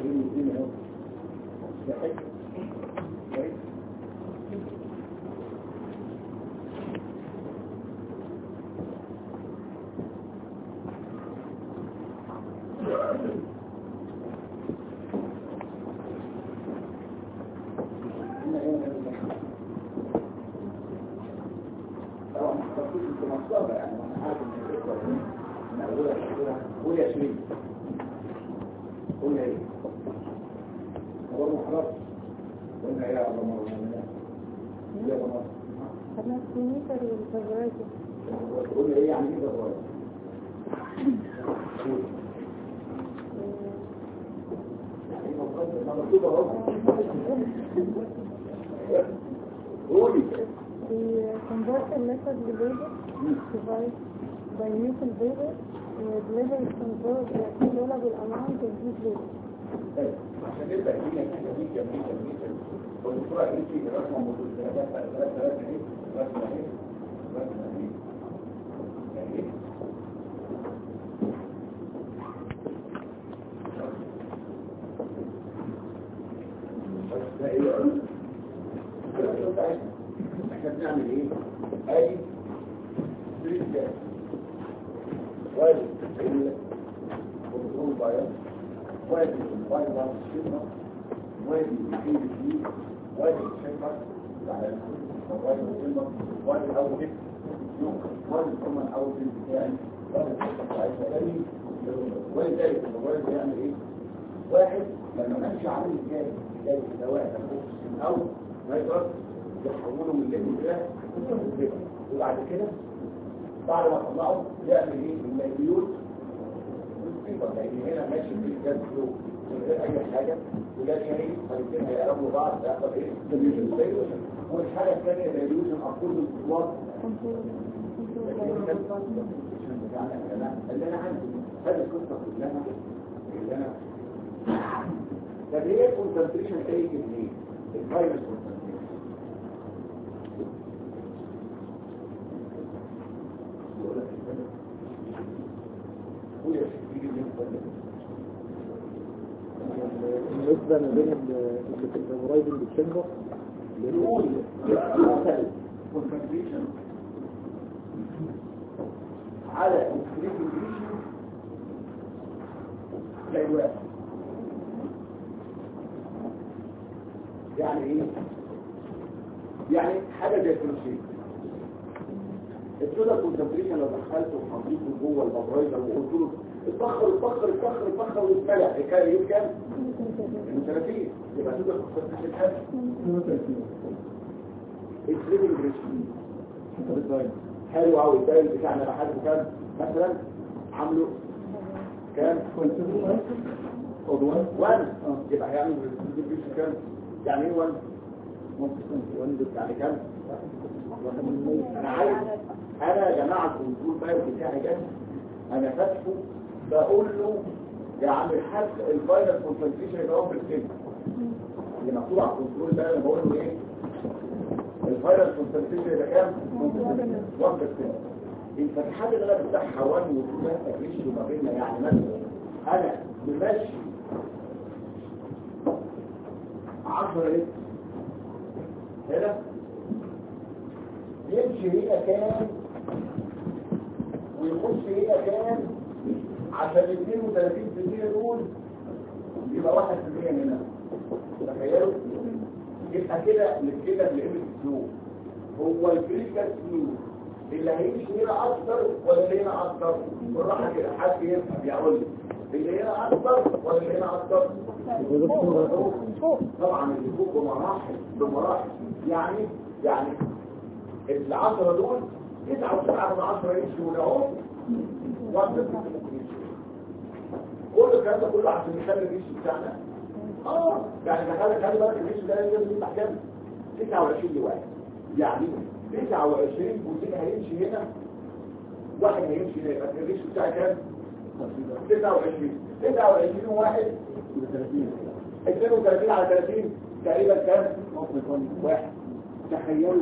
واثنين واثنين اهو ده حلو كويس طبعا ما حطيتش في مصدر يعني انا عارف ان الفكره دي من اولها لاخرها قول يا شريف قول يا ايه هو محرم قلنا ايه يا ابو مروه يا ابو مروه خدنا السنيتر والفبرايتر قول ايه يعني ايه ده قول يعني ما مكتوب اهو قولي The converter method labor provides by using labor and labor is controlled the controllable amount of this labor. طيب، عشان نبدا هنا كده دي جميله جميله والدكتوره قالت لي الرسمه موجوده ثلاثه ثلاثه ثلاثه اهي رسمه اهي رسمه اهي اهي بس ده ايه بقى؟ الرسمه بتاعتنا احنا بنعمل ايه؟ ادي ستريت جاز وادي الكنترول باير وادي الفايبر شيبر وادي الكيل دي وادي الشيبر على الفايبر شيبر وادي اول كده وادي كمان اول كده يعني وادي الشيبر بتاعتها تاني وادي ذلك الوادي بيعمل ايه؟ واحد لما ماشي عامل ازاي؟ جاي دواء تنفس من اول ما يقدر يحوله من الليل كده كده وبعد كده بعد ما طلعه يعمل ايه؟ الميليوت والسيبر لان هنا ماشي في الجاز فلو من غير اي حاجه وده شيء فالاثنين هيقربوا بعض هيحصل ايه؟ ديليوشن والحاجه الثانيه ديليوشن اقول الوات اللي انا عندي هذه القصه كلها اللي انا طب هي الكونسنتريشن ايه منين؟ الفايروس كونسنتريشن يقول لك الفايروس قول يا شيخ يجي من النسبة ما بين اللي في الرايزنج تشامبر بنقول مثل concentration على concentration زي الواحد يعني ايه؟ يعني حاجة زي الكروشيه السودا كونسنتريشن لو دخلته وحطيته جوه البابرايزر وقلت له اتبخر اتبخر اتبخر اتبخر واتملع كان يجيب كام؟ من 30 يبقى سودا كونسنتريشن كام؟ السليبنج ريشيو حلو قوي الدايل بتاعنا بحاجه كام مثلا عامله كام وان يبقى هيعمل السليبنج ريشيو كام يعني ايه وان يعني كام انا عايز انا يا جماعه الكنترول باير بتاعي ده انا فاتحه بقول له يا عم الحاج الفاينل كونسنتريشن يبقى هو في الكلمه اللي مكتوب على الكنترول ده انا بقول له ايه الفيروس كونسنتريشن يبقى كام 1% الفتحات اللي انا بفتحها 1 و2 ما تفرقش ما بيننا يعني مثلا انا بمشي 10 لتر هنا يمشي هنا كام ويخش هنا كام عشان 32% دول يبقى 1% هنا تخيلوا يبقى كده كده الليمت فلو هو الكريتيكال فلو اللي هيمشي هنا اكتر ولا اللي هنا اكتر بالراحه كده حد يفهم يقول لي اللي هنا اكتر ولا اللي هنا اكتر طبعا اللي فوق بمراحل بمراحل يعني يعني العشرة دول تسعة وسبعة من عشرة يمشوا هنا اهو واحدة كل الكلام ده كله عشان نخلي الجيش بتاعنا اه يعني تخيل خلي بالك الجيش ده لازم يفتح كام 29 لواحد يعني 29 جزء هيمشي هنا واحد هيمشي هنا يبقى الجيش بتاعي كام 29 29 واحد 30 32 على 30 تقريبا كام واحد تخيلوا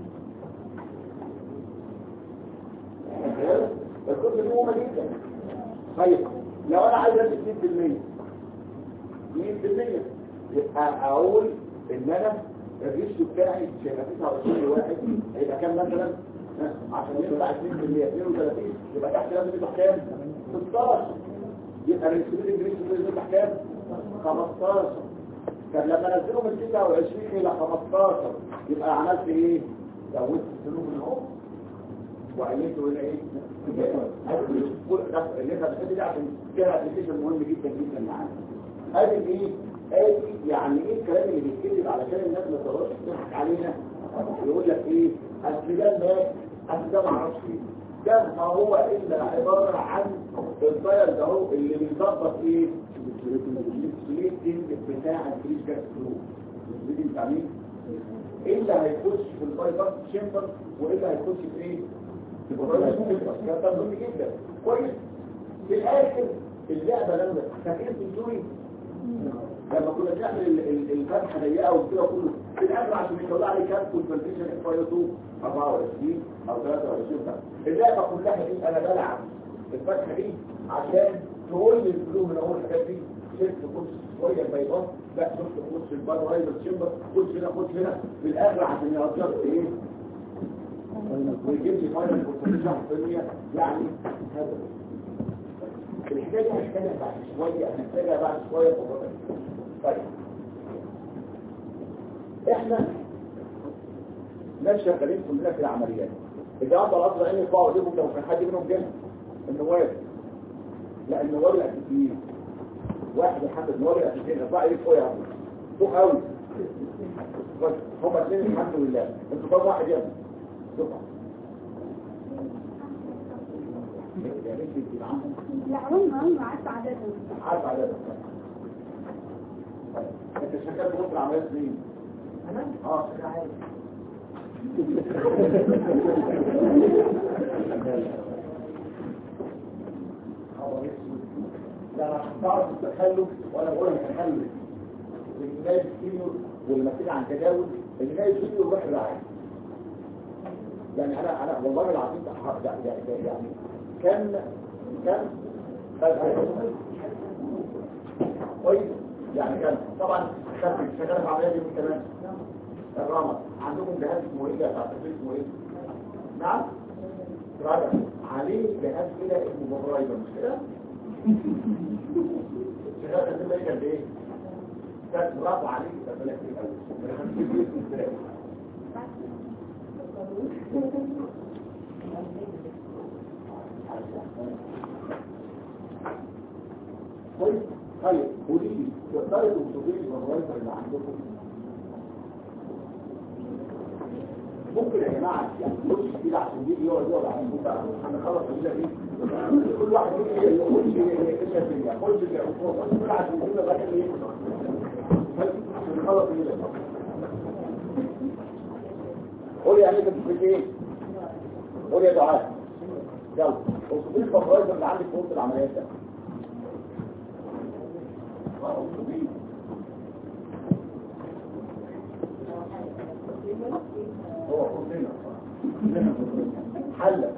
تخيلوا الكتب دي مهمه جدا طيب لو انا عايز ادي 60% يبقى اقول ان انا الريشيو بتاعي مش هيبقى 29 لواحد هيبقى كام مثلا ها؟ عشان يطلع 2% 32 يبقى تحت لازم يطلع كام 16 يبقى الريسبيلنج ريشيو يطلع كام 15 كان لما نزله من 29 الى 15 يبقى عملت ايه زودت السلوك من اهو وقلته الى ايه كل ده اللي احنا بنحب ده عشان فيها ابلكيشن مهم جدا جدا معانا ادي ايه ادي يعني ايه الكلام اللي بيتكتب علشان الناس ما تقدرش تضحك علينا يقول لك ايه اصل ده مات اصل ده ما اعرفش ايه ده ما هو الا عباره عن الفاير ده هو اللي بيظبط ايه السليتنج بتاع الفريش جاس فلو السليتنج بتاع مين ايه اللي هيخش في الفايبر شيمبر وايه اللي هيخش في ايه في الفايبر شيمبر ده مهم جدا كويس في الاخر اللعبه لما فاكرين الدوري لما كنا بنعمل ال- ال- الفتحه ضيقه وكده كله في الاخر عشان يطلع لي كام كونفرتيشن اف اي 2 24 او 23 سنه اللعبه كلها دي انا بلعب الفتحه دي عشان تقول لي الفلو من اول الحاجات دي شفت خش شويه البيضاء لا شفت خش البار رايدر تشمبر خش هنا خش هنا في الاخر عشان يقدر ايه ويجيب لي فاينل كونفرتيشن في المية يعني هذا الحكايه دي هنحتاجها بعد شويه هنحتاجها بعد شويه في الوضع. طيب احنا ناس شغالين كلنا في العمليات اذا عنده القطر عيني يرفعوا ايديهم لو كان حد منهم جنب النواب لا النواب الاساسيين واحد يحدد النواب الاساسيين ارفع ايديك فوق يا عم فوق قوي بس هم اثنين الحمد لله انتوا كم واحد يا ابني دفعه يا بنتي انت معاهم لا هم هم عارفة عددهم عارف عددك انت شغال في مصر عمليات مين؟ انا؟ اه شغال عادي لا انا هختار التخلف وانا بقول التخلف اللي نايم فيه والمسؤول عن تجاوز اللي نايم فيه يروح الرعاية يعني انا انا والله العظيم ده- ده- ده- ده- يعني كم كم كويس يعني كان طبعا خدت شغاله في عمليه دي من كمان الرمل عندكم جهاز اسمه ايه ده بتاع التفريغ اسمه ايه نعم راجع عليه جهاز كده اسمه موبرايزر مش كده شغال قد ايه قد ايه كان برافو عليك ده بلاك الاول طيب طيب قولي لي تقدري توصفي لي الموبرايزر اللي عندكم ممكن يا جماعه يعني نخش كده عشان دي يقعد يقعد على الموبايل هنخلص كده ايه كل واحد يجي يخش يخش فيها خش فيها كل عشان كده بقى ايه عشان نخلص كده قول يعني انت بتقول ايه قول يا دعاء يلا اوصفي لي الموبرايزر اللي عندك في وسط العمليات ده هو كلنا حل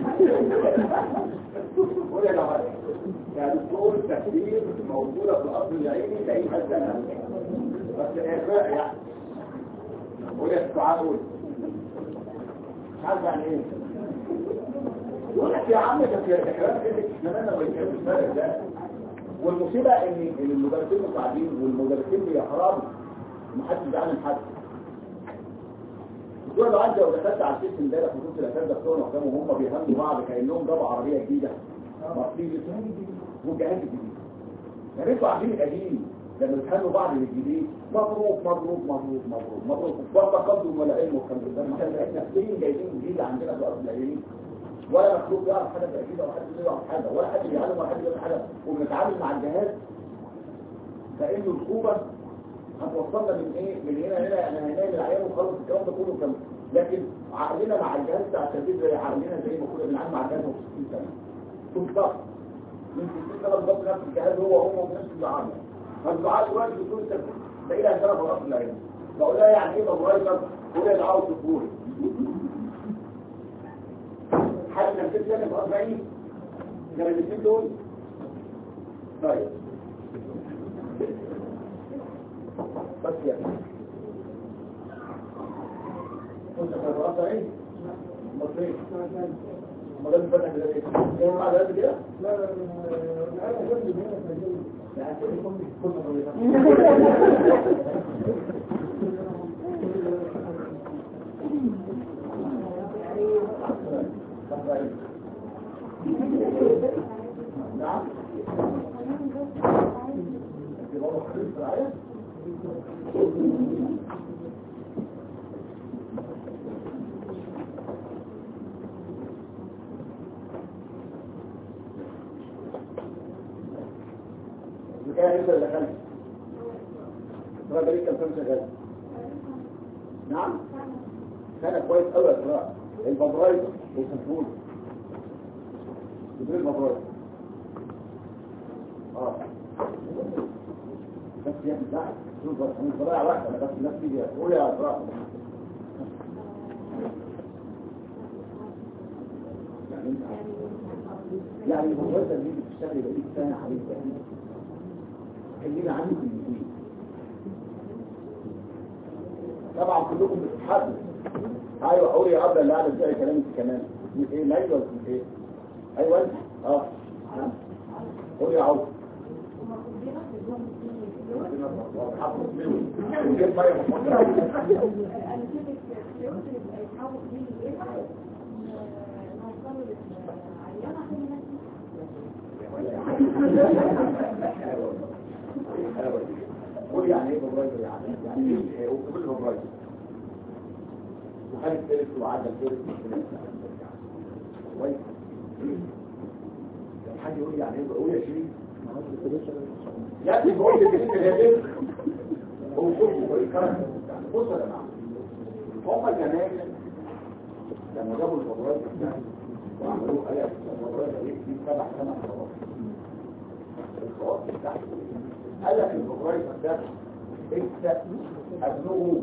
قول يا جماعه يعني طول التكبير موجوده في الارض العيني لاي حد انا بس اعفاء يعني قول يا استعاذ قول مش عارف يعني ايه يقول لك يا عم ده في كلام كده كمان ما يتكلمش فارق ده والمصيبه ان إن المدرسين مساعدين والمدرسين بيحرموا محدش بيعلم حد الدكتور لو انت لو دخلت على السيستم امبارح وشفت الاساتذه بتوعنا قدامهم وهم بيهندوا بعض كانهم جابوا عربيه جديده مرسيدس والجهاز الجديد يا ريتوا عارفين القديم لما بيتهنوا بعض بالجديد مبروك مبروك مبروك مبروك مبروك ولا تقدم ولا علم وكان بالذات احنا سنين جايبين جديد عندنا في الارض العلمين ولا مخلوق يعرف حاجه زي كده ولا حد يعرف حاجه ولا حد بيعلم ولا حد يعرف حاجه وبنتعامل مع الجهاز كانه الكوبه هتوصلنا من ايه من هنا هنا انا هنام العيال وخلص الكلام ده كله كم لكن عقلنا مع الجهاز بتاع التربيه زي عقلنا زي ما كنا بنعمل مع الجهاز من 60 سنه بالظبط من 60 سنه بالظبط نفس الجهاز هو هو بنفس العامل فالدعاء دلوقتي بتقول التربيه تلاقي لها سنه في راس العين بقول لها يعني ايه مورايزر قول لها دعوه الطفوله حد كان كده في راس العين كان الاثنين دول طيب بس يعني كنت في الرأسة ايه؟ مصري ما ده الفتح كده ايه؟ ايه بعد قد كده؟ لا لا لا انا جنبي هنا في الجنة لا كنت نعم انت بابا خليل في العيال كان انت اللي دخلت ترى ده ليه كان فيلم شغال نعم كان كويس قوي يا ترى البابرايزر والسنفون جبريل البابرايزر اه بس يعني لا شوف انا مش بضيع وقت انا بس الناس تيجي قول يا ترى يعني انت يعني البابرايزر اللي بتشتغل يبقى ليك سنه عليك يعني خلينا عنه في الدين طبعا كلكم بتتحدث ايوه قولي يا ابدا اللي قاعد ازاي كلامك كمان اسمك ايه ليلى ولا اسمك ايه ايوه انت اه قولي يا عوض قول يعني ايه ببرايزر يعني يعني ايه وكل ببرايزر وخلي الثالث وعدى الثالث كويس حد يقول يعني ايه بقول يا شريف لا دي بقول لك انت يا بنت هو كله كويس كلام بص يا جماعه هم زمان لما جابوا الببرايزر ده وعملوه قال لك الببرايزر دي سبع ثمان خطوات الخطوات بتاعته قال لك الببرايزر ده انت ابنه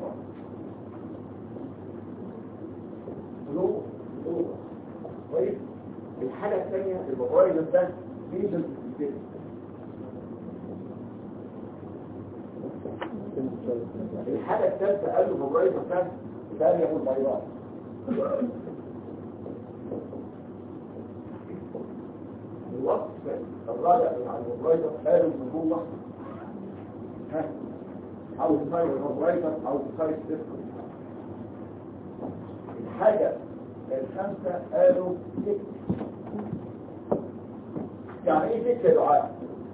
بلوغ بلوغ كويس الحاجة الثانية الببرايزر ده بيجن في الجسم الحاجة الثالثة قال له الببرايزر ده ده يا ابو البيضاء الوصف الرابع عن الببرايزر قالوا ان هو ها او السايد الببرايزر او السايد سيستم الحاجة الخمسة قالوا تك يعني ايه تك يا دعاء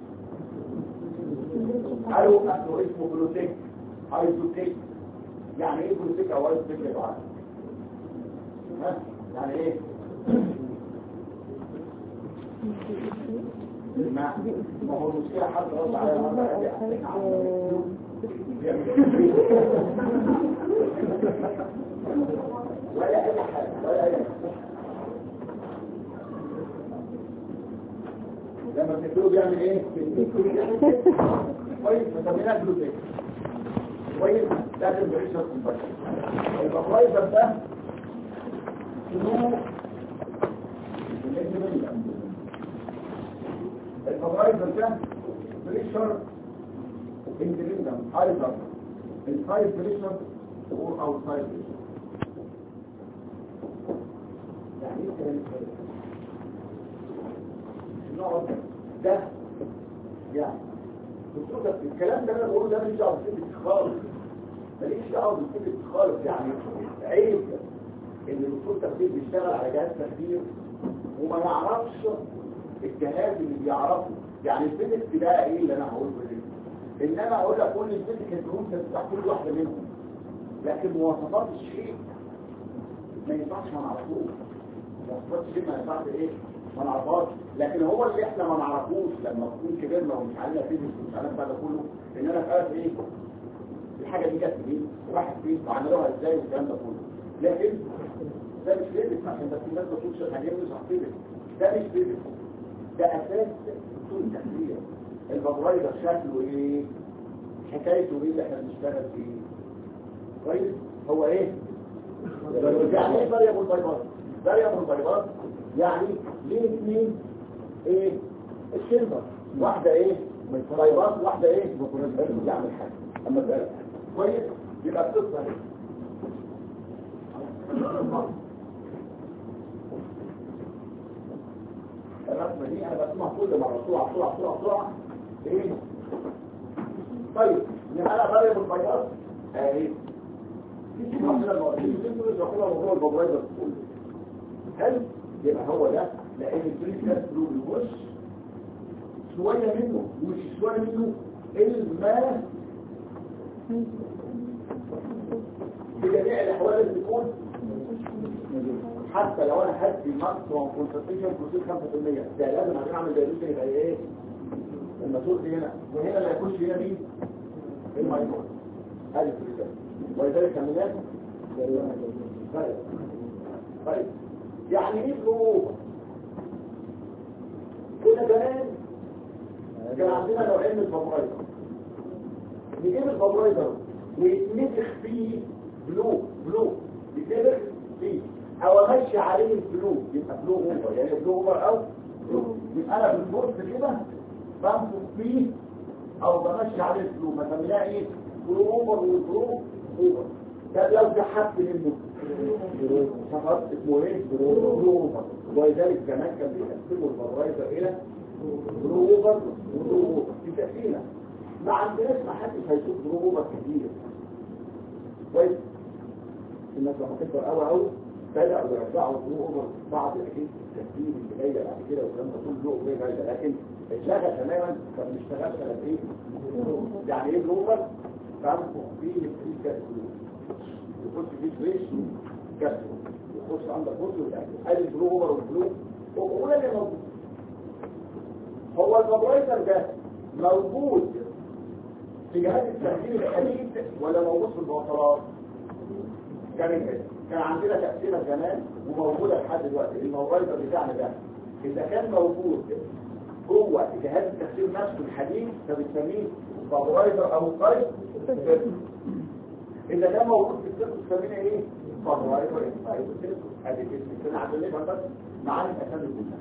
قالوا انه اسمه بلوتيك ايزوتيك يعني ايه بلوتيك او ايزوتيك يا دعاء ها يعني ايه ما ما هو المشكلة حد رد عليها مرة قال لي أحسن عنه. ولا اي حاجة ولا اي حاجة لما بتكتبه بيعمل ايه كويس مسميناه بلوتيك كويس لازم بريشر كومباشن البرايزر ده شنو البرايزر ده بريشر اندبندنت ايضا السايد بريشر او اوتسايد بريشر يعني ايه الكلام ده؟ النوع ده يعني دكتور ده الكلام ده انا بقوله ده ماليش دعوه بالفيزيكس خالص ماليش دعوه بالفيزيكس خالص يعني عيب ان الدكتور تخدير بيشتغل على جهاز تخدير وما يعرفش الجهاز اللي بيعرفه يعني الفيزيكس ده ايه اللي انا هقوله ده انما اقول لك كل الفيزيكس انت بتاع كل واحده منهم لكن مواصفات الشيء ما ينفعش ما نعرفوش مواصفات الشيء ما ينفعش ايه ما نعرفهاش لكن هو اللي احنا ما نعرفوش لما نكون كبرنا ومش عارفين فيزيكس ومش عارفين بقى ده كله ان انا فاهم ايه الحاجه دي جت منين وراحت فين وعملوها ازاي والكلام ده كله لكن ده مش فيزيكس عشان بس الناس ما تقولش الحاجات مش فيزيكس ده مش فيزيكس ده اساس اصول التحليل الفابرايزر شكله ايه حكايته ايه اللي احنا بنشتغل فيه كويس هو ايه يعني ايه فاريبل بايباس فاريبل بايباس يعني ليه اثنين ايه الشلبر واحده ايه طيبات واحده ايه يعمل حاجه اما ده كويس يبقى القصه اهي الرسمه دي انا بسمعها كل مره بسرعه بسرعه بسرعه بسرعه ايه طيب نبقى انا غير البياض اهي في شيء واحد لما تيجي تنزل يدخلها موضوع البابرايزر كله هل يبقى هو ده لان البريك كاس بلو بيخش شويه منه مش شويه منه الماء بجميع الاحوال اللي تكون حتى لو انا هدي ماكسيموم كونسنتريشن بروتين 5% ده لازم عشان اعمل دايلوشن يبقى ايه المسؤول هنا وهنا اللي هيخش هنا مين المايكرون هذه الفكره ولذلك عمليات طيب طيب يعني ايه فلوق كنا زمان كان عندنا نوعين من الفابرايزر نجيب الفابرايزر ويتنفخ فيه بلو بلو يتنفخ فيه او امشي عليه البلو يبقى بلو اوفر يعني بلو اوفر او بلو يبقى انا بالفورس كده بنفخ فيه او بمشي عليه البلو ما سميناه ايه بلو اوفر والبلو اوفر ده لو سحبت منه فقط اسمه ايه بلو اوفر ولذلك زمان كان بيقسموا الفابرايزر الى بلو اوفر وبلو اوفر في تقسيمه ما عندناش ما حدش هيشوف بلو اوفر كتير كويس الناس لما تكبر قوي قوي بدأوا يرجعوا البلو اوفر بعض الاكيد التسجيل اللي جايه بعد كده والكلام ده كله بلو اوفر جايه لكن اتلغى تماما ما بنشتغلش على ايه يعني ايه بلو اوفر بنفخ فيه الفري كاس يخش فيه فريش كاس يخش عندك بص وتاكد ادي البلو اوفر والبلو هو اللي موجود هو الفابرايزر ده موجود في جهاز التسجيل الحديث ولا موجود في البوصلات كان كده كان عندنا تقسيمه زمان وموجوده لحد دلوقتي الموبايلر بتاعنا ده اذا كان موجود جوه جهاز التخزين نفسه الحديث فبنسميه فابرايزر او قيد اذا كان موجود في السيركل بنسميه ايه فابرايزر ادي كده عشان نفهم بس معاني الاسامي كلها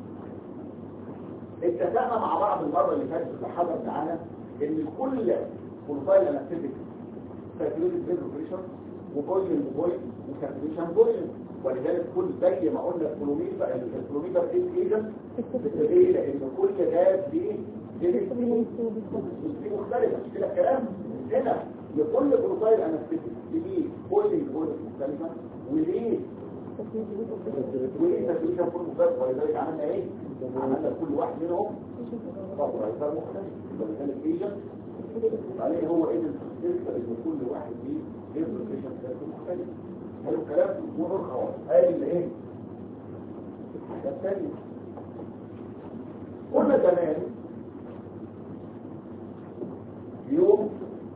اتفقنا مع بعض المره اللي فاتت اللي حضر معانا ان كل بروفايل انستيك ساتيوريتد فيبر بريشر وفوليوم بوينت وساتوريشن بوينت ولذلك كل زي ما قلنا الكلوميتر الكلوميتر ايه ايجنت بتبقى لان كل غاز دي دي مختلفه مش كده الكلام هنا لكل بروفايل انستيك دي فوليوم بوينت مختلفه وليه وليه ساتوريشن بوينت مختلفه ولذلك عملنا ايه عملنا كل واحد منهم فابرايزر مختلف ولذلك ايجنت عليه هو ايه الفلسفه ان كل واحد فيه ليه بروفيشن مختلف حلو الكلام ونور خواص قال اللي ايه الحاجه الثانيه قلنا زمان يوم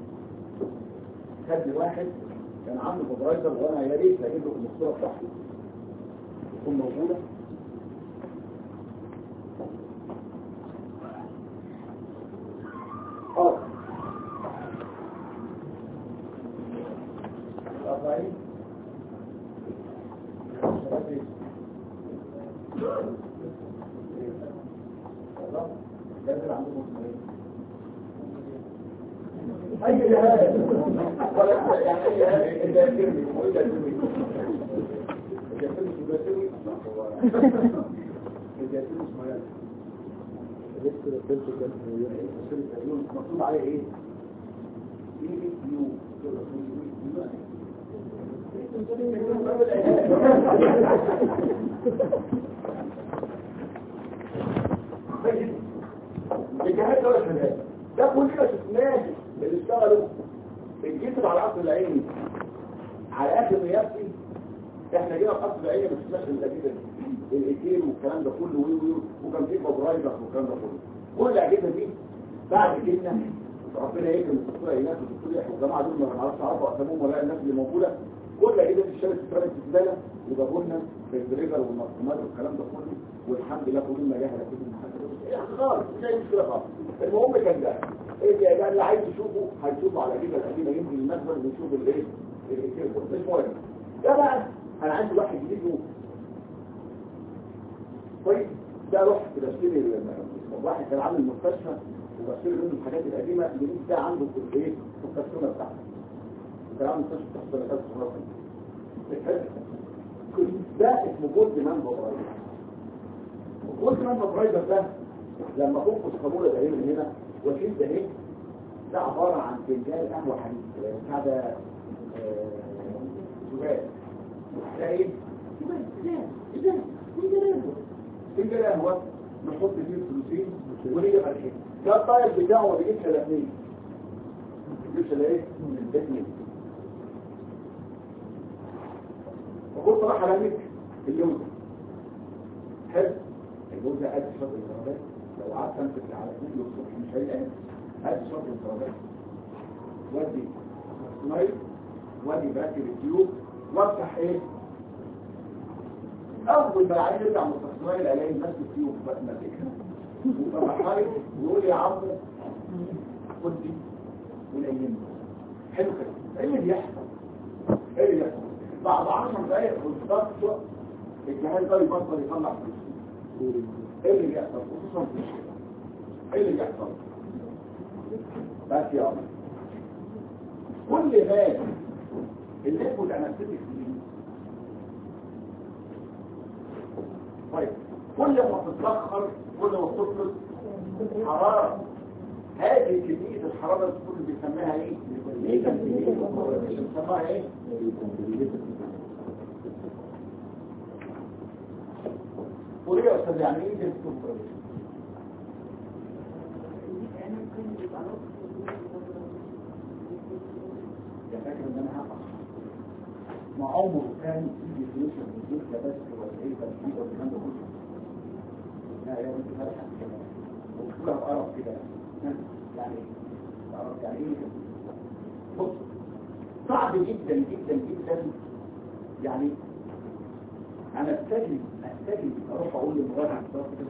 خد واحد كان عنده فبرايزر وانا يا ريت هجيب له المصوره بتاعته تكون موجوده اه الأربعين أي جهاز ولا يعني أي جهاز إذا يكرمي وإذا يكرمي إذا يكرمي إذا يكرمي إذا يكرمي اسمه مكتوب عليه ايه؟ ايه يو الجهاز ده ولا ده كلنا شفناه اللي اشتغلوا الجسر على الاصل العيني على اخر نيابتي احنا جينا في اصل العيني ما شفناش الاجهزه دي الايتين والكلام ده كله وي وي وكان في فبرايزر والكلام ده كله كل الاجهزه دي بعد كده ربنا يكرم الدكتور ايناس والدكتور يحيى والجماعه دول ما نعرفش اعرفوا اساميهم ولا الناس اللي موجوده كل اجهزه الشارع اتفرجت في الزباله وجابوا لنا البريجر والمرسومات والكلام ده كله والحمد لله كلنا جاهله كل حاجه يعني خالص مش اي مشكله خالص المهم كان ده ايه يعني اللي عايز يشوفه هيشوفه على الاجهزه القديمه ينزل المخبر ويشوف الايه التليفون مش مهم ده بقى انا عندي واحد جديد طيب ده رحت بشتري واحد كان عامل مستشفى وبشتري منه الحاجات القديمه اللي ده عنده في الايه في الكرتونه بتاعته كان عامل مستشفى تحت الاساس ده اسمه جولد مان بابرايدر جولد مان بابرايدر ده لما تنقص قبولة ده من هنا وشيل ده ايه ده عبارة عن فنجان قهوة حديد بتاع ده آه، زجاج ده ايه زجاج زجاج زجاج فنجان قهوة نحط فيه الفلوسين وهي فرشين ده الطاير بتاعه ما بيجيبش الا اثنين ما بيجيبش الا ايه اثنين فقلت راح رميك اللون حلو اللون ده قد شرط الانترابات لو قعدت امسك على ايدي الصبح مش هيلاقي قد شرط الانترابات ودي سمايل ودي بركب التيوب وافتح ايه اول ما العين يرجع من التصوير الاقي الناس التيوب ماسكها ويبقى محارب يقول يا عم خد دي ونيمني حلو كده ايه اللي بيحصل ايه اللي بيحصل بعد 10 دقايق بالظبط الجهاز ده يبطل يطلع فلوس ايه اللي بيحصل خصوصا في الشتاء ايه اللي بيحصل بس يا عمر كل ما الليكويد انستيك دي طيب كل ما تتاخر كل ما تفرض حراره هذه كميه الحراره اللي تكون بيسميها ايه بيسموها ايه وليه يا استاذ يعني ايه دي يا فاكر ان انا هقع ما عمره كان في ديفينيشن في الجيش بس ولا ايه ترتيب ولا الكلام ده كله لا يا بنت فرحه كده وكلها بقرف كده يعني تعرف يعني ايه بص صعب جدا جدا جدا يعني انا استجد استجد اروح اقول للمراجع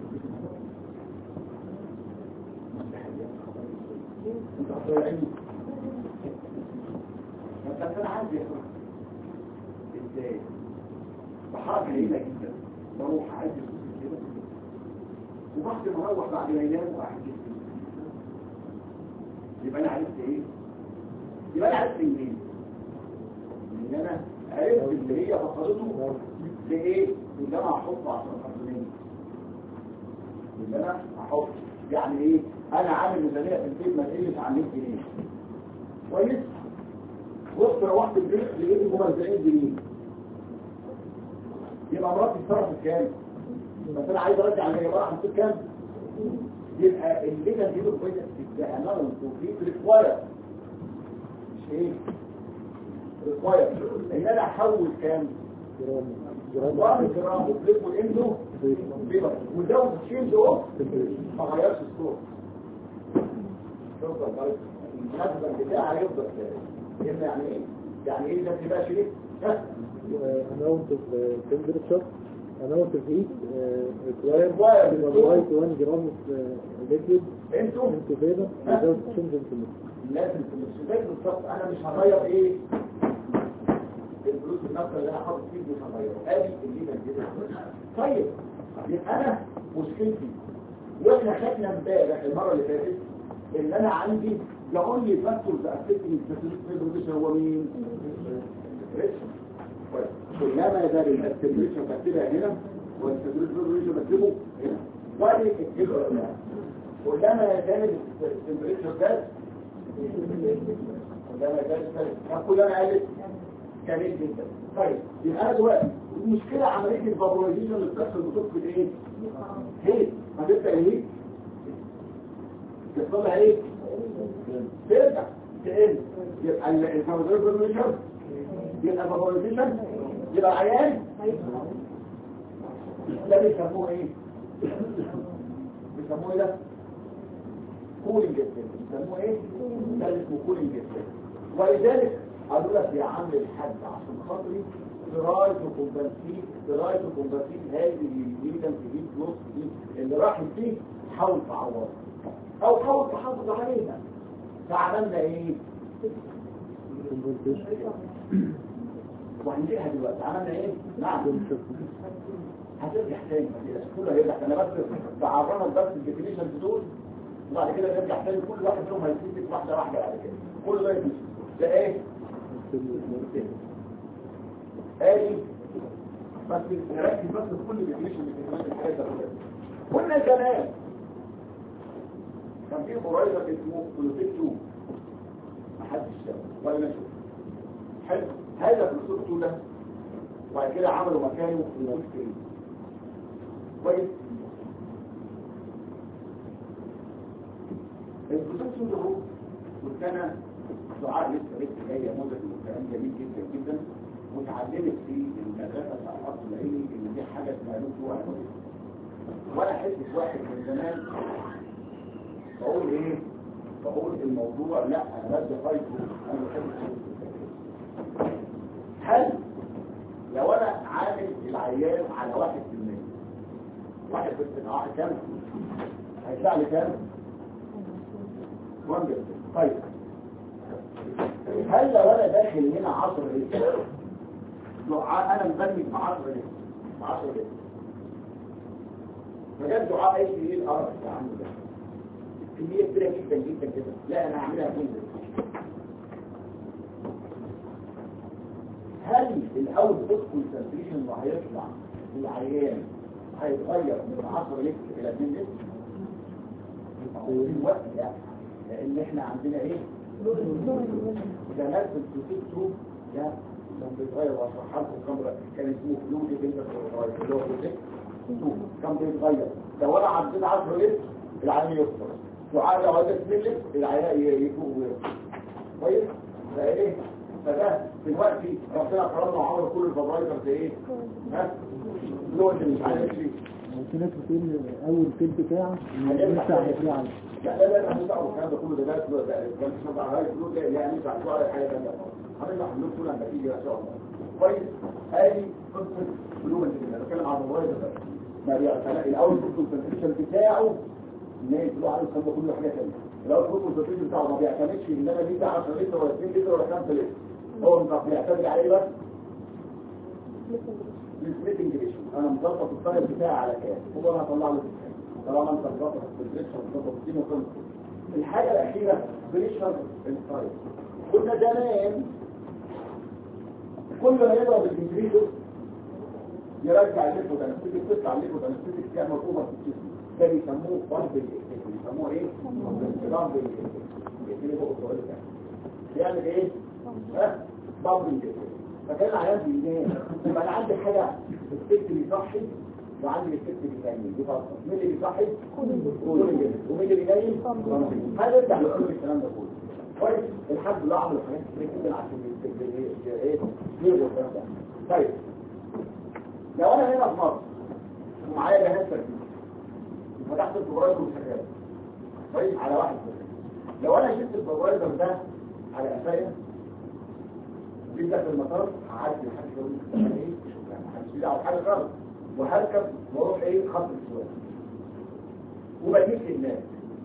انت هتضيع عيني بس انا عندي يا اخوان ازاي بحركه قليله جدا بروح اعدي فلوس كده وبعد ما اروح بعد ما ينام واحجز يبقى انا عرفت ايه يبقى انا عرفت منين ان انا عرفت اللي هي فصلته لايه اللي انا هحطه عشان خاطرين اللي انا هحط يعني ايه انا عامل ميزانيه في البيت ما تقلش عن 100 جنيه كويس وقت روحت البيت لقيت جوه 40 جنيه يبقى مراتي اتصرفت كام بس انا عايز ارجع اللي بقى حطيت كام يبقى الليله دي كويسه في امامهم وفي ريكواير مش ايه ريكواير ان انا احول كام واحد جرام وفليب والاندو بيبر وزود تشينج اوف ما غيرش الصوت يفضل طيب المخزن بتاعها يفضل كده يعني ايه يعني ايه ده بتبقى شريك ها amount of uh, temperature amount of heat uh, required Required. to provide 1 gram of uh, liquid انتوا into vapor without changing to liquid لازم في الاستفاد بالظبط انا مش هغير ايه الفلوس النفس اللي انا حاطط فيه مش هغيره ادي اللي كده طيب يبقى انا مشكلتي واحنا خدنا امبارح المره اللي فاتت ان انا عندي the only factors affecting the temperature هو مين؟ طيب كلما زال التمبريتشر بكتبها هنا والتمبريتشر بكتبه هنا وادي الكبر هنا كلما زال التمبريتشر ده كلما زال كلما قالت جميل جدا طيب يبقى انا دلوقتي المشكله عمليه الفابورايزيشن اللي بتحصل بتفقد ايه؟ هي هتبدا ايه؟ تحصل لها ايه؟ ترجع تقل يبقى الفابورايزيشن يبقى الفابورايزيشن يبقى عيان ده بيسموه ايه؟ بيسموه ايه ده؟ كولينج بيسموه ايه؟ ده اسمه كولينج ولذلك قالوا لك يا عم الحاج عشان خاطري تراي تكمبنسيت تراي تكمبنسيت هذه الجيدة في نص دي اللي راحت فيه حاول تعوضها او حاول تحافظ عليها فعملنا ايه وهنجيها دلوقتي عملنا ايه نعم هترجع تاني ما تقلقش كله هيرجع انا بس بعرفك بس الديفينيشنز دول وبعد كده نرجع تاني كل واحد فيهم هيفيدك واحده واحده بعد كده كل ده يفيدك ده ايه؟ ادي بس نركز بس في كل ديفينيشن من ديفينيشن الحاجات ده قلنا زمان كان في قريبه اسمه كلوفيت 2 محدش شاف ولا نشوف حلو هذا كلوفيت 2 ده وبعد كده عملوا مكانه كلوفيت 3 كويس الكلوفيت 2 ده هو وكان دعاء لسه لسه جايه مدة وكلام جميل جدا جدا وتعلمت في المدرسه بتاع الاصل العلمي ان دي حاجه اسمها لوك واحد ولا حته واحد من زمان بقول ايه بقول الموضوع لا انا بدي فايت انا بحب هل لو انا عامل العيان على واحد في المية واحد في المية واحد كام هيطلع لي كام 1 طيب هل لو انا داخل هنا 10 لتر دعاء انا مبني ب 10 لتر 10 لتر فجاب دعاء ايش ايه الارض يا عم ده كمية كبيرة جدا جدا كده لا انا هعملها كل هل الاول بوست كونسنتريشن اللي هيطلع للعيان هيتغير من 10 لتر الى 2 لتر؟ في الوقت لا لان احنا عندنا ايه؟ ده نفس الكتب تو ده كان بيتغير واشرحها لكم كام كان اسمه فلويد انت اللي هو بروجكت كان بيتغير لو انا عديت 10 لتر العيان يفطر دعاء لو عدت 2 لتر العيان يفوق ويفطر كويس فايه فده دلوقتي ربنا كرمنا وعمل كل الفبرايزر في ايه ها لون اللي مش عارف ايه في ناس بتقول اول تلت ساعه هنرجع لسه تاني. هيطلع على لا لا لا انا مستعرض الكلام ده كله ده ده ده ده كان مش نبع هاي فلوس ده يعني مش هتطلع على حاجه ثانيه هنرجع فلوس كلها لما تيجي ان شاء الله كويس ادي قصه فلوس انا بتكلم عن الفبرايزر ده ما بيعتنى الاول الكونسنتريشن بتاعه ان هي يطلع عليه الكلام ده كله حاجه ثانيه الاول الكونسنتريشن بتاعه ما بيعتمدش ان انا دي 10 لتر ولا 2 لتر ولا 5 لتر هو بيعتمد على ايه بس السليبنج ريشيو انا مظبط الطالب بتاعي على كام هو انا هطلع له كام طالما انت مظبط البريشر مظبط الدين وكل الحاجه الاخيره بريشر الطالب كنا زمان كل ما يضرب الانجليزي يرجع الليفو ده نستيك تطلع الليفو ده نستيك تعمل اوفر في الجسم ده بيسموه ضرب الاكتيف بيسموه ايه؟ ضرب الاكتيف الاكتيف هو السؤال ده بيعمل ايه؟ ها؟ ضرب الاكتيف فكان العيان بينام يبقى انا عندي حاجه الست بيصحي وعندي الست بينام دي فرق مين اللي بيصحي؟ كل اللي ومين اللي بينام؟ هنرجع لكل الكلام ده كله كويس الحمد لله عملوا حاجات كتير جدا عشان ي- ي- ي- ايه يلغوا الكلام ده طيب لو انا هنا في مصر ومعايا جهاز تركيب فتحت البروفايزر وشغال كويس على واحد بس. لو انا شلت البروفايزر ده على قفايا جيت في المطار هعدي لحد يقول لي ايه شكرا محدش دعوه بحاجه خالص وهركب واروح ايه خط السواق وبجيب هناك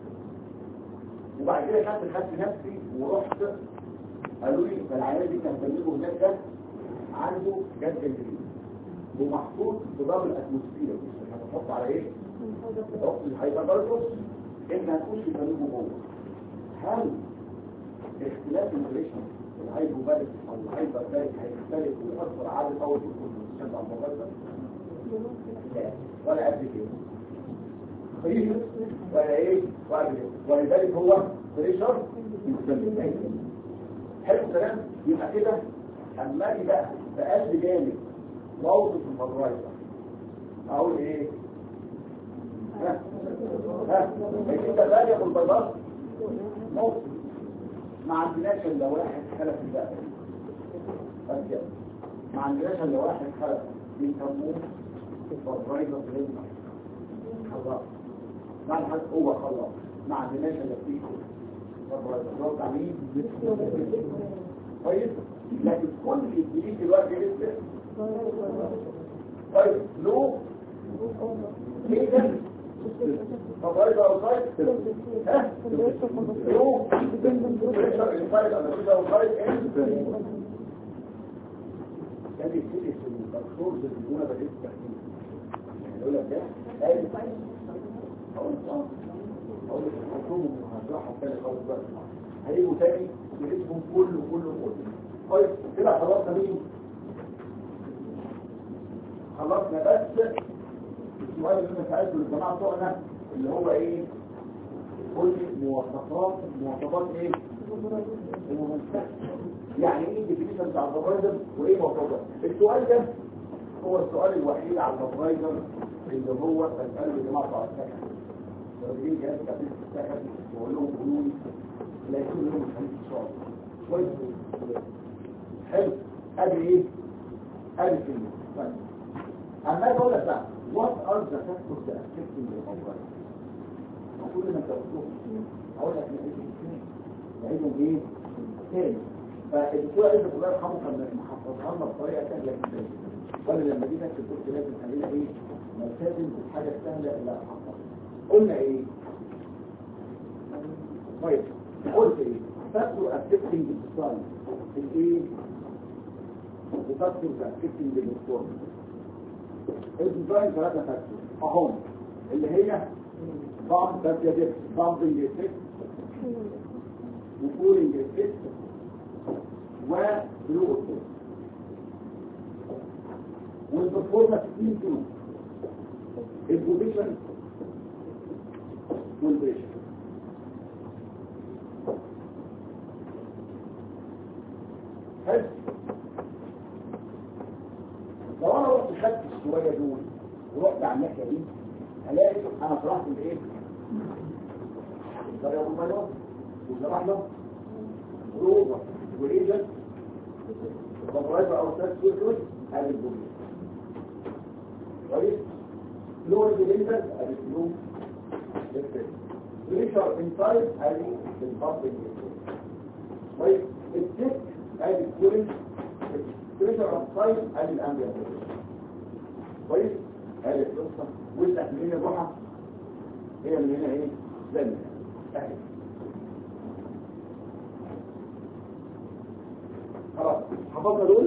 وبعد كده خدت خدت نفسي ورحت قالوا لي فالعيال دي كان بلغه هناك ده عنده جد جديد ومحطوط في ضرب الاتموسفير مش هتحط على ايه؟ تحط الهايبرباركوس ان هتخش في بلغه جوه هل اختلاف الريشن الهايبوبارك او الهايبربارك هيختلف ويأثر على الاول في الكونسنتريشن على الموبايل لا ولا قد كده صحيح ولا ايه ولا كده ولذلك هو بريشر حلو الكلام يبقى كده اما اجي بقى بقلب جامد واوصف المبرايزر اقول ايه ها ها انت بقى ياخد البيضات نص ما عندناش الا واحد خلف الباب بس كده ما عندناش الا واحد خلف بيسموه البرايزر بريزر خلاص بعد حد هو خلاص ما عندناش الا فيه البرايزر بتاع مين كويس لكن كل الجديد دلوقتي لسه طيب لو كده فبرايزر او سايد ها لو بريشر الفايد على كده وفايد ان ده بيبتدي في الدكتور بالجونه بدات التحديد يقول لك ده قال اقول لك اه اقول لك الحكومه هشرحها تاني خالص بقى هيجوا تاني يجيبهم كله كله كله طيب كده خلصنا مين؟ خلصنا بس السؤال اللي انا سالته للجماعه بتوعنا اللي هو ايه؟ قول لي مواصفات مواصفات ايه؟ المنتج يعني ايه ديفينيشن بتاع الفبرايزر وايه مواصفات السؤال ده هو السؤال الوحيد على الفبرايزر اللي هو بساله للجماعه بتوع السكن لو جه جهاز كابتن السكن واقول لهم قولوا لي لا يكون لهم الحديث الشعر كويس حلو ادي ايه؟ ادي كلمه طيب اما اجي اقول لك بقى وات ار ذا فاكتورز ذات افكتنج الفبرايزر كل ما تقولهم اقول لك نعيدهم نعيدهم ايه؟ تاني فالدكتور عايز الله يرحمه كان محفظها لنا بطريقه سهله جدا قال لما جيت اكتب قلت لازم خلينا ايه؟ نلتزم بالحاجه السهله اللي هتحفظها قلنا ايه؟ طيب قلت ايه؟ فاكتور افكتنج الديزاين الايه؟ وفاكتور افكتنج الاسبورت الديزاين ثلاثه فاكتور اهم اللي هي بعض بس يدف بعضنج افكت وكولينج افكت وبلو افكت والبرفورمانس تيم تو البوزيشن والبريشن حلو لو انا رحت خدت الشويه دول ورحت على الناحيه دي هلاقي انا طلعت بايه؟ ده يوم بلوه وشرح له روبر وايجنت فبرايفر او سيرش سيركوت ادي البوليس كويس لور ديليفر ادي فلو بريشر انسايد ادي البابل كويس التك ادي الكورنت بريشر اوتسايد ادي الامبيانت كويس ادي القصه وسط من هنا الروحه هي من هنا ايه زي اهي خلاص حفظنا دول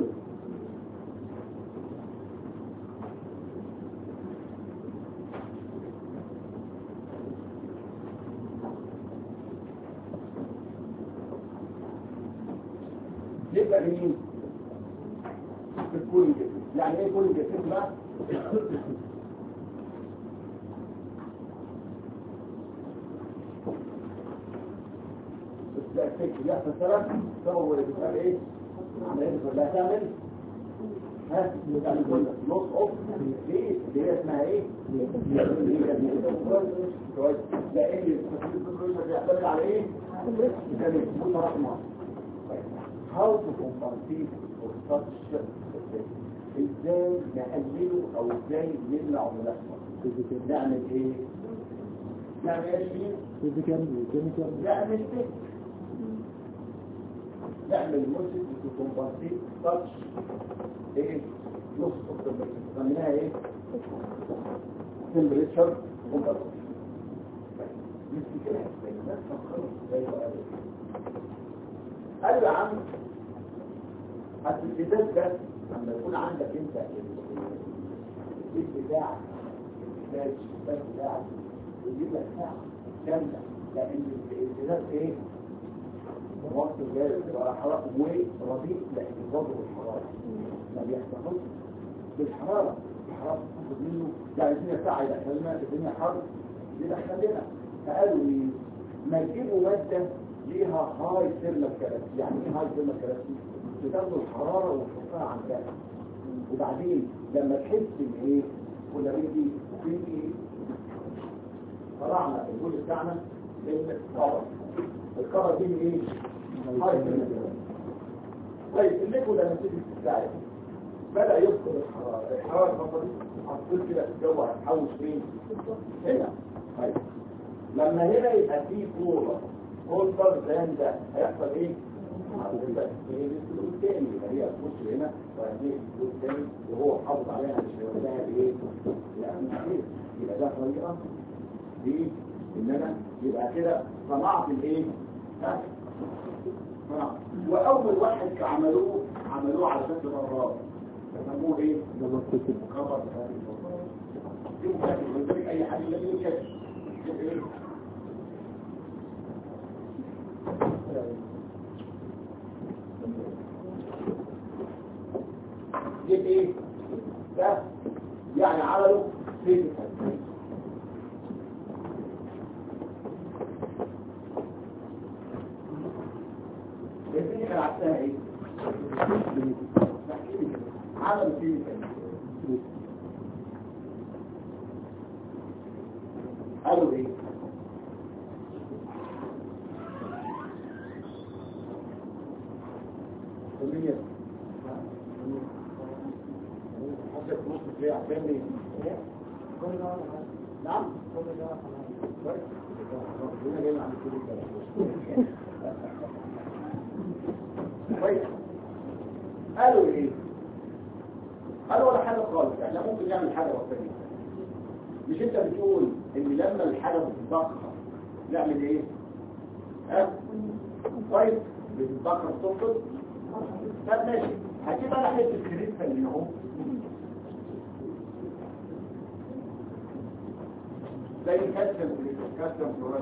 نبدأ منين؟ في الكولينج يعني ايه كولينج بقى؟ لا الفكر يحصل سبب سبب ولا بيسبب ايه؟ عملية لا تعمل ها تعمل كل نص اوف ايه اللي هي اسمها ايه؟ كويس لان التفكير بيعتمد على ايه؟ كان متراكمة how to compensate for such ازاي نقلله او ازاي نمنع ملاحظة نعمل ايه؟ نعمل ايه شيء؟ فيزيكال وكيميكال نعمل ايه؟ نعمل موسيقى تكمبنسيت تاتش ايه نص سميناها ايه تمبريتشر كومبنسيت مثل كده الناس فكروا ازاي بقى قال يا عم اصل الازاز ده لما يكون عندك انت البيت بتاعك الازاز الشباك بتاعك ويجيب لك ساعه كامله لان الازاز ايه وقت الجاز حرارة ورديء لاحتفاظه بالحرارة ما بيحتفظ بالحرارة الحرارة تاخد منه يعني الدنيا ساعة يدخلنا الدنيا حر يدخل لنا فقالوا ايه ما تجيبوا مادة ليها هاي ثيرمال كراسي يعني ايه هاي ثيرمال كراسي بتاخد الحرارة وتحطها على الجاز وبعدين لما تحس ان ايه كنا بيجي في ايه طلعنا الجزء بتاعنا للقبر القبر دي ايه هاي طيب الليكويد لما تيجي تستعد بدأ يفقد الحرارة الحرارة الفضلية هتقول كده في الجو هتحوش فين؟ هنا طيب لما هنا يبقى فيه كورة كولبر زان ده هيحصل ايه؟ هتبقى ايه الفلوس تاني يبقى هي هتخش هنا وهدي الفلوس تاني وهو حافظ عليها مش هيوديها بايه؟ يعني يبقى ده طريقة دي ان انا يبقى كده صنعت الايه؟ ها؟ واول واحد عملوه عملوه على شكل مرات سموه ايه؟ ده مكتوب خبر يكتبوا كاتب ولذلك اي حد لازم يكتب يكتب ايه جيب ايه ده يعني عملوا فيزيكال الفيزيكال عكسها ايه احكي لي كده. عملوا فيزيكال قالوا ايه كلية حسب نص ليه عشان ليه نعم كويس. ربنا جاي عند كل الكلام. كويس قالوا ايه قالوا ولا حاجه خالص احنا ممكن نعمل حاجه وثانيه مش انت بتقول ان لما الحاجه بتتبخر نعمل ايه ها طيب بتتبخر تنقص طب ماشي هجيب انا حته الكريستا اللي اهو زي كالسيوم كالسيوم كلورايد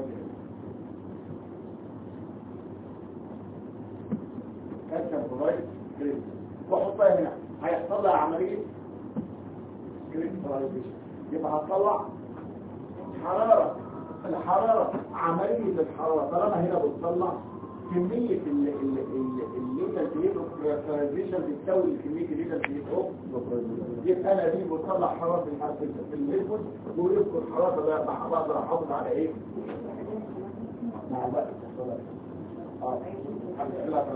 كالسيوم كلورايد كريستا واحطها هنا هيحصل لها عمليه كريستاليزيشن يبقى هتطلع حراره الحراره عمليه الحراره طالما هنا بتطلع كميه ال ال ال الليتال فيت اوف كريستاليزيشن بتساوي كميه الليتال فيت اوف يبقى انا دي بتطلع حراره الحراره في الليكويد ويذكر الحراره ده بقى بقدر احافظ على ايه مع الوقت اه الحمد لله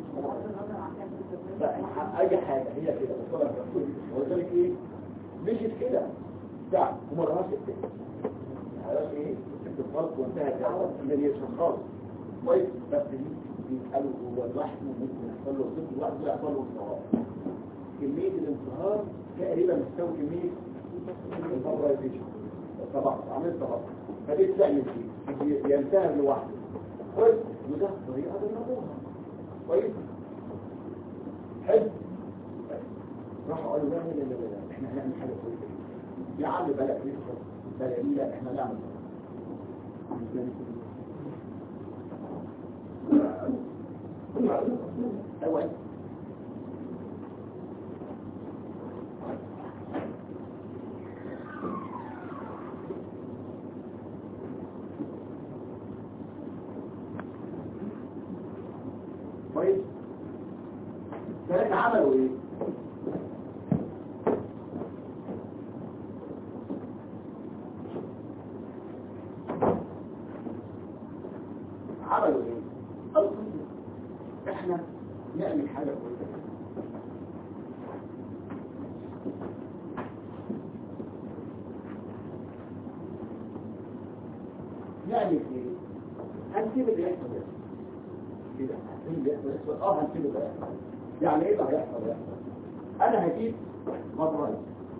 لا اي حاجة هي كده بصورة ولذلك ايه مشيت كده ده وما رماش كده هذا ايه الفرق وانتهى الدعوة الذي يشخص كويس بس دي بيسألوا هو الواحد ممكن يحصل له ضد الواحد يحصل له انصهار كمية الانصهار تقريبا تساوي كمية الفبرايزيشن طبعا عملت طبعا فدي تعمل فيه ينتهي لوحده كويس وده طريقة بالنبوها كويس حلو راحوا قالوا لا لا لا لا احنا هنعمل حاجه كويسه يا عم بلا يدخل بلا لا احنا نعمل اول كويس ثلاثة عملوا ايه عملوا ايه قالوا احنا نعمل حاجة كويسة نعمل ايه هنسيب اللي يحصل ده كده هنسيب اللي يحصل يحصل اه هنسيب اللي يحصل يعني ايه اللي هيحصل يحصل انا هجيب مطرية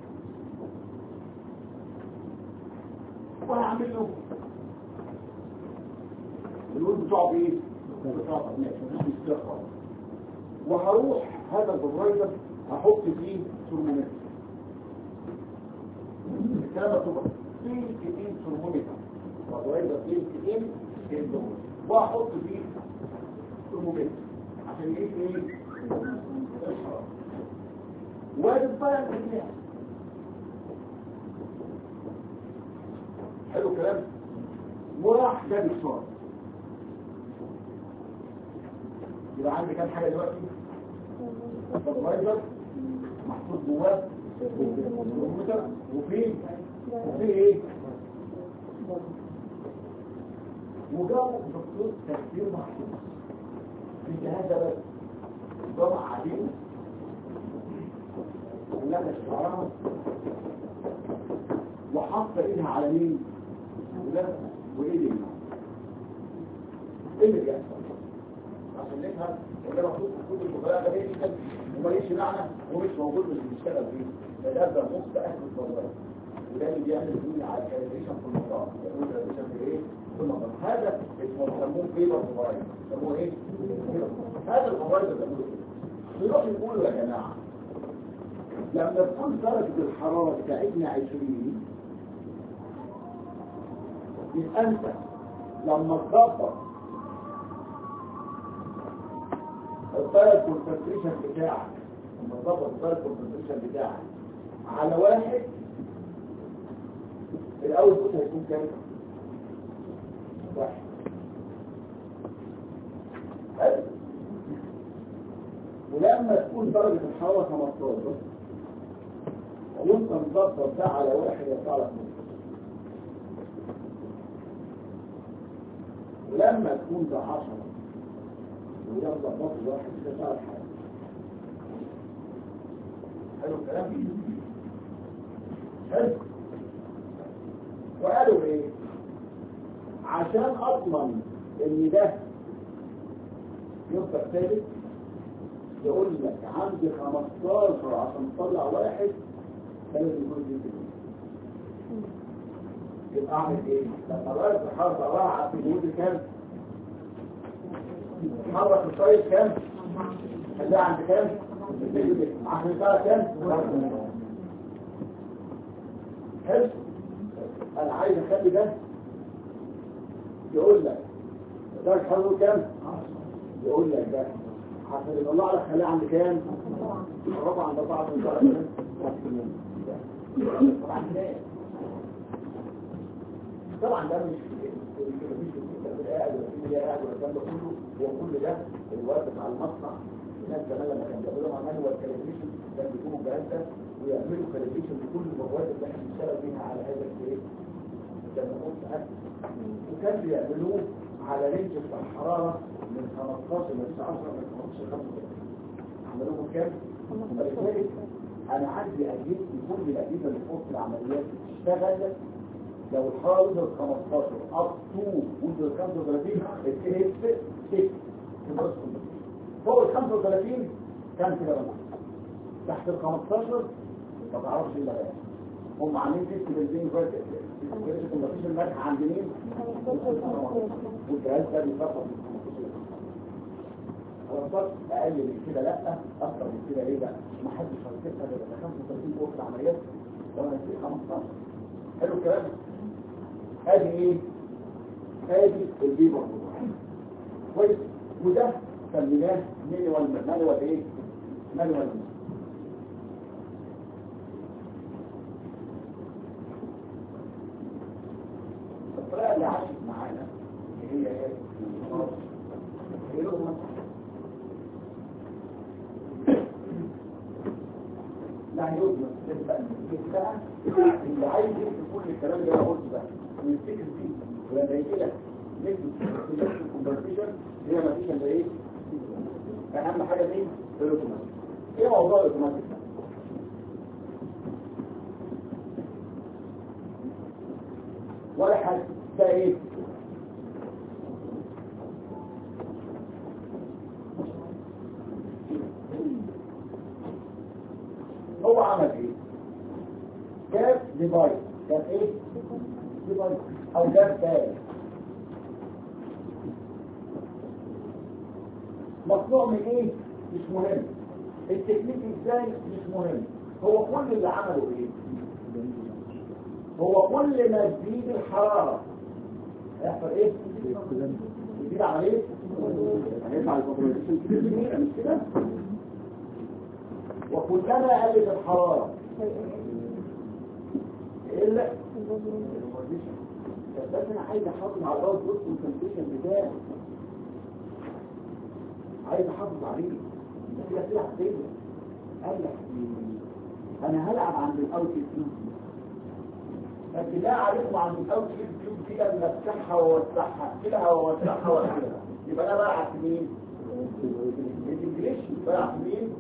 وهعمل له النور بتاعه ايه بتاعه ماشي مفيش مستقبل وهروح هذا البرايزر هحط فيه ترمومتر الكلام ده طبعا فيه كتير ترمومتر وبرايزر فيه كتير ترمومتر وهحط فيه ترمومتر عشان يجيب ايه الحرارة واجب بقى الإجماع حلو الكلام وراح جاب الشرط يبقى عندي كام حاجة دلوقتي الفرمايزر محطوط جواه الكمبيوتر وفيه وفيه ايه وجابوا دكتور تكتير محطوط في الجهاز ده بس ضمع عليه ولبس شعرها وحط ايدها على مين ولبس وايدي ايه اللي بيحصل عشان نفهم ان انا المفروض كل الفقراء ده ليه كده وماليش معنى ومش موجود مش بيشتغل فيه ده ده ده نص اهل الفقراء وده اللي بيعمل فيه على الكاليبريشن في المطار يقول الكاليبريشن في ايه في المطار هذا اسمه بيسموه فيبر فبراير بيسموه ايه هذا الفبراير ده بيعملوا ايه يروح يقولوا يا جماعه لما تكون درجة الحرارة بتاعتنا 20 يبقى انت لما تظبط الطير كونسنتريشن بتاعك لما تظبط الطير كونسنتريشن بتاعك على واحد الاول فوت هيكون كام؟ واحد حلو ولما تكون درجة الحرارة 15 وانت مظبط ده على واحد يطلع لك نص ولما تكون ده 10 وده مظبط واحد يطلع لك حاجة حلو الكلام حلو وقالوا ايه عشان اضمن ان ده يبقى ثابت يقول لك عندي 15 عشان تطلع واحد لازم يكون دي كده يبقى اعمل ايه؟ لما غيرت الحرب راح في الوجود كام؟ حرك الطريق كام؟ خليها عند كام؟ عشان يطلع كام؟ حلو انا عايز اخلي ده يقول لك درجة حرارته كام؟ يقول لك ده عشان يطلع لك خليه عند كام؟ الربع عند بعض من درجة طبعا ده طبعا ده مش مش قاعد ولا قاعد ولا الكلام ده كله هو كل ده الواقف على المصنع الناس زمان لما كانوا بيعملوا عملوا الكاليبريشن كانوا بيجيبوا الجهاز ده ويعملوا كاليبريشن لكل المواد اللي احنا بنشتغل بيها على هذا الايه؟ ده نقص اكل وكان بيعملوه على رينج بتاع الحراره من 15 ل 10 من 15 ل 35 عملوهم كام؟ فلذلك انا عندي اجهزه كل الاجهزه اللي في وسط العمليات بتشتغل لو الحراره وصلت 15 اب تو وصلت 35 الكيس 6 فوق ال 35 كان كده بقى تحت ال 15 ما تعرفش الا بقى هم عاملين تيست بنزين فايت مفيش الملح عند مين والجهاز ده بيفرق خلاص اقل من كده لا اكتر من كده ليه بقى ما حدش هيكتبها غير 35 فوق العمليات وانا في 15 حلو الكلام ادي ايه ادي البيبر كويس وده سميناه مانوال مانوال ايه مانوال الطريقه اللي عاشت معانا هي ايه هي لهم لا يضمن تبقى بقى اللي عايز يكتب كل الكلام اللي انا قلته ده ويفتكر فيه ولما يجي لك نكتب الكونفرتيشن هي ما فيش الا ايه اهم حاجه دي الاوتوماتيك ايه موضوع الاوتوماتيك ده ولا حاجه ده ايه هو عمل ايه جاب ديفايس جاب ايه ديفايس او جاب تاج مصنوع من ايه مش مهم التكنيك ازاي مش مهم هو كل اللي عمله ايه هو كل ما تزيد الحرارة هيحصل ايه يزيد عملية هيطلع الكونتروليشن كبير مش كده وكلما قلت الحرارة الا بس انا عايز احافظ على الراوند بوست والكونتروليشن بتاعي عايز احافظ عليه ده كده كده حقيقي قال لك انا هلعب عند الاوت كيوب لكن لا عليكم عند الاوت كيوب دي لما افتحها واوسعها كده واوسعها واقفلها يبقى انا بلعب في مين؟ الانجليش بلعب في مين؟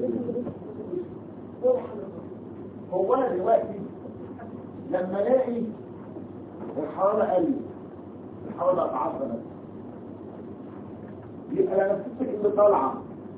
هو انا دلوقتي لما الاقي الحراره قلت الحراره بقت 10 مثلا يبقى لما تفتك اللي طالعه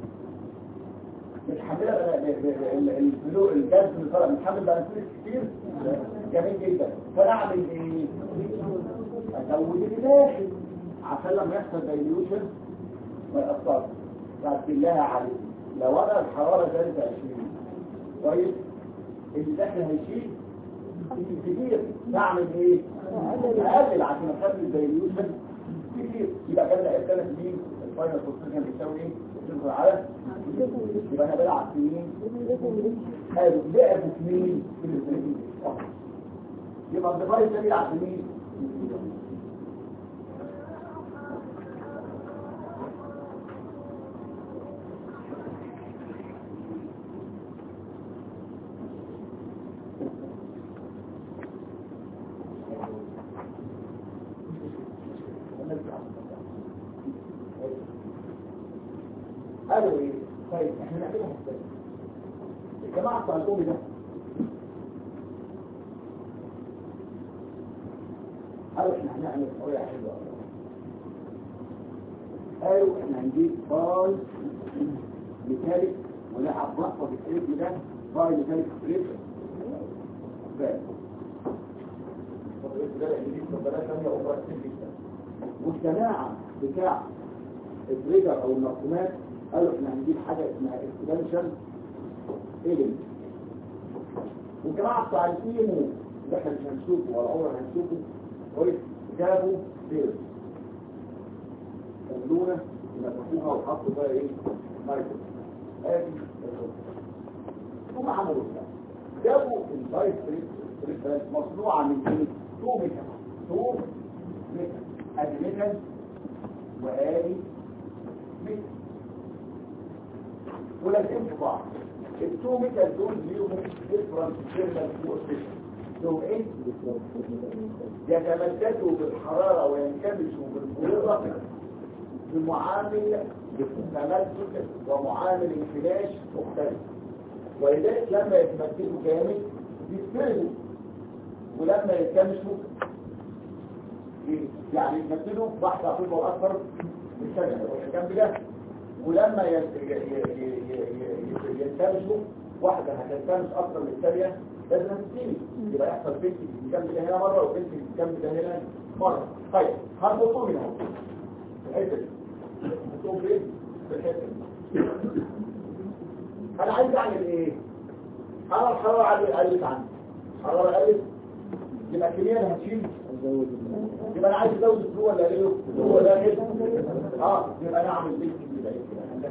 متحمله الفلو الجاز اللي طالع متحمل بقى فلوس كتير جميل جدا فانا اعمل ايه؟ ازود اللي داخل عشان لما يحصل دايليوشن ما يأثرش بعد بالله عليك لو انا الحراره زادت 20 كويس اللي داخل هيشيل كتير بعمل ايه؟ اقلل عشان اخلي الدايليوشن كتير يبقى كان الثلاث سنين الفاينل بوزيشن بيساوي ايه؟ بيساوي على يبقى انا بلعب سنين قالوا لعبوا سنين في البريدنج يبقى الديفايس ده بيلعب سنين قالوا ايه طيب احنا نعملها ازاي الجماعه بتوع الام ده قالوا احنا هنعمل طريقه حلوه أوي. قالوا احنا هنجيب باي ميتاليك ونلعب رقبه بالاسم ده باي ميتاليك ستريب بس طب الاسم ده اللي دي مبادرات ثانيه اخرى كتير جدا والجماعه بتاع التريجر او المرسومات قالوا احنا هنجيب حاجه اسمها اكسبانشن ايلين والجماعه بتاع الايمو اللي احنا مش هنشوفه ولا عمرنا هنشوفه كويس جابوا بيرز خلونا نفتحوها وحطوا بقى ايه مايكرو ادي الخطة. هم عملوا كده جابوا البايت ستريب مصنوعه من ايه؟ تو ميكا تو ميكا ادي ميكا وادي ميكا ولازم في بعض التو ميكا دول ليهم ديفرنت سيرفر كوفيشن دول ايه؟ يتمددوا بالحرارة وينكمشوا بالبريضة بمعامل تمدد ومعامل انفلاش مختلف ولذلك لما يتمددوا جامد يتفردوا ولما يتكمشوا إيه؟ يعني يتمددوا واحدة أطيبة أكثر من ثانية الجنب ده ولما يت- ي- ي- ي- ي- ي- ينكمشوا واحدة هتنكمش أكثر من الثانية لازم تسيب يبقى يحصل بنت الجنب ده هنا مرة وبنت الجنب ده هنا مرة طيب هنحطهم هنا اهو. في الحتة دي هنحطهم فين؟ في الحتة دي أنا عايز أعمل إيه؟ أنا الحرارة قلت قلت عندي الحرارة قلت يبقى الكمية اللي هتشيل نزود يبقى انا عايز ازود الفلو ولا ايه هو ده كده اه يبقى انا اعمل بيت كده كده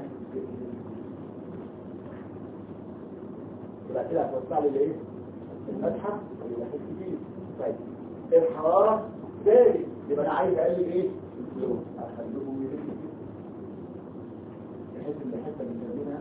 يبقى كده هتوسع لي الايه الفتحه ويبقى حته كبير طيب الحراره ثابت يبقى انا عايز اقلل ايه الفلو اخليهم يلفوا كده بحيث ان الحته اللي بنسميها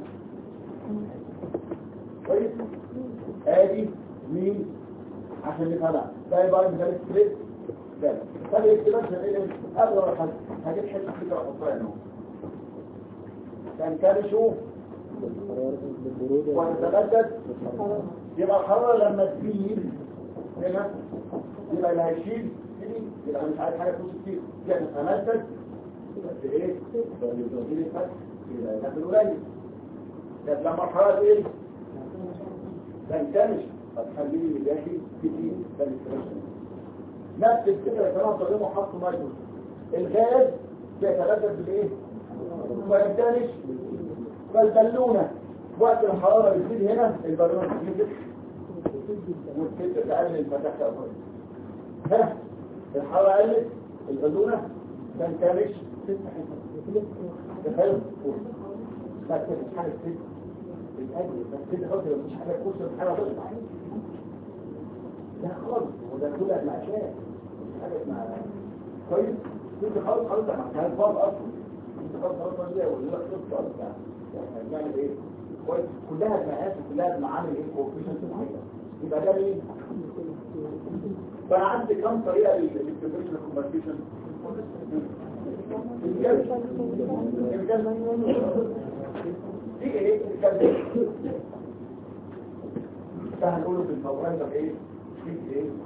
كويس ادي مين عشان نفهمها ده يبقى ده السبريت ده طب الاكتباس ايه اغلى حاجه هجيب حته كده احطها هنا كان كان يشوف الحرارة بالبرودة وتتبدد يبقى الحراره لما تزيد هنا يبقى اللي هيشيل دي يبقى مش عايز حاجه توصل كتير يبقى تتمدد بس ايه يزيد الفتح يبقى ياخد قليل طب لما الحراره ايه تنكمش فتخليه اللي داخل كتير ده الاكتباس نفس الفكرة كمان تقدموا حط مايكرو الغاز بيتبدل بالايه ما يبدالش فالبالونة وقت الحرارة بتزيد هنا البالونة بتزيد وتبدأ تقلل الفتحة أول ها الحرارة قلت البالونة تنكمش تخيل بس مش حاجة تزيد الأجل بس كده خلاص مش حاجة تخش الحرارة تطلع لا خالص وده كلها معشات مش حاجة اسمها كويس انت خلاص خلاص ما كانت باب اصلا انت خلاص خلاص ما ليه ولا لا خلاص خلاص يعني هنعمل ايه كويس كلها بمقاس وكلها بمعامل ايه كوفيشنت معينه يبقى ده ايه فانا عندي كم طريقه للكوفيشنت كونفرتيشن دي ايه الكلام ده هنقوله في الموضوع ده ايه في ايه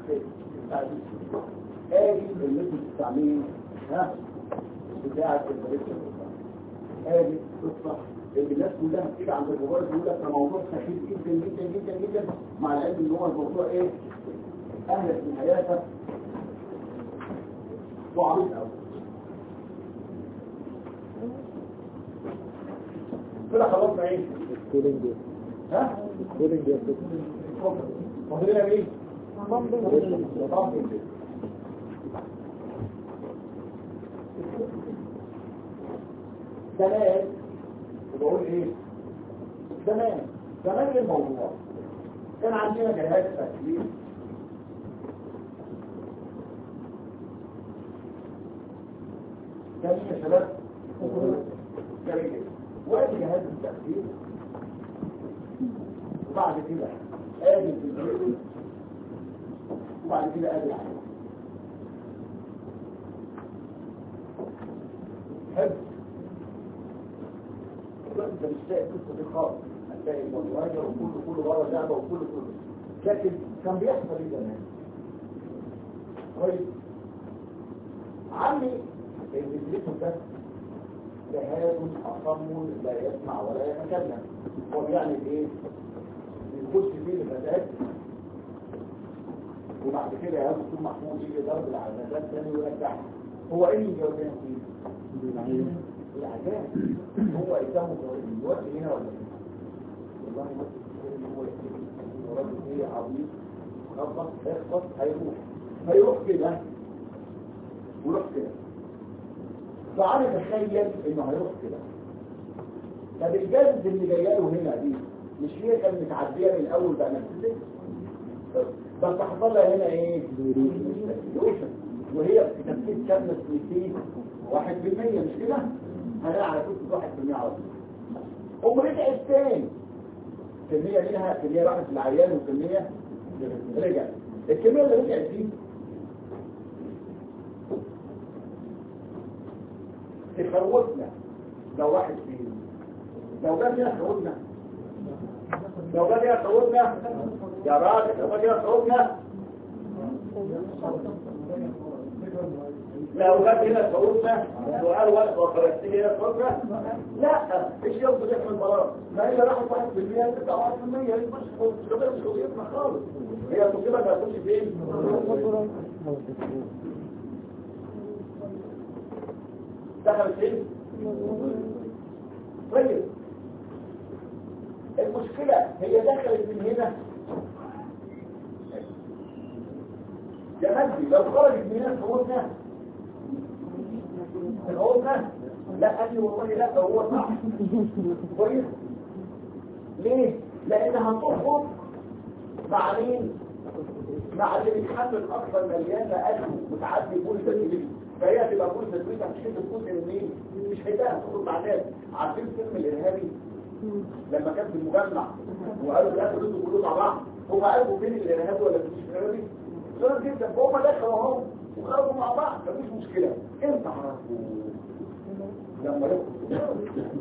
ادي اللي انتوا بتستعمليه ها بتاعه البريشن ادي القصه اللي الناس كلها بتيجي عند الموبايل تقول لك ده موضوع سخيف جدا جدا جدا جدا مع العلم ان هو الموضوع ايه اهلك من حياتك وعميق قوي كده خلصنا ايه الكولينج ها الكولينج يا ست فاضلنا ايه بامبنج طب زمان وبقول ايه زمان زمان ايه الموضوع كان عندنا جهاز تكليف كان يا شباب جميل جدا وادي جهاز التكليف وبعد كده ادي الفيديو وبعد كده ادي العين حلو دلوقتي انت مش لاقي القصه دي خالص هتلاقي المواجهه وكله كله ورا لعبه وكله كله لكن كان بيحصل ايه زمان كويس عمي الفيديو ده جهاز أصم لا يسمع ولا يتكلم هو بيعمل ايه بيخش فيه الفتاة وبعد كده يا دكتور محمود يجي ضرب العمليات تاني ويرجعها هو ايه اللي جاوبنا فيه العجاب هو قدامه دلوقتي هنا ولا هنا والله ما هو هو راجل ايه عبيط خبط اخبط هيروح هيروح كده ويروح كده فعلي تخيل انه هيروح كده طب الجاز اللي جايه له هنا دي مش هي كانت متعديه من الاول بقى نفسها بس حصل لها هنا ايه ديوريشن وهي بتنفيذ كام نسبتين واحد بالمية مش كده هنلاقي على كل واحد بالمية على طول قوم رجعت تاني كمية منها كمية راحت للعيان وكمية رجعت الكمية اللي رجعت دي تخوفنا لو واحد فيهم لو جاب فيها تخوفنا لو جاب فيها تخوفنا يا راجل لو جاب فيها تخوفنا لو جاب هنا تخوفنا سؤال وقت وخرجتني هنا تخوفنا لا ايش يوصل يحمل البلاط ما هي راحت واحد في المية تبقى واحد في المية هي مش مش مش قضيتنا خالص هي المصيبة ما تخش فين دخلت فين طيب المشكلة هي دخلت من هنا يا مجدي لو خرجت من هنا تقولنا تقولنا لا قال لي والله لا هو صح كويس ليه؟ لأنها هتخرج مع مين؟ مع اللي بيتحمل أكثر مليانة ألف متعدي كل تسليم فهي تبقى كل تسليم مش هتكون من مين؟ مش هيبقى تخرج مع ناس عارفين فيلم الإرهابي لما كان في المجمع وقالوا في الآخر انتوا كلهم مع بعض هم عارفوا فين الإرهابي ولا مش الإرهابي؟ صورة جدا فهم دخلوا اهو وخرجوا مع بعض مفيش مشكلة امتى عرفوا؟ لما يخرجوا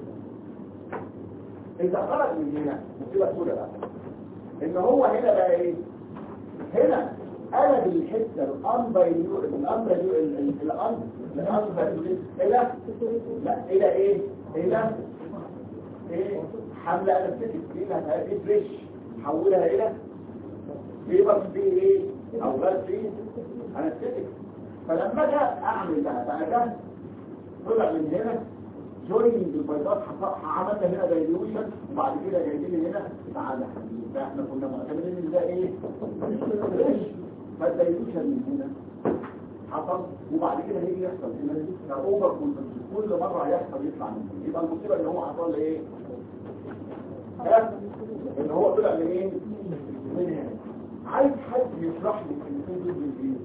إذا خرج من هنا مصيبة سودة بقى إن هو هنا بقى إيه؟ هنا قلب الحتة الأنبا الأنبا الأنبا الأنبا إلى لا إلى إيه؟ إلى إيه؟ حملة أنستيك إلى هذه فريش حولها إلى بيبقى فيه إيه؟ أو غاز فيه أنستيك فلما جاء أعمل بقى بقى ده طلع من هنا جويننج البيضات عملنا هنا دايلوشن وبعد كده جايبين هنا تعالى احنا كنا معتمدين ان ده ايه فريش فالدايلوشن من هنا حصل وبعد كده هيجي يحصل هنا فاوفر كل مره هيحصل يطلع من هنا يبقى المصيبه ان هو حصل له ايه ها ان هو طلع من ايه من هنا عايز حد يشرح لي الكلمتين دول بالايه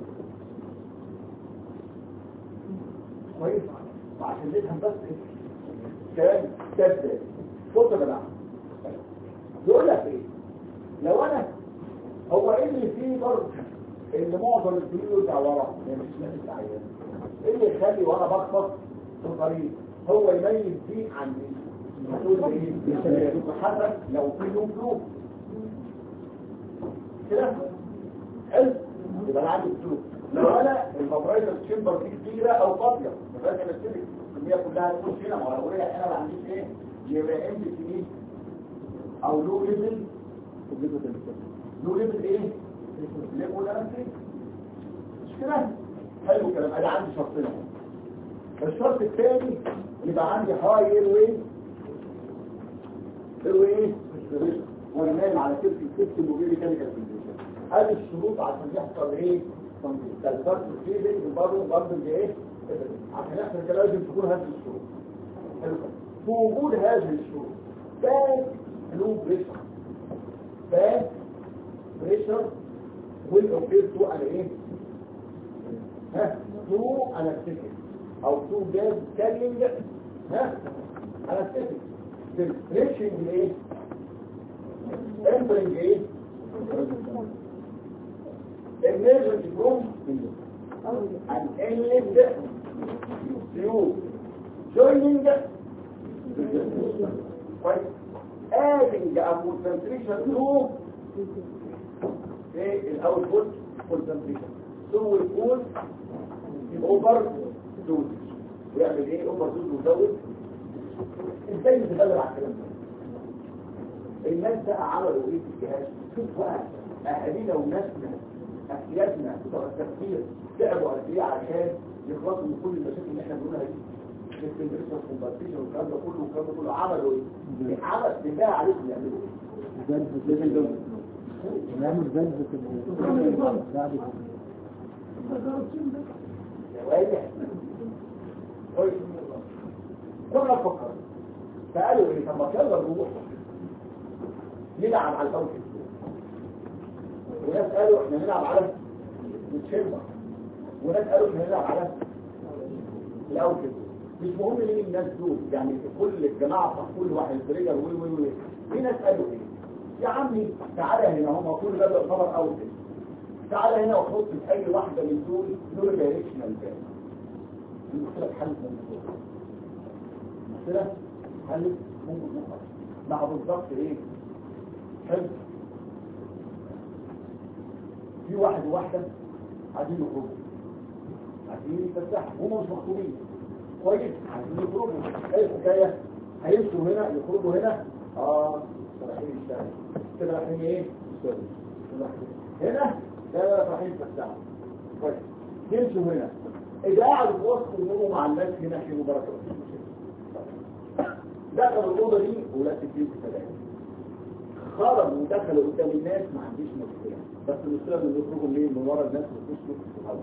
كويس وعشان نفهم بس كلام كذاب بص يا جماعه يقول لك ايه لو انا هو ايه اللي فيه برضه ان معظم الفلوس يرجع ورا يعني مش ناس العيان ايه اللي يخلي وانا بخبط في الطريق هو يميز دي عن دي هتقول ايه يتحرك لو في له فلوس كده حلو يبقى انا عندي فلوس لو انا الفبرايزر تشمبر دي كبيره او فاضيه يبقى انا بشتري الكميه كلها تخش هنا ما هو انا ما عنديش ايه يبقى ام تي او لو ليفل لو ليفل ايه ليفل انتي مش كده حلو الكلام انا عندي شرطين الشرط الثاني يبقى عندي هاي ايروي ايروي وانا نايم على كرسي السيستم وغيري كيميكال كونديشن هذه الشروط عشان يحصل ايه تنفيذ الفيزيك برضه برضه ايه عشان يحصل كده لازم تكون هذه الشروط حلو في وجود هذه الشروط باك لو بريشر باك بريشر والاوكير تو على ايه ها تو انستيك او تو جاز كارينج ها انستيك ريتشنج ايه entering ايه emergent from an inlet through joining طيب adding a concentration to ايه الاوتبوت concentration ثم يكون اوفر دوز ويعمل ايه اوفر دوز ويزود ازاي نتغلب على الكلام ده الناس بقى عملوا ايه في الجهاز شوف بقى اهالينا وناسنا اكيادنا بتوع التفكير تعبوا قد ايه عشان يخلصوا من كل المشاكل اللي احنا بنقولها دي الكمبريشن والكمبريشن والكلام ده كله والكلام ده كله عملوا ايه؟ عمل بالله عليكم يعملوا ايه؟ نعمل فالف في ال- بعد كده. واضح كويس كنا فكر فقالوا ايه طب ما يلا نروح نلعب على الفوز وناس قالوا احنا نلعب على التشيمبر وناس قالوا احنا نلعب على الاوتل مش مهم مين الناس دول يعني كل الجماعه بتاع كل واحد تريجر وي وي وي في ناس قالوا ايه يا عمي تعالى هنا هم كل ده يعتبر اوتل تعالى هنا وحط في اي واحده من دول دول دايركشنال بان المشكله اتحلت من الدول المشكله اتحلت من الدول مع بالظبط ايه حلو في واحد وواحده عايزين يخرجوا عايزين يتفتحوا هم مش مخطوبين كويس عايزين يخرجوا ايه الحكايه هيمشوا هنا يخرجوا هنا اه رايحين يشتغلوا كده رايحين ايه هنا لا رايحين يتفتحوا كويس يمشوا هنا اذا قعدوا في وسط النور مع الناس هنا في مباراه دخلوا الاوضه دي ولا تجيب كلام خرجوا ودخلوا قدام الناس ما عنديش مشكله بس المشكله ان يخرجوا منين من ورا الناس ويخشوا في الهواء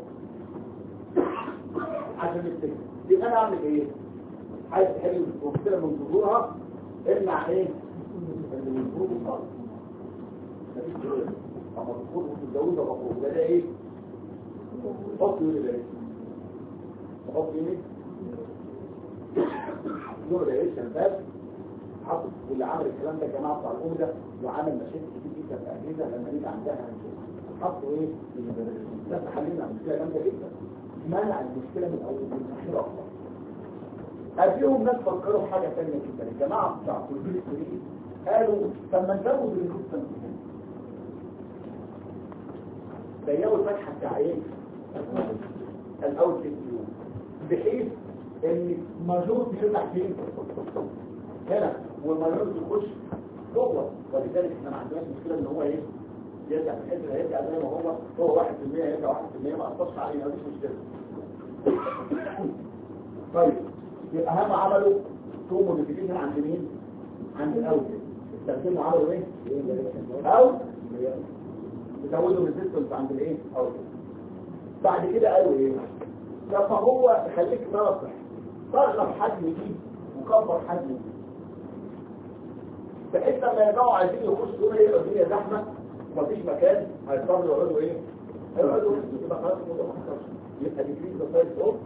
عشان يفتكر يبقى انا اعمل ايه عايز تحل المشكله من ظهورها امنع ايه اللي يخرجوا خالص مفيش كده اما تخرجوا تتجوزوا مفروض ده ايه حط يقول ايه حط ايه دور ايه شباب حط واللي عمل الكلام ده جماعه بتاع الأمة وعمل مشاكل كتير جدا في الاجهزه لما نيجي عندها حطوا ايه ده حلينا مشكله جامده جدا منع المشكله من اول من الاخير اكتر قبلهم ناس فكروا في حاجه ثانيه جدا الجماعه بتاع كليه الكليه قالوا طب ما نزود النص ضيقوا الفتحه بتاع ايه؟ الاول بحيث ان مجهود يطلع فين؟ هنا والمجهود يخش جوه ولذلك احنا ما عندناش مشكله ان هو ايه؟ يرجع في الحته اللي هيرجع زي ما هو هو 1% يرجع 1% ما اثرش علينا مفيش مشكله. طيب يبقى هم عملوا تو موديفيكيشن عند مين؟ عند الاول استخدموا عملوا ايه؟ او زودوا الريزيستنس عند الايه؟ او بعد كده قالوا ايه؟ طب هو خليك ناصح صغر حجم دي وكبر حجم دي بحيث لما يرجعوا عايزين يخشوا هنا يبقى الدنيا زحمه ومفيش مكان هيضطروا يقعدوا ايه؟ يقعدوا يبقى خلاص الموضوع ما حصلش يبقى ديكريز ذا سايز اوف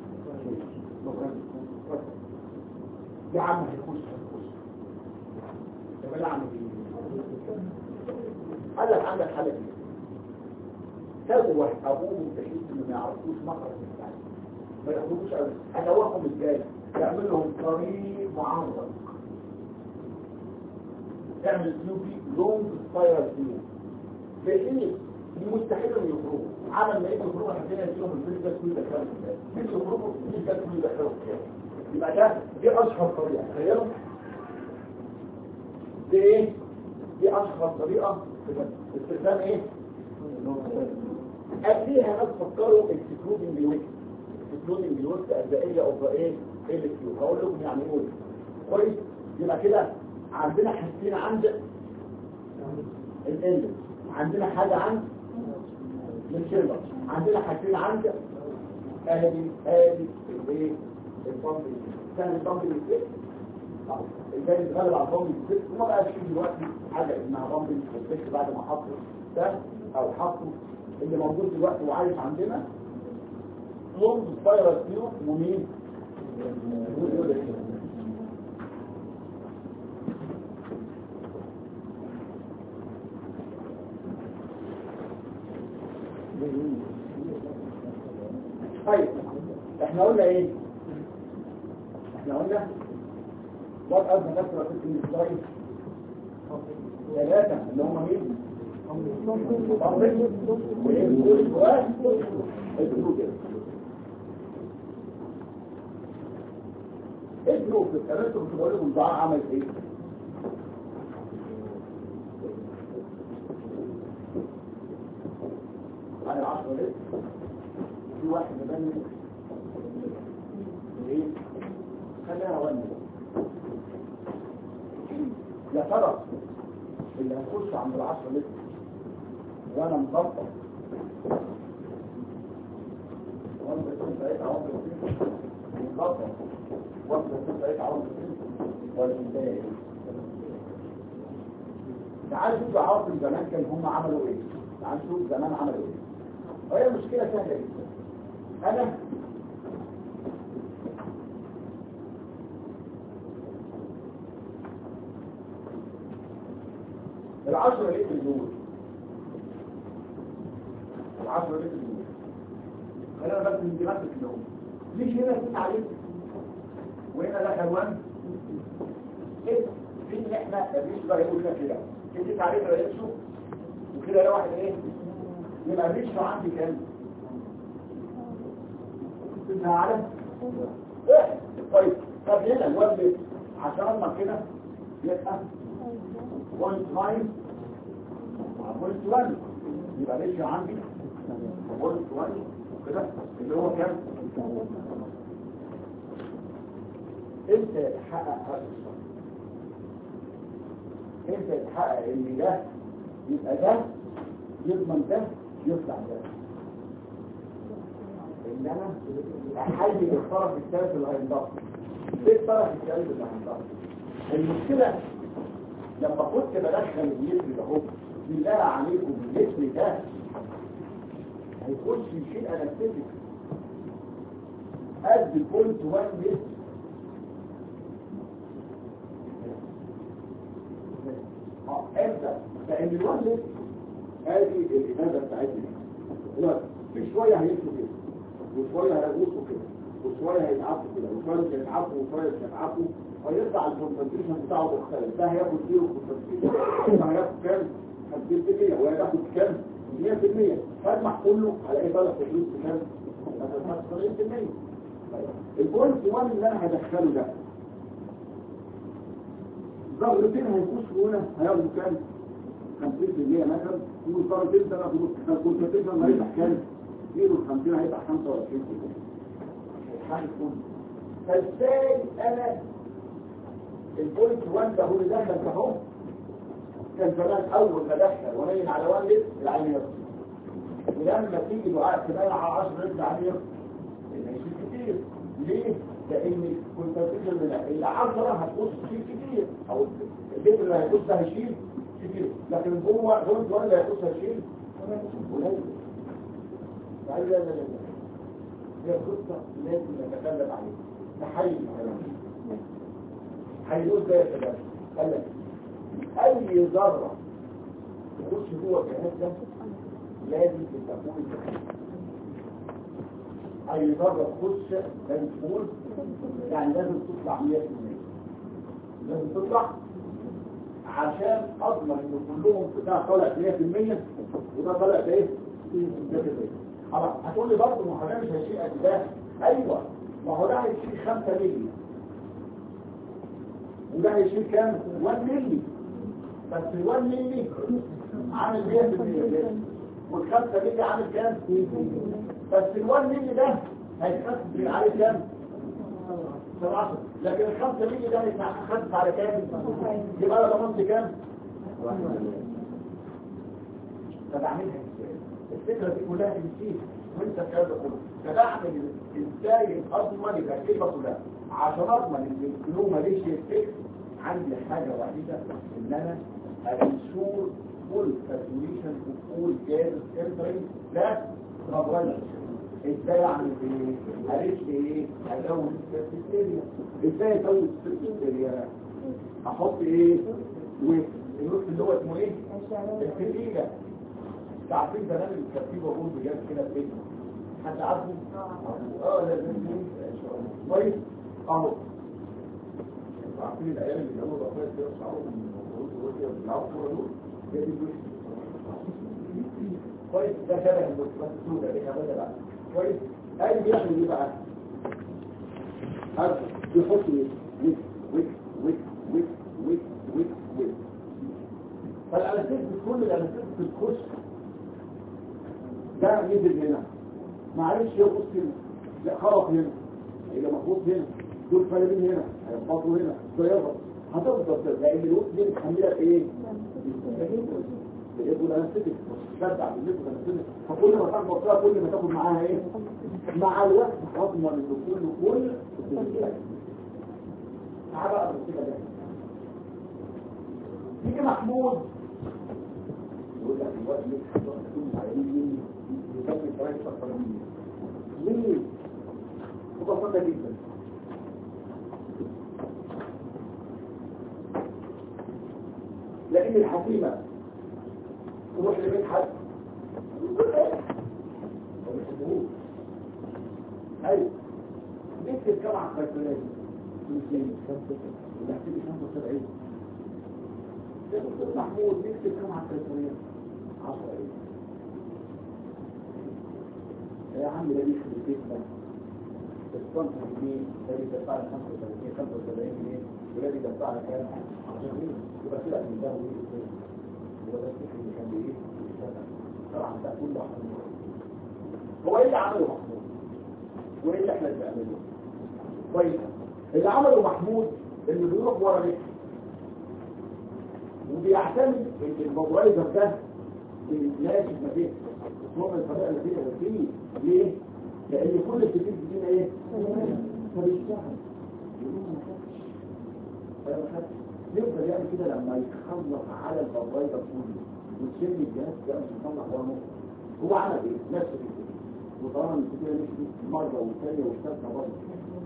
يا عم هيخش هيخش طب انا اعمل ايه؟ قال لك عندك حل كده سوح ابوهم بحيث انه ما يعرفوش مخرج الثاني ما ياخدوش قوي هدوخهم ازاي تعمل لهم طريق معرض تعمل سنوبي لونج سبايرال فيو بحيث مستحيل انه يخرجوا عمل ما يجي يخرجوا احنا كده نديلهم الفيزيكال كل يدخلوا مش يخرجوا الفيزيكال كل يدخلوا يبقى ده دي اشهر طريقه تخيلوا دي ايه دي اشهر طريقه في استخدام ايه قبليها ناس فكروا اكسكلودنج الويك اكسكلودنج الويك الأجزائية اوف ايه ال كيو هقول لكم يعني ايه كويس يبقى كده عندنا حاجتين عند ال عندنا حاجة عند الشيلر عندنا حاجتين عند ادي ادي الايه البامبل كان البامبل الست الجاي يتغلب على البامبل الست وما بقاش فيه دلوقتي حاجه اسمها بامبل الست بعد ما حطوا ده او حطوا اللي موجود دلوقتي وعايش عندنا لونج سبايرال تيوب ومين؟ طيب احنا قلنا ايه احنا قلنا وات از نفسر في الاسرائيل ثلاثة اللي هم مين طبعا ادروا في التمثل في بقول لكم دعاء عمل ايه عن العشرة ليه في واحد مبني ايه خليها وني يا ترى اللي هيخش عند العشرة لتر وانا مخطط وانا بكون ساعتها عمر مخطط وانا بكون ساعتها عمر ولا ازاي تعال شوف عاصم زمان كان هم عملوا ايه تعال شوف زمان عملوا ايه وهي مشكلة سهلة جدا انا العشرة لتر دول العشرة لتر دول خلينا بس نتمسك لهم مش هنا تسعة لتر وهنا ده كمان ايه في ان احنا مفيش بقى يقول لك كده في تسعة لتر يمشوا وكده ده واحد ايه يبقى الريشو عندي كام؟ تسعة على ايه طيب طب هنا نولد عشان اما كده يبقى 1.5 مع 0.1 يبقى ريشيو عندي 1.1 كده اللي هو كام؟ امتى يتحقق هذا الشرط؟ امتى يتحقق ان ده يبقى ده يضمن ده يطلع ده ان انا احلل الطرف الثالث اللي هينضغط ايه الطرف الثالث اللي هينضغط المشكله لما كنت بدخل اللتر ده اهو بالله عليكم اللتر ده هيخش يشيل انستيك قد بوينت 1 لتر اه امتى لان الوان لتر هذه الإبادة بتاعتنا دلوقتي في شوية هيمشوا كده وشوية هيغوصوا كده وشوية هيتعبوا كده وشوية مش هيتعبوا وشوية مش هيتعبوا ويطلع الكونسنتريشن بتاعه مختلف ده هياخد زيرو كونسنتريشن ده هياخد كام 50% وهياخد كام 100% فاجمع كله على ايه بقى تدريس كام مثلا 70% البوينت 1 اللي انا هدخله ده ضربتين هيخشوا هنا هياخدوا كام 50% مثلا وصارت انت بقى الكونسنتريشن هيبقى كام؟ 50 هيبقى 25% الحل كله فازاي انا البوينت 1 ده هو اللي دخل ده اهو كان زمان اول ما دخل ونين على 1 لتر العين يصل ولما تيجي دعاء كمان على 10 لتر العين يصل يشيل كتير ليه؟ لان الكونسنتريشن اللي 10 هتخش تشيل كتير او اللتر اللي هيخش ده هيشيل كتير لكن جوه بوينت 1 اللي هيخش هيشيل قليل لا لا لا لا هي قصة لازم نتكلم عليها تحيي الكلام هيقول ده يا شباب قال لك اي ذرة تخش جوه الجهاز ده لازم تكون اي ذرة تخش لازم تكون يعني لازم تطلع 100% لازم تطلع عشان اضمن ان كلهم ده طالع 100% وده طالع بايه؟ 100% خلاص هتقول لي برضه ما هو ده مش هيشيل قد ده ايوه ما هو ده هيشيل 5 مللي وده هيشيل كام 1 مللي بس ال 1 مللي عامل 100% وال 5 مللي عامل كام بس ال 1 مللي ده هيتخفف عليه كام 17 لكن ال 5 مللي ده هيتخفف على كام يبقى انا ضمنت كام طب اعملها ازاي الفكره دي كلها بتشيل وانت الكلام ده كله فده اعمل ازاي اضمن يبقى الكلمه كلها عشان اضمن ان الكلو ماليش يفتك عندي حاجه وحيده ان انا انشور فول ساتوريشن وفول جاز انترنج لا ربنا ازاي اعمل ايه؟ قالت لي ايه؟ ازود السيريا ازاي ازود السيريا؟ احط ايه؟ ويت الويت اللي هو اسمه ايه؟ التقيلة تعرفين زمان الترتيب وقول بجد كده بإيه حد عارفه؟ اه لازم كويس اهو عارفين الايام اللي كانوا بقى كده شعرهم من الوقت كده بيلعبوا كوره دول هي دي الوش كويس ده شبه الوش السوداء اللي كمان بقى كويس قال بيعمل ايه بقى؟ هذا بيحط ايه؟ ويك ويك ويك ويك ويك ويك ويك فالأناسيس كل الأناسيس بتخش ده نزل هنا معلش يبص هنا لا خرق هنا هيبقى مخبوط هنا دول فالبين هنا هيبطوا هنا ده يضرب هتفضل كده لان الوقت دي متحمله ايه؟ بيقول الاناسيس تشجع بالنسبه للاناسيس فكل ما تاخد بطلها كل ما تاخد معاها ايه؟ مع الوقت تضمن ان كل كل تعال بقى بالصيغه ده يجي محمود يقول لك الوقت ليه تكون عليه يسمي الفرائض الفرمية ليه؟ مبسطة جدا لأن الحكيمة تروح لبيت حد ما بيحبوش أيوة نكتب كم على الخيطرية دي؟ 75 دكتور محمود نكتب كم على التليفونية 10 ايه يا عم ده ليش في البيت ده الصنف جنيه ده بيدفع لي 35 75 جنيه وده بيدفع لي كام 10 جنيه يبقى كده من ده وايه هو ده الفكر اللي كان بايه طبعا ده كله محمود هو ايه اللي عمله محمود وايه اللي احنا بنعمله كويس اللي عمله محمود انه بيروح ورا نكتب وبيعتمد ان الموبرايزر ده بيتناقش ما بين اسمهم الفرق اللي فيها فيه ليه؟ لان كل التكليف فينا ايه؟ فبيشتغل يقول ما خدش فما خدش يفضل يعمل كده لما يتخلص على الموبرايزر كله وتشيل الجهاز ده مش مطلع ورا نص هو عمل ايه؟ نفس الفكره وطبعا الفكره مش مره والثانيه والثالثه برضه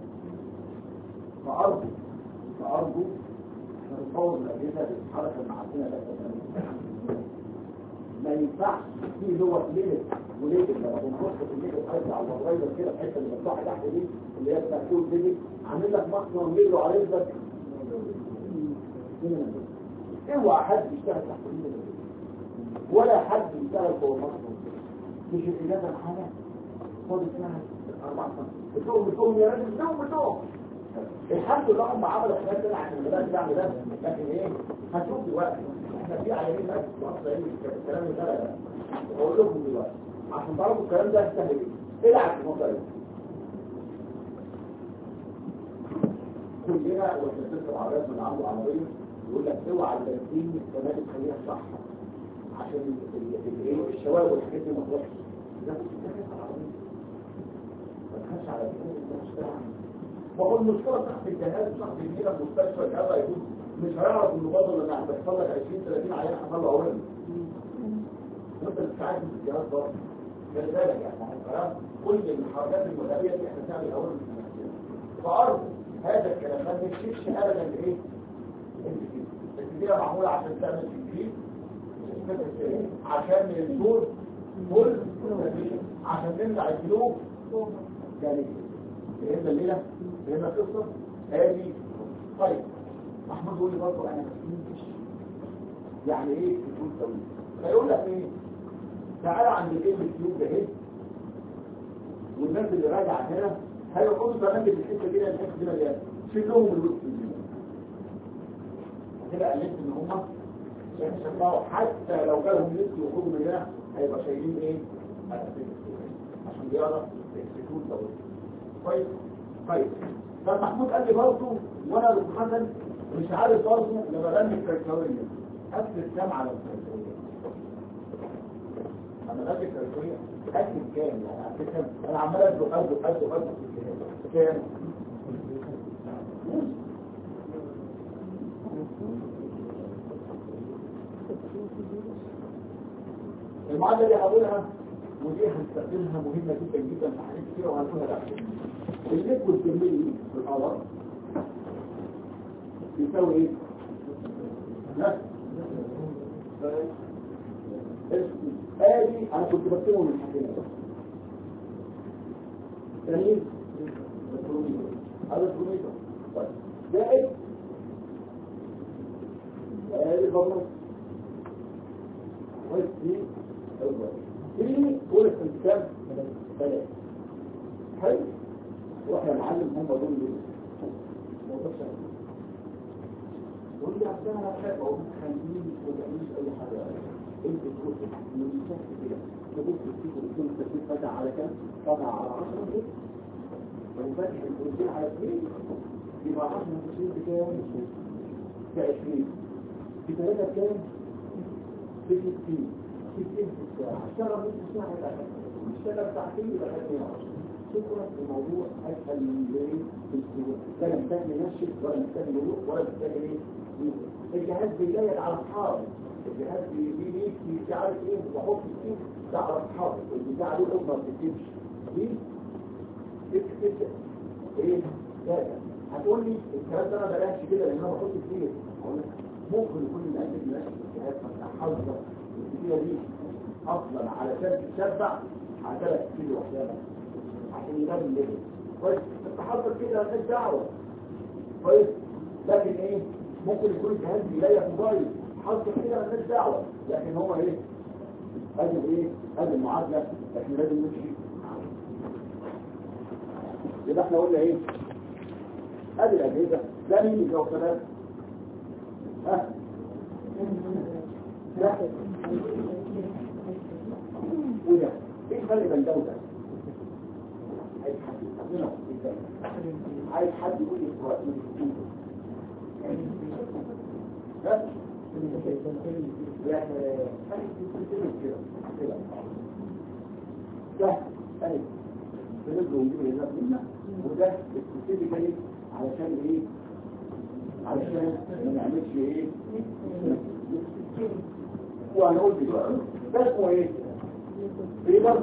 فارجو فارجو نطور الأجهزة بالحركة المعدنة ده ما ينفعش في هو ليميت وليميت لما بنخش في الليميت حاجة على الرايدر كده الحتة اللي مفتوحة تحت دي اللي هي بتاع كل دي عامل لك مصنع ويجروا على رجلك اوعى حد يشتغل تحت الليميت ولا حد يشتغل فوق المصنع مش الإجازة الحالة فاضي ساعة أربع سنين بتقوم بتقوم يا راجل نوم بتقوم الحمد لله هم عملوا حاجات كده عشان بدات تعمل ده لكن ايه هتشوف دلوقتي احنا في عيانين ناس مصريين الكلام ده ده بقول لكم دلوقتي عشان تعرفوا الكلام ده سهل ايه العب في المنطقه دي كلنا واحنا بنركب عربيات من عنده عربيه يقول لك اوعى البنزين السنه دي تخليها صح عشان الايه الشوايه والحاجات دي ما تروحش لا تخش على العربيه ما تخش على البنزين وهو المشكلة تحت الجهاز تحت الجهاز المستشفى الجهاز هيكون مش هيعرف انه بدل ان هتحصل لك 20 30 عيان حصل له اورام انت بتساعد في الجهاز برضه كذلك يعني كل الحركات المدارية دي احنا بنعمل اورام فارجو هذا الكلام ما تكشفش ابدا لايه؟ الكتيرة معمولة عشان تعمل تكليف عشان الدور كل عشان نمنع الفلوس يعني فهمنا الليلة فهمنا القصة هذه طيب محمود يقول لي برضه انا مفهمتش يعني ايه تكون طويل فيقول لك ايه تعالى عند كلمة الكيوب ده اهي والناس اللي راجعه هنا هيقعدوا زمان في الحته دي الحته دي مليانه شيل لهم الوقت كده قلت ان هم يشفعوا حتى لو جالهم نفس يخرجوا من هنا هيبقى شايلين ايه؟ عشان يعرف يكتبون طويل كويس طيب فمحمود قال لي برضه وانا ابو حسن مش عارف برضه لما رمي الكركويه اكتب كام على الكركويه انا غير الكريتوريا اكتب كام يعني على فكره انا عمال ادلق ادلق ادلق ادلق في الكلام كام المعادله دي هقولها ودي هنستخدمها مهمه جدا جدا في حاجات كتير وهنقولها بعد كده الليكويد كميه في الهواء يساوي ايه؟ نفس ادي انا كنت بكتبه من حاجتين تمييز الكروميتر هذا الكروميتر طيب زائد ادي البرنامج كويس دي اول دي قول استنتاج ثلاثة حلو روح يا معلم هم دول دول موضوع سهل يقول لي عشان انا بحب اقول خليني ما تعملش اي حاجه انت تقول من شخص كده تقول تفتيك وتكون التفتيك فتح على كام؟ فتح على 10 كده لو فاتح الكرسي على 2 يبقى 10 تشيل بكام؟ ب 20 في 3 بكام؟ ب 60 60 في الساعه اشتغل نص ساعه يبقى اشتغل ساعتين يبقى 110 شكرا الموضوع اسهل من ايه في السهوله لا محتاج ننشف ولا محتاج نروح ولا محتاج ايه الجهاز بيجيد على اصحابه الجهاز بيجي مش عارف ايه بحط فيه ده على اصحابه البتاع دي ما بتكتبش دي تكتب ايه ده هتقول لي الكلام ده انا بلاش كده لان انا بحط كتير اقول لك ممكن يكون المقدم ماشي في الجهاز فتحفظ الكتيره دي اصلا علشان تتشبع على ثلاث كتير لوحدها عشان ينام الليل كويس التحضر كده مالهاش دعوه كويس لكن ايه ممكن يكون الجهاز بيلاقي موبايل حضر كده مالهاش دعوه لكن هو ايه ادي ايه ادي المعادله احنا لازم نمشي يبقى احنا قلنا ايه ادي الاجهزه ده مين اللي ثلاث ها لا وده ايه الفرق بين ده وده عايز حد يفهمنا ازاي عايز حد يقول لي هو ايه بس ده اهي بنبدأ ونجيب الهزاب منا وده السبيسيفيكالي علشان ايه علشان ما نعملش ايه وهنقول دلوقتي ده اسمه ايه؟ ريبر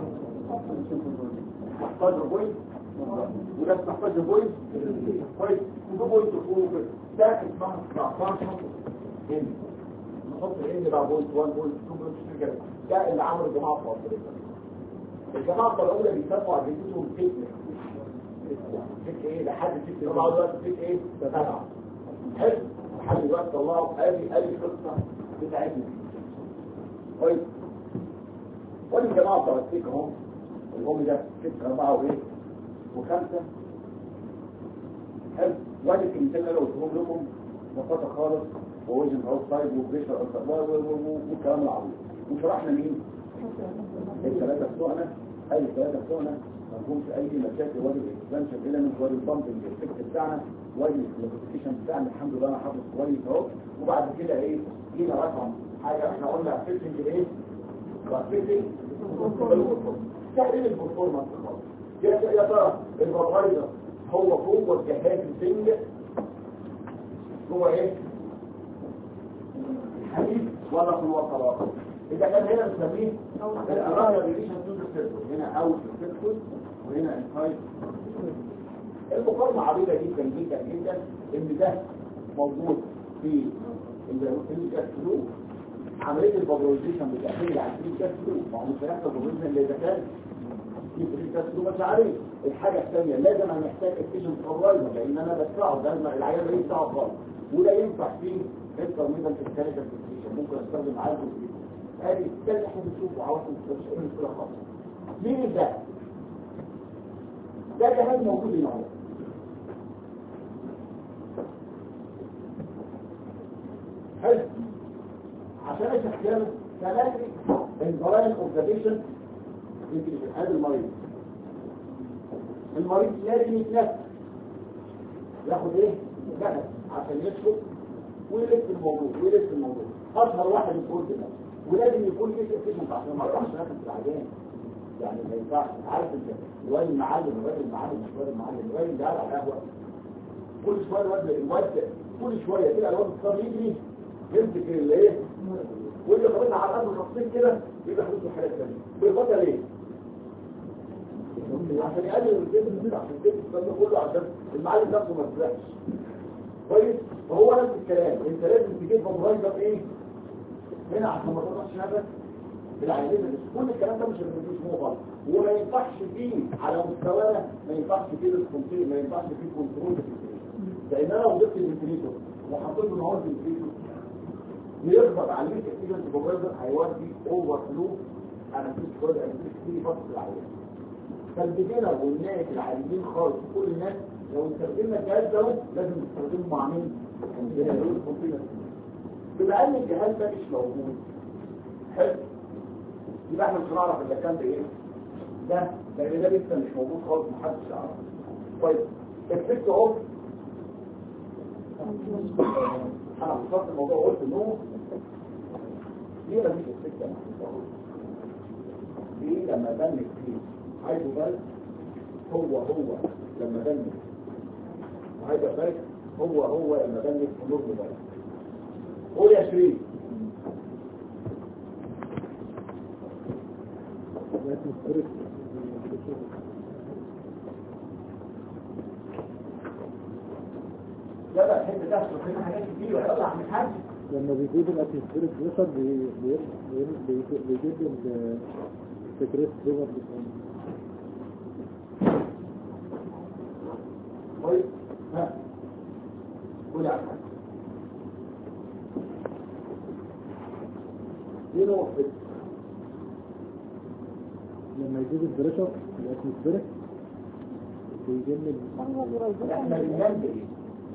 محفظ بوينت وده محفظ بوينت كويس وده بوينت فوق ده اسمها 19 هنا نحط الهند بقى بوينت 1 بوينت 2 بوينت 3 كده ده اللي عملوا الجماعه في مصر الجماعه الاولى بيسموا عجينتهم فتنه فتنه ايه لحد فتنه طلعوا دلوقتي فتنه ايه سبعه حلو لحد دلوقتي طلعوا ادي ادي قصه بتاعتنا كويس ودي الجماعه بتوع السيك اهو الام ده ستة أربعة وإيه وخمسة حلو وادي الكلمتين اللي أنا قلتهم لكم بسيطة خالص ووزن اوت سايد وبريشر والكلام العظيم وشرحنا مين؟ الثلاثة بتوعنا أي الثلاثة بتوعنا ما لهمش أي مشاكل وادي الاكسبانشن إيلمنت وادي البامبنج الفكت بتاعنا وادي الكلاسيفيكيشن بتاعنا الحمد لله أنا حافظ كويس أهو وبعد كده إيه؟ جينا رقم حاجة إحنا قلنا فيتنج إيه؟ فيتنج تحليل البرفورمانس خالص يا يا ترى البرغاي ده هو جوه الجهاز السنج جوه ايه الحديد ولا في الوصلات اذا كان هنا نسميه الارابيا ريليشن تو ذا هنا اوت سيركل وهنا انسايد المقارنه عريضه جدا جدا جدا ان ده موجود في الفيزيكال فلو عمليه الفابورايزيشن بتعتمد على الفيزيكال فلو ما هو مش هيحصل فابورايزيشن الا اذا كان الفيزيكال فلو مش عارف الحاجه الثانيه لازم انا محتاج اكتيشن فابورايزر لان انا بدفعه ده العيان ده يدفعه خالص وده ينفع فيه انترميدال كاليكال فيكشن ممكن استخدم عالجه فيه ادي ده اللي احنا بنشوفه عاوز مش اي مشكله خالص مين ده؟ ده جهاز موجود هنا اهو حلو عشان اشرح ثلاثة انفراين اوبزرفيشن يمكن هذا المريض المريض لازم يتنفس ياخد ايه؟ نفس عشان يسكت ويلف الموضوع ويلف الموضوع اشهر واحد الكورد ده ولازم يكون في تأكيد عشان ما يطلعش نفس العيان يعني ما ينفعش عارف انت الواد المعلم الواد المعلم مش الواد المعلم الواد ده على القهوه كل شويه الواد الواد كل شويه كده الواد الصغير يجري يمسك الايه واللي خبطنا على الارض خطين كده يبقى حدوث حاجه ثانيه بالبطل ليه؟ عشان يقلل الجسم عشان الجسم الدم كله عشان المعلم نفسه ما يطلعش كويس فهو نفس الكلام انت لازم تجيب فبرايزر ايه هنا عشان ما تطلعش نفس بالعينين كل الكلام ده مش مش موضوع وما ينفعش فيه على مستوانا ما ينفعش فيه الكونترول ما ينفعش فيه كنترول لان انا لو ضفت الفنتريتور وحطيت له نهار الفنتريتور يضغط عليه اكتيفنت فبرايزر هيودي اوفر فلو انا كنت شويه انا كنت كتير فصل العيان فالبدينا والناس العاديين خالص كل الناس لو استخدمنا الجهاز ده لازم نستخدمه مع مين؟ بما ان الجهاز ده مش موجود حلو يبقى احنا مش هنعرف اذا كان ده ايه ده لان ده لسه مش موجود خالص محدش يعرف طيب افكت اهو انا فصلت الموضوع قلت انه ليه مفيش افكت انا ليه لما بنك فيه عايزه بالك هو هو لما بنك وعايزه بالك هو هو لما بنك في نور بالك قول يا شريف الاتموسفيريك لا لا الحته ده عشان فيها حاجات كتير وهيطلع من حد لما بيجيب الاتموسفيريك بريشر بي- بي- بي- بي- بيجيب السكريت ليفر كويس ها قول يا عم دي نقطة لما يجيب البريشر الاتموسفيريك بيجيب لي أنا برايزر احنا بننام بايه؟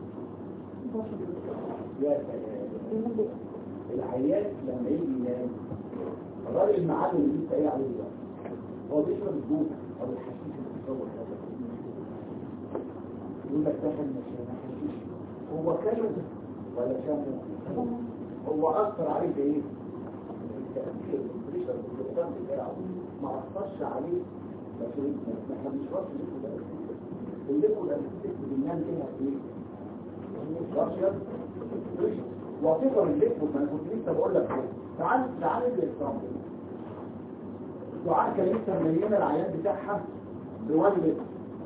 يا سلام العيان لما يجي ينام الراجل المعلم اللي لسه قايل عليه ده هو بيشرب الدود او الحشيش اللي بيصور هذا يقول لك ده كان مش حشيش هو كلمه ولا شمه هو اثر عليه بايه؟ التأثير البريشر الدكتور بتاعه ما اثرش عليه لكن ما احنا بنشربش الليكو ده الليكو ده بننام فيها ايه؟ راشيا بريشر وتقدر الليكويد ما انا كنت لسه بقول لك ايه تعال تعال الاكزامبل دعاء كان لسه مليانه العيان بتاعها بوان لتر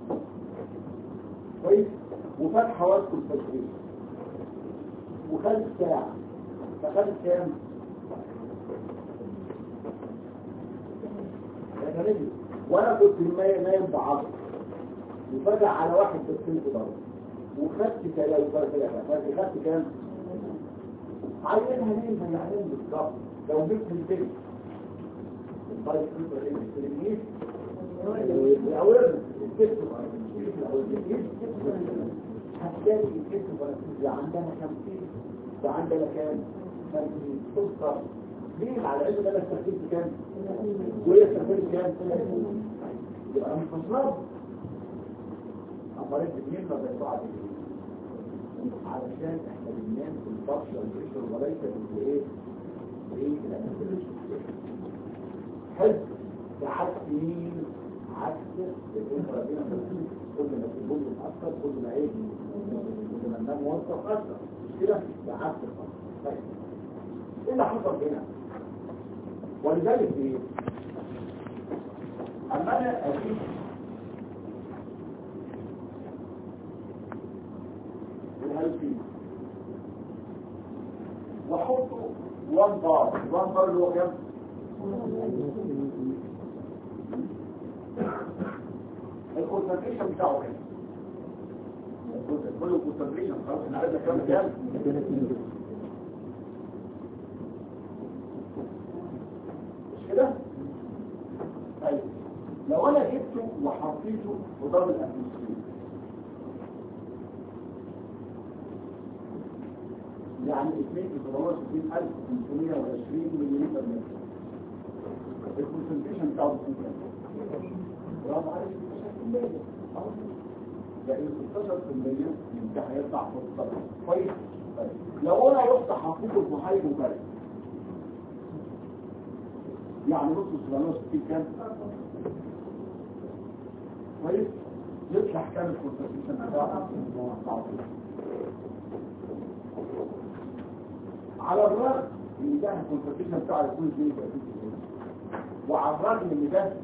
كويس وفتحه واسكت التشريح وخدت ساعه فخدت كام؟ يا جميل وانا كنت نايم نايم بعض وفجأة على واحد بسنت ضرب وخدت ثلاثة وثلاثة خدت كام؟ عينها ليه زي عينين بالظبط لو جبت البيت البايت كيبر ايه التلميذ الاويرنس الكتف هتلاقي الكتف ده عندنا 50 ده عندنا كام؟ 50 تذكر ليه على علم انا استخدمت كام؟ وهي استخدمت كام؟ يبقى مش مصنف أمريكا الاثنين ما بيطلع علشان احنا بننام في البشر البشر وليس بالايه؟ بايه؟ حلو ده عكس مين؟ عكس الانفرادين كل ما تقول اكتر كل ما ايه؟ كل ما ننام موظف اكتر مش كده؟ ده عكس الخطر طيب ايه اللي حصل هنا؟ ولذلك ايه؟ اما انا اجيب الهلفين واحطه وان بار وان بار اللي هو كام الكونسنتريشن بتاعه كام كل الكونسنتريشن خلاص احنا عرفنا كام كام مش كده طيب لو انا جبته وحطيته في ضرب الاتموسفير يعني 2,520 مليون متر الكونسنتريشن بتاعه بيكون كام؟ برافو عليك يعني 16% من ده هيطلع فوق الطبع كويس طيب لو انا رحت حطيته في محايد مبارك يعني نص 760 كام كويس يطلع كام الكونسنتريشن بتاعه على الرغم ان ده الكونسنتريشن بتاعه يكون زي ده وعلى الرغم ان ده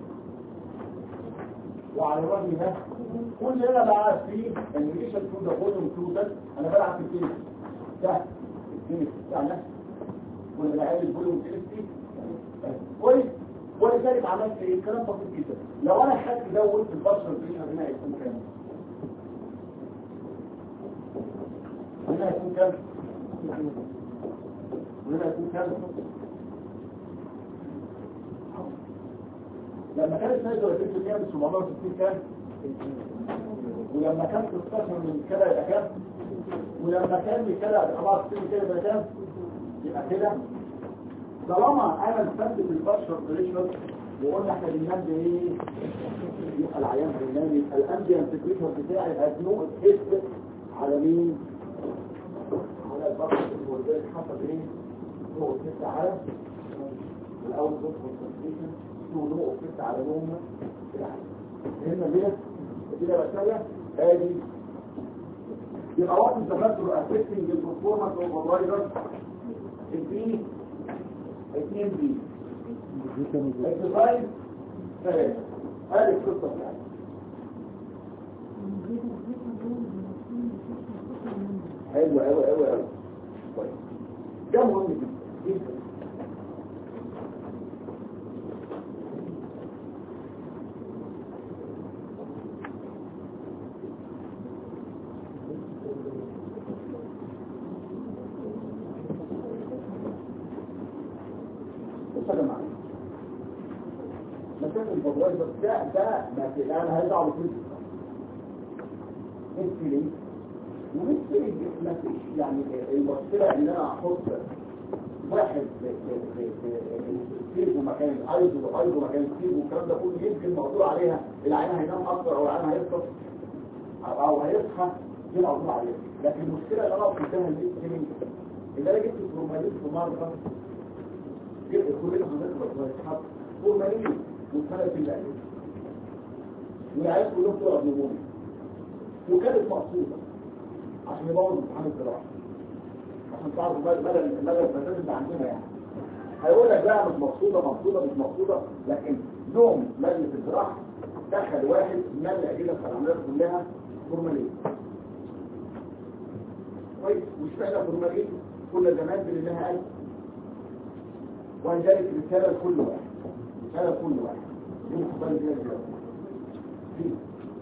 وعلى الرغم ده كل اللي انا بلعب فيه ان ليش الكود ده فوليوم 2 ده انا بلعب في التنس ده التنس بتاعنا ولا بلعب الفوليوم تنس كويس ولذلك عملت ايه كلام بسيط جدا لو انا خدت ده وقلت البشر بريشر هنا هيكون كام هنا هيكون كام هنا هيكون كام لما كانت نازله في كام 760 كام ولما كان 16 من كده يبقى كام ولما كان من كده يبقى 64 كده يبقى كام يبقى كده طالما انا استخدم البشر بريشر وقلنا احنا بننام بايه يبقى العيان بينام يبقى الامبيانت بريشر بتاعي هتنوع تثبت على مين على البشر ولذلك حصل ايه نوع تثبت على الاول دوت كونسنتريشن تو نوع تثبت على نوم هنا ليه كده بسالة ادي يبقى وقت التفكر افكتنج البرفورمانس اوف الرايدر البي 2 بي اكسرسايز ثلاثة هذه القصة بتاعتي حلو قوي قوي قوي كويس ده مهم جدا جدا بص يا جماعه مسافه الفضائل ده ده ما في انا هيرجع بكل ممكن ليه وممكن ما فيش يعني المشكله ان انا احط واحد في في في سيب ومكان ايضو وايضو مكان سيب والكلام ده كله يمكن مقدور عليها العين هينام اكتر او العين هيفطر او أو هيصحى دي مقدور عليها لكن المشكله اللي انا قلتها اللي اللي انا جبت الفورمالين في مره جبت كلنا هنقرا ويتحط فورمالين واتخلقت اللعبه والعيال كلهم بتوع نمونيا وكانت مقصوده عشان يبوظ امتحان الزراعه عشان تعرفوا مدى مدى مدى الفساد اللي عندنا يعني هيقول لك بقى مش مقصوده مقصوده مش مقصوده لكن نوم مجلس الجراحه دخل واحد ملأ كده في العمليات كلها فورمالين كويس مش معنى فورمالين كل زمان بنلاقيها قلب ولذلك رسالة لكل واحد رسالة لكل واحد يمكن بالي بيها دلوقتي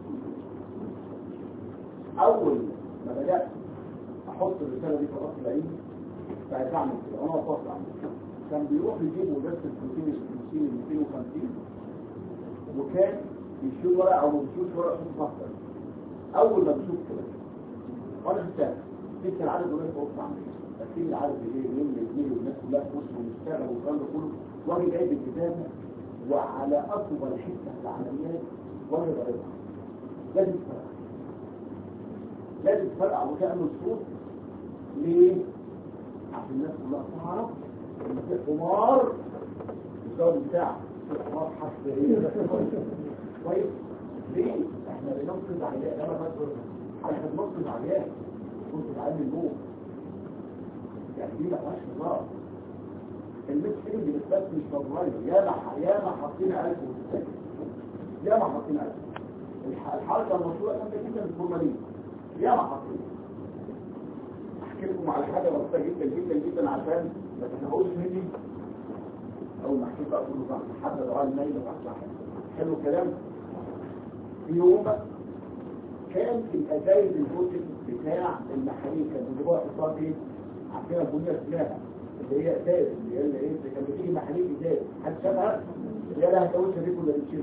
أول ما بدأت أحط الرسالة دي في رأس العين بقيت أعمل كده وأنا وصلت أعمل كان بيروح يجيب مدرسة البروتين البروتين 250 وكان يشيل ورقة أو ما بيشيلش ورقة في مصر أول ما بشوف كده وأنا في السنة جبت العدد ولقيت بص عامل تكتيب العدد اللي يوم الاثنين والناس كلها في وسط ومشتغل والكلام ده كله واجي جايب الكتاب وعلى اطول حته في العمليات واجي بقرا لازم تفرقع لازم تفرقع وتعمل صوت ليه؟ عشان الناس كلها تعرف ان في حمار الزوج بتاعك في حمار حس ايه كويس ليه؟ احنا بننقذ عيال انا بس احنا بننقذ عيال كنت بعلم جوه يعني دي ما فيهاش هزار الميكس فيلم بالنسبه مش طبيعي ياما ياما حاطين ألف وستين ياما حاطين ألف الح- الحركه المشهوره كانت جدا الفورمالين ياما حاطين احكي لكم على حاجه بسيطه جدا جدا جدا عشان ما تتهوش مني اول ما حكيت بقى كله صح حتى لو قال نايم صح حلو الكلام في يوم كان الازايز البوتل بتاع المحاليل كان بيجيبوها في الصلاه ايه عندنا البنيه اسمها اللي هي ازاز اللي هي اللي ايه اللي كان بتيجي محاليل ازاز حد شافها اللي هي لها كاوتش دي كلها بتشيل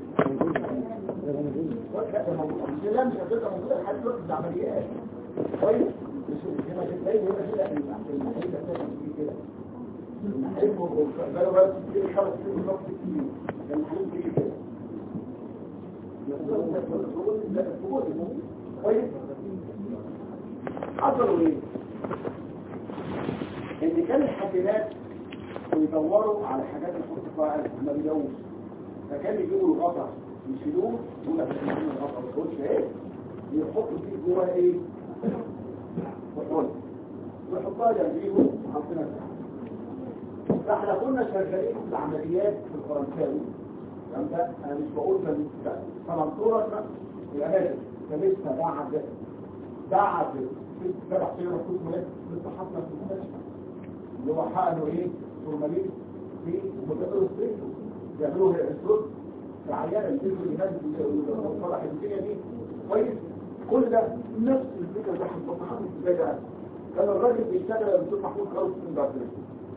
مش لا مش هتبقى موجوده لحد دلوقتي في العمليات كويس مش مش ما تلاقي هنا كده المحاليل اساسا بتيجي كده المحاليل قالوا بقى بتيجي خمس سنين ونص كتير المحاليل بتيجي كده كويس حصلوا ايه ان كان الحاكمات بيدوروا على حاجات الخطة فقال ما بيجوش فكان يجيبوا الغطا يشيلوه يقول لك يشيلوا الغطا ما تقولش ايه يحطوا فيه جواه ايه وحول ويحطها جنبيه حاطينها تحت فاحنا كنا شغالين في العمليات في الفرنساوي تمام ده انا مش بقول من طبعا صورة الاماكن فلسه بعد بعد ست سبع سنين مفروض ملاك لسه حاطنا في المستشفى اللي هو حقنوا ايه فورمالين في ومجرد السريتو بيعملوا الاسرود العيانه اللي بيجوا اللي نازل صلاح الدنيا دي كويس كل ده نفس الفكره اللي احنا بنتحدث ازاي ده كان الراجل بيشتغل يا دكتور محمود كارلوس من بعد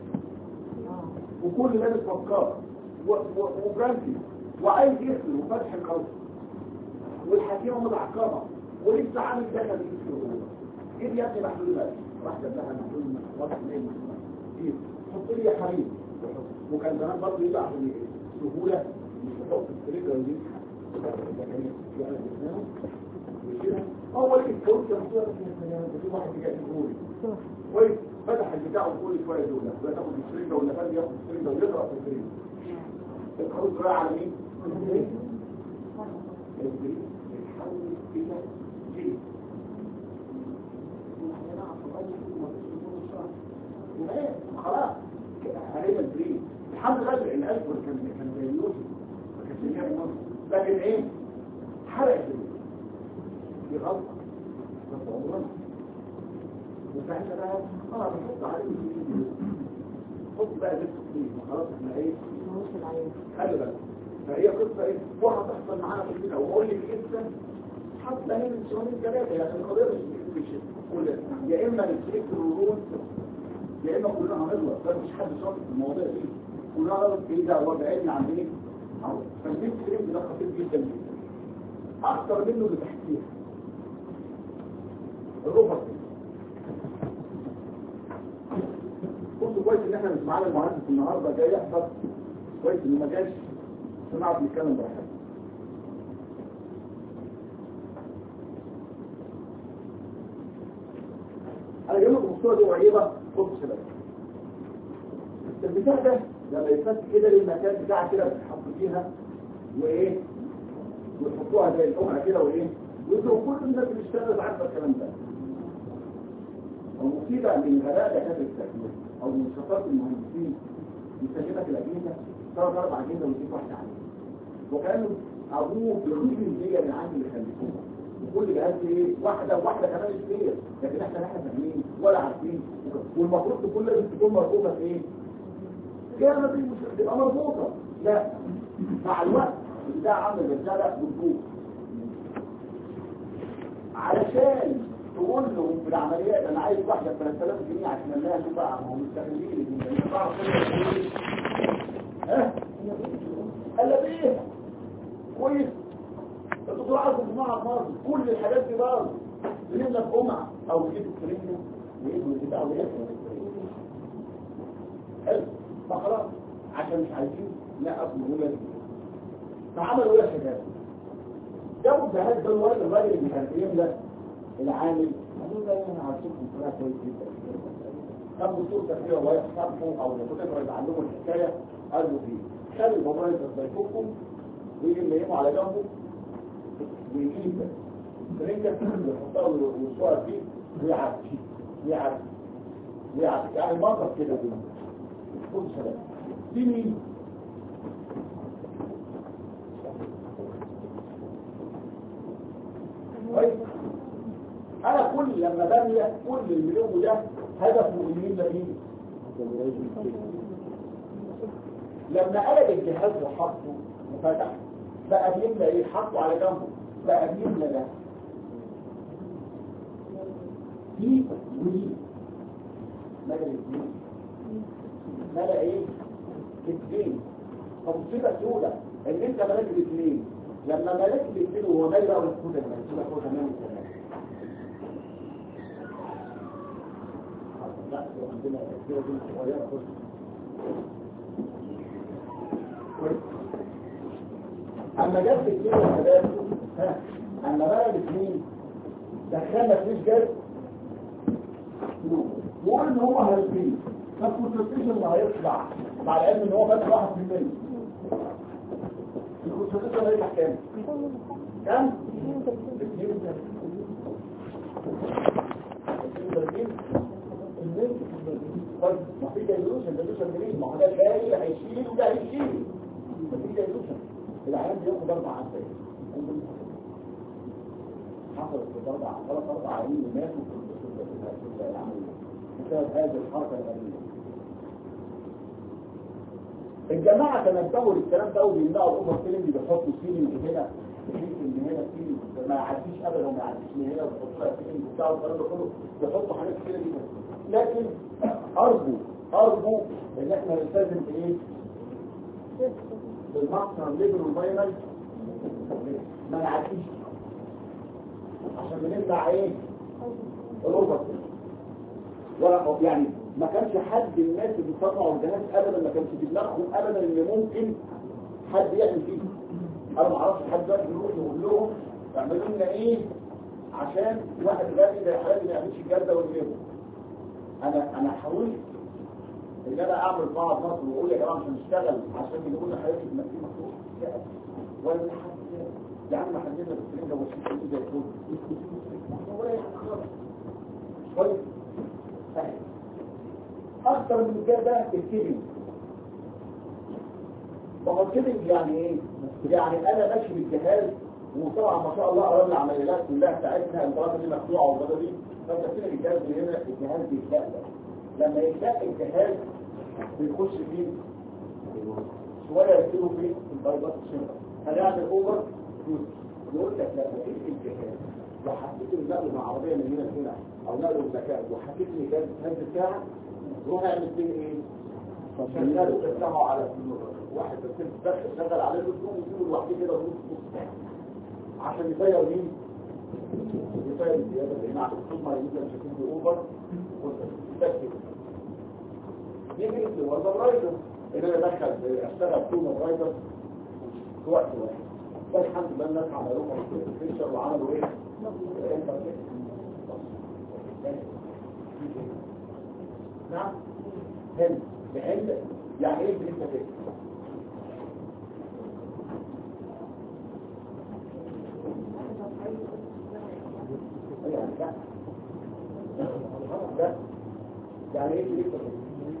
وكل لابس فكار وفرانكي وعايز يقتل وفتح القوس والحكيمه متعقبه ولسه عامل دخل في الهجوم جيب يا ابني محلول مالي راح جاب لها محلول واضح ليه جيب حط لي يا حبيبي وكان زمان برضه يبقى عشان سهوله مش بحط السرير دي اول الكوت كان صوره في واحد جاي يقول كويس فتح البتاع وكل شويه دول لا تاخد السرير ولا فاهم ياخد السرير ويقرا في السرير الخروج رايح على مين؟ السرير السرير يتحول الى جيل خلاص هنبقى البريد الحمد لله الالف كان كان زي يوسف ما كانش جاي مصر لكن ايه حرق البريد دي غلطه بس عمرنا وساعتها بقى اه بنحط عليه البريد حط بقى لبس فيه خلاص احنا ايه خلي بالك فهي قصه ايه واحد تحصل معانا في البيت واقول لك جدا حتى هنا من شهرين ثلاثه يعني القضيه مش مش كل يا اما نشترك في الورود يا اما كلنا هنغلط ده مش حد شاطر في المواضيع دي كلنا غلط ايه ده هو بعيدنا عن ايه فالبيت كريم ده خطير جدا جدا اكتر منه اللي تحتيه الرفض بصوا كويس ان احنا مش معانا المهندس النهارده جاي يحضر كويس انه ما جاش عشان نعرف نتكلم براحتنا انا جايب لكم الصوره دي قريبه بصوا يا شباب البتاع ده لما يتفك كده للمكان بتاعها كده بتحط فيها وايه ويحطوها زي القمعه كده وايه ويدوا كل الناس اللي اشتغلت عارفه الكلام ده المصيبه من غباء دكاتره التكليف او من شطاره المهندسين يسلمك الاجهزه ثلاث اربع اجهزه ويجيب واحده عليها وكانوا ابوه بيخرج الهديه من عند اللي خلفوها وكل جهاز ايه واحده وواحده كمان كتير لكن احنا احنا فاهمين ولا عارفين والمفروض تكون لازم تكون مربوطه في ايه؟ كده ما مش تبقى مربوطه لا مع الوقت ده عامل رساله بتبوظ علشان تقول لهم في العمليات انا عايز واحده ب 3000 جنيه عشان انها تبقى ما هم مستغلين ان تعرف ها قال لك ايه كويس الدكتور عايز جماعه مصر كل الحاجات دي برضه بنبدا بقمع او نجيب الكريم ويجوا بتاع وياكلوا حلو فخلاص عشان مش عايزين لا اصل هو لازم فعملوا ايه يا شباب جابوا الجهاز ده الولد الراجل اللي كان بيملى العامل قالوا له انا هشوفكم بطريقه كويس جدا كان دكتور تفكير الله يحفظه او يكون يقرا عنهم الحكايه قال له فيه خلي الموبايل ده يفككم ويجي ينيموا على جنبه ويجيب فرنجة ويحطها والصور فيه ويعب ويعب ويعب يعني منظر كده دي خد سلام دي مين؟ طيب انا كل لما بملى كل المليون ده هدفه مين لمين لما قلب الجهاز وحطه وفتح بقى بيملى ايه حطه على جنبه بقى بيملى ده دي ودي ملى الاثنين ملى ايه اثنين طب كده سهوله ان انت ملك الاثنين لما ملك الاثنين وهو مالي بقى بالسهوله ده السهوله هو تمام الكلام لا عندنا كده دي صغيره خالص اما جاب الاثنين يا شباب ها اما بقى الاثنين دخلنا فيش جد يقول ان هو هيطير فالكونسنتريشن اللي هيطلع مع العلم ان هو فتح واحد في المية الكونسنتريشن هيفتح كام؟ كام؟ 32 طيب ما في دايلوشن دايلوشن منين؟ ما هو ده شايل هيشيل وده هيشيل في دايلوشن العيان بياخد اربع عدات حصلت في اربع ثلاث اربع عيانين ماتوا في العمليه بسبب هذه الحركه الغريبه الجماعه تنبهوا للكلام ده وبيمنعوا الاوفر فيلم بيحطوا سيلينج هنا بحيث ان هنا سيلينج ما يعديش ابدا وما يعديش من هنا ويحطوا لها سيلينج وبتاع والكلام ده كله بيحطوا حاجات كده جدا لكن ارجو ارجو ان احنا نلتزم بايه؟ بالماكسيمم ليفل والفاينل ما نعديش عشان بنمنع ايه؟ الاوفر ولا يعني ما كانش حد الناس اللي بيصنعوا الجهاز ابدا ما كانش في دماغهم ابدا ان ممكن حد يعمل فيه انا ما اعرفش حد دلوقتي يروح يقول لهم اعملوا لنا ايه عشان واحد غني زي حالاتي ما يعملش الجهاز ده ويجيبه انا انا حاولت ان انا اعمل بعض مصر واقول يا جماعه مش هنشتغل عشان يقولوا حياتي بنفسي مفتوح لا ولا من حد يا عم حددنا بالسرنجه وشيل ايدي زي الفل ولا اي حاجه خالص كويس اكتر من كده ده الكيبنج ما هو الكيبنج يعني ايه يعني انا ماشي بالجهاز وطبعا ما شاء الله قرار العمليات كلها بتاعتنا البلاطه دي مفتوحه والغدا دي فانت بتيجي الجهاز من هنا الجهاز بيتلقى لما يتلقى الجهاز بيخش فيه شويه يكتبوا فيه البيضات الشمس هنعمل اوفر يقول لك لا ايه الجهاز وحطيت النقل مع عربيه من هنا لهنا او نقل الذكاء وحطيت لي جهاز الجهاز بتاعك روح اعمل فيه ايه؟ شغله تفتحه على واحد بس تدخل شغل عليه الاسبوع ويجيبه لوحده كده ونص نص عشان يطير مين؟ يطير الزياده اللي هنا عشان طول ما يجي مش هيكون في اوفر وتكتب يجي الوردة برايدر ان انا ادخل اشتغل طول برايدر في وقت واحد والحمد لله الناس عملوها فيشر وعملوا ايه؟ نعم هل بعلم يعني ايه بنسبة كده يعني لا لا يعني ايه بنسبة كده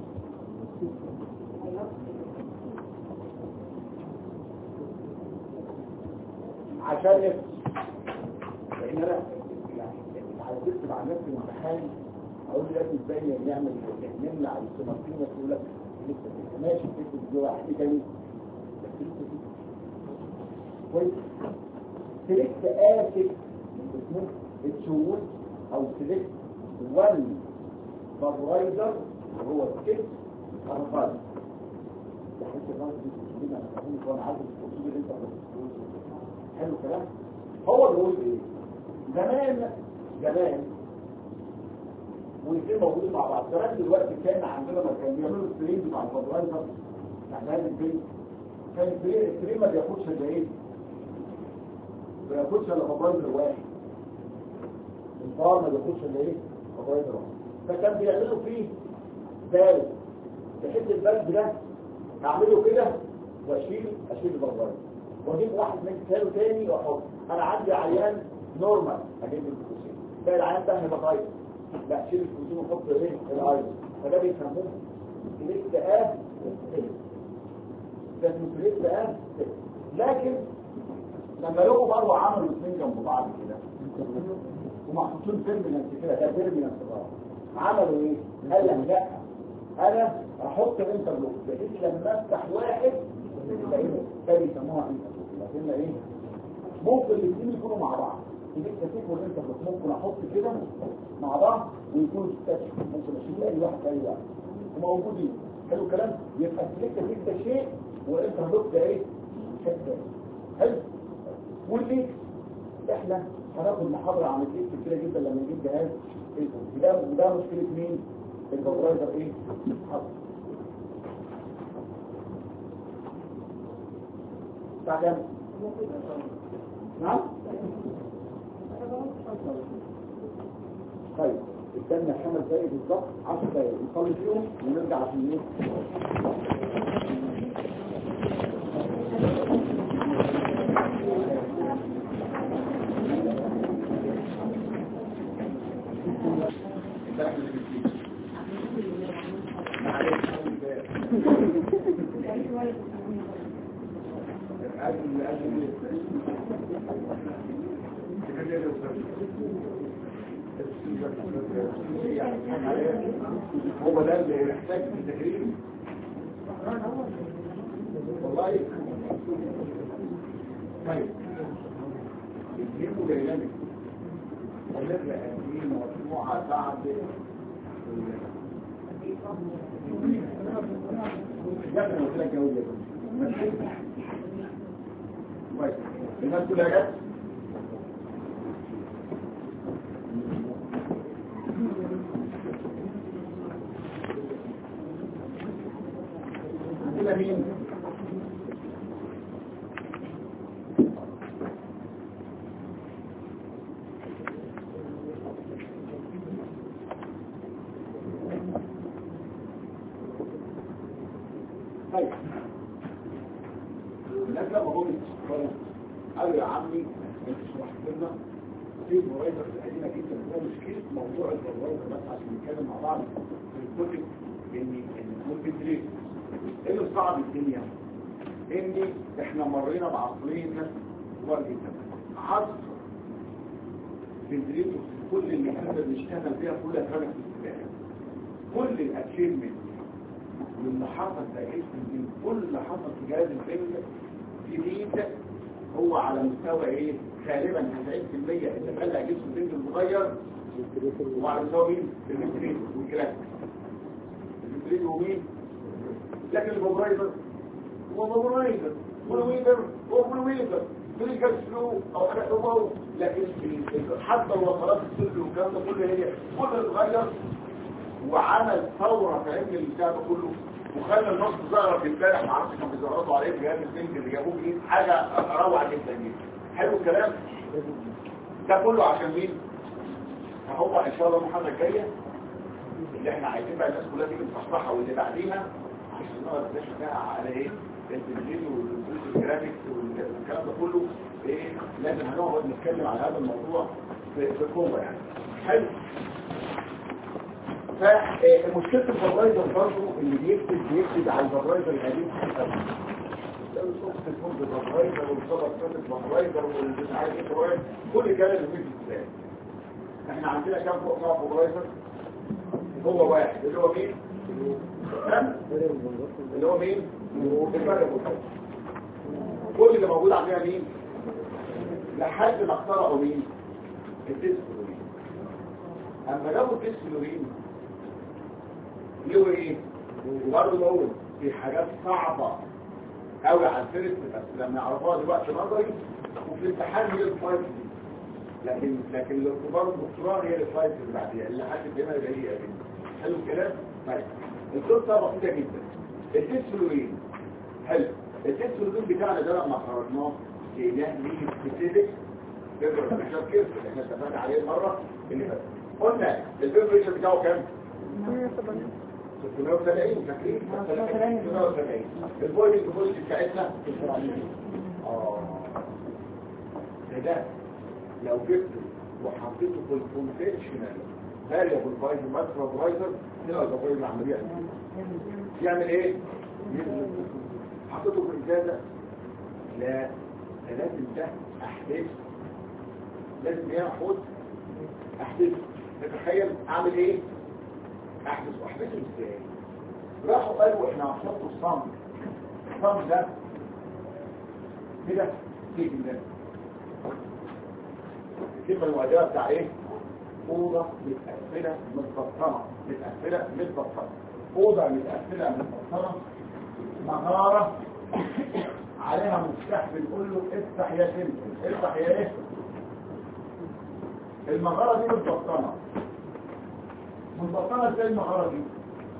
عشان نفس لان انا يعني اتعذبت مع نفسي في الامتحان اقول لك ازاي نعمل نمنع السمارتين يقول لك لسه كده ماشي تكتب جوه واحد تاني بس لسه كده كويس سلكت اسف اسمه الشهود او سلكت وان فالرايدر هو الكت الخالص بحيث الراجل دي انا فاهمك وانا عارف التوصيل اللي انت بتقوله حلو الكلام هو بيقول ايه زمان زمان والاثنين موجودين مع بعض زمان دلوقتي كان عندنا ما كان بيعملوا السرين مع الفضلانزر يعني هذا البيت كان السرين السرين ما بياخدش الا ايه ما بياخدش الا فضلانزر واحد الفار ما بياخدش الا ايه فضلانزر واحد فكان بيعملوا فيه بال بحيث البلد ده اعمله كده واشيل اشيل الفضلانزر واجيب واحد من كتابه تاني واحط انا عندي عيان نورمال اجيب الفلوسين ده العيان ده هيبقى طيب لا شيل الفلوسين وحط ايه الايض فده بيسموه سليكت اب ده اسمه سليكت اب لكن لما لقوا بره عملوا اثنين جنب بعض كده ومحطوطين فيرمينانس كده ده فيرمينانس عملوا ايه؟ قال لك لا انا احط انترلوك بحيث لما افتح واحد ده بيسموها انترلوك لكن ايه ممكن الاثنين يكونوا مع بعض تجيب تسيب والانترلوك ممكن احط كده مع بعض ويكونوا ستاتش ممكن اشيل اي واحد اي واحد موجودين حلو الكلام يبقى سلكت سلكت شيء والانترلوك ده ايه حته حلو واللي احنا هناخد محاضره عن الكيس كتير جدا لما نجيب جهاز ده ده مشكله مين الفبرايزر ايه حصل الساعه كام نعم طيب استنى خمس دقايق بالظبط 10 دقايق نصلي فيهم ونرجع عشان ايه هو ده اللي يحتاج في التكريم والله طيب الجيم ديناميك ونبدأ هذه مجموعة بعد يعني قلت لك يا ولد كويس الناس كلها جت عندنا مين طيب الناس لما قلت قالوا يا عمي انت شرحت لنا في مرايدر قديمه جدا هو مشكله موضوع المرايدر بس عشان نتكلم مع بعض في الكتب ان ان نكون بنتريد ايه اللي صعب الدنيا ان احنا مرينا بعصرين كبار جدا عصر بنتريد كل اللي احنا بنشتغل فيها كلها كانت في السباحه كل الاتشيفمنت واللي حصل تأكيد من كل اللي حصل في جهاز البنك جديد هو على مستوى ايه غالبا 90% اللي بلع جسم البنك المغير وعلى مستوى مين المتريد والكلاس المتريد ومين لكن البوبرايزر هو بوبرايزر والويدر هو والويدر كليكال سلو او حاجه او لكن حتى الوصلات السلو والكلام ده كله هي كل اللي اتغير وعمل ثورة في علم البتاع ده كله وخلى النص ظهر في امبارح ما اعرفش كانوا بيزرطوا عليه في جهاز البنك اللي جابوه جديد حاجه روعه جدا جدا حلو الكلام ده كله عشان مين؟ فهو ان شاء الله المحاضره الجايه اللي احنا عايزين بقى الناس كلها تيجي تصححها واللي بعديها عشان نقعد نتناقش فيها على ايه؟ التلفزيون والفلوس الجرافيكس والكلام ده كله ايه لازم هنقعد نتكلم على هذا الموضوع في في قوه يعني حلو فمشكلة الفبرايزر برضه اللي بيكتب بيكتب على الفبرايزر القديم قوي لو شفت الفوز الفبرايزر والصبر صوت الفبرايزر والمش عارف ايه فبرايزر كل كلام اللي فيه ازاي احنا عندنا كام فوق نوع فبرايزر هو واحد اللي هو مين؟ كم؟ اللي هو مين؟ الفرق كل اللي موجود عندنا مين؟ لحد ما اخترعوا مين؟ الديسكولورين اما لو الديسكولورين له ايه وبرضه بقول في حاجات صعبة قوي على الفرس بس لما يعرفوها دلوقتي نظري وفي الامتحان هي الفايت دي لكن لكن الاختبار الدكتوراه هي الفايت اللي بعديها اللي حد هنا جايه جدا حلو الكلام طيب القصه بسيطه جدا الديسفلورين حلو الديسفلورين بتاعنا ده لما خرجناه لقيناه ليه سبيسيفيك بيبر بريشر كيرف اللي احنا اتفقنا عليه المره اللي فاتت قلنا البيبر بريشر بتاعه كام 670 فاكرين 670 البوينت البوينت بتاعتنا اه ده ده لو جبته وحطيته في الكونفشنال فاريبل فايز ماكرو فايزر تلاقي الضفير العمليه يعمل ايه حطيته في الازازه لا ده لازم ده احدث لازم ايه احط احدث تتخيل اعمل ايه احدث واحدثه ازاي راحوا قالوا احنا هنحط الصمت الصمت ده كده تيجي ده الكلمه المعجبه بتاع ايه اوضه متقفله متبطنه متقفله متبطنه اوضه متقفله متبطنه مغاره عليها مفتاح بنقول له افتح يا سلسل افتح يا ايه المغاره دي متبطنه متبطنه ازاي المغاره دي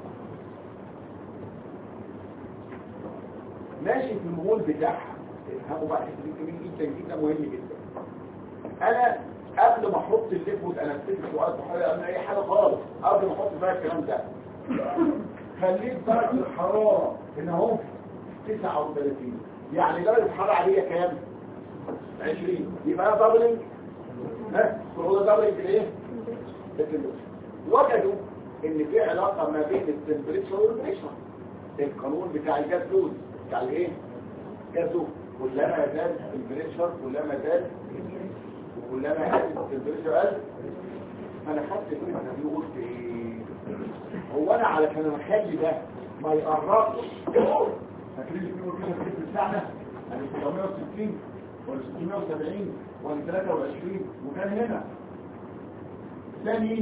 ماشي في المول بتاعها افهموا بقى حته دي جميل جدا جدا مهم جدا انا قبل ما احط الليكويد انستيك سؤال بحاجه قبل اي حاجه خالص قبل ما احط بقى الكلام ده خليت درجه الحراره هنا اهو 39 يعني درجه الحراره عاديه كام 20 يبقى دبلنج ها هو دبلنج الايه التمبريتشر وجدوا ان في علاقه ما بين التمبريتشر والبريشر القانون بتاع الجاز لود بتاع الايه جاز لود كلما زاد التمبريتشر كلما زاد وكلما قل التمبريتشر قل انا خدت الفكره دي وقلت ايه هو انا علشان اخلي ده ما يقربش فاكرين اللي بيقولوا كده في بتاعنا يعني 660 ولا 670 ولا 23 وكان هنا ثاني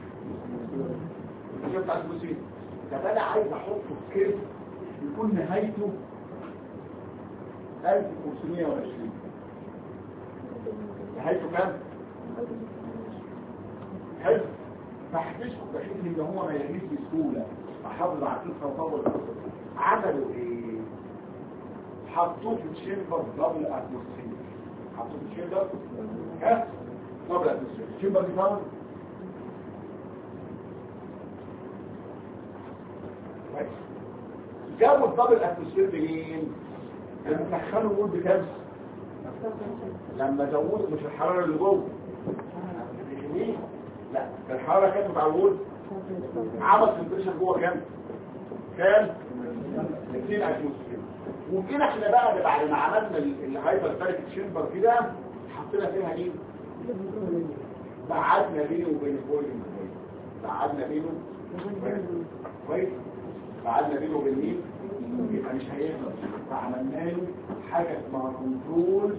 الجزء بتاع البوسين طب انا عايز احطه في كيرف يكون نهايته 1520 نهايته كام؟ حلو فاحبسه بحيث ان هو ما يجيش بسهوله احافظ على القصه وطول عملوا ايه؟ حطوه في تشامبر دبل اتموسفير حطوه في تشامبر ها؟ دبل اتموسفير التشامبر دي فاهم؟ جابوا الدبل اتموسفير منين؟ لما دخلوا الوول بكام؟ لما زودوا مش الحراره اللي جوه ليه؟ لا الحراره كانت مع الوول عمل تمبريشر جوه كام؟ كام؟ 200 اتموسفير وجينا احنا بقى ده بعد ما عملنا الهايبر بارك تشامبر كده حطينا فيها مين؟ بعدنا بينه وبين البويلنج بعدنا بينه كويس بعدنا بينه وبين مين؟ يبقى مش هيخلص فعملنا له حاجه اسمها كنترول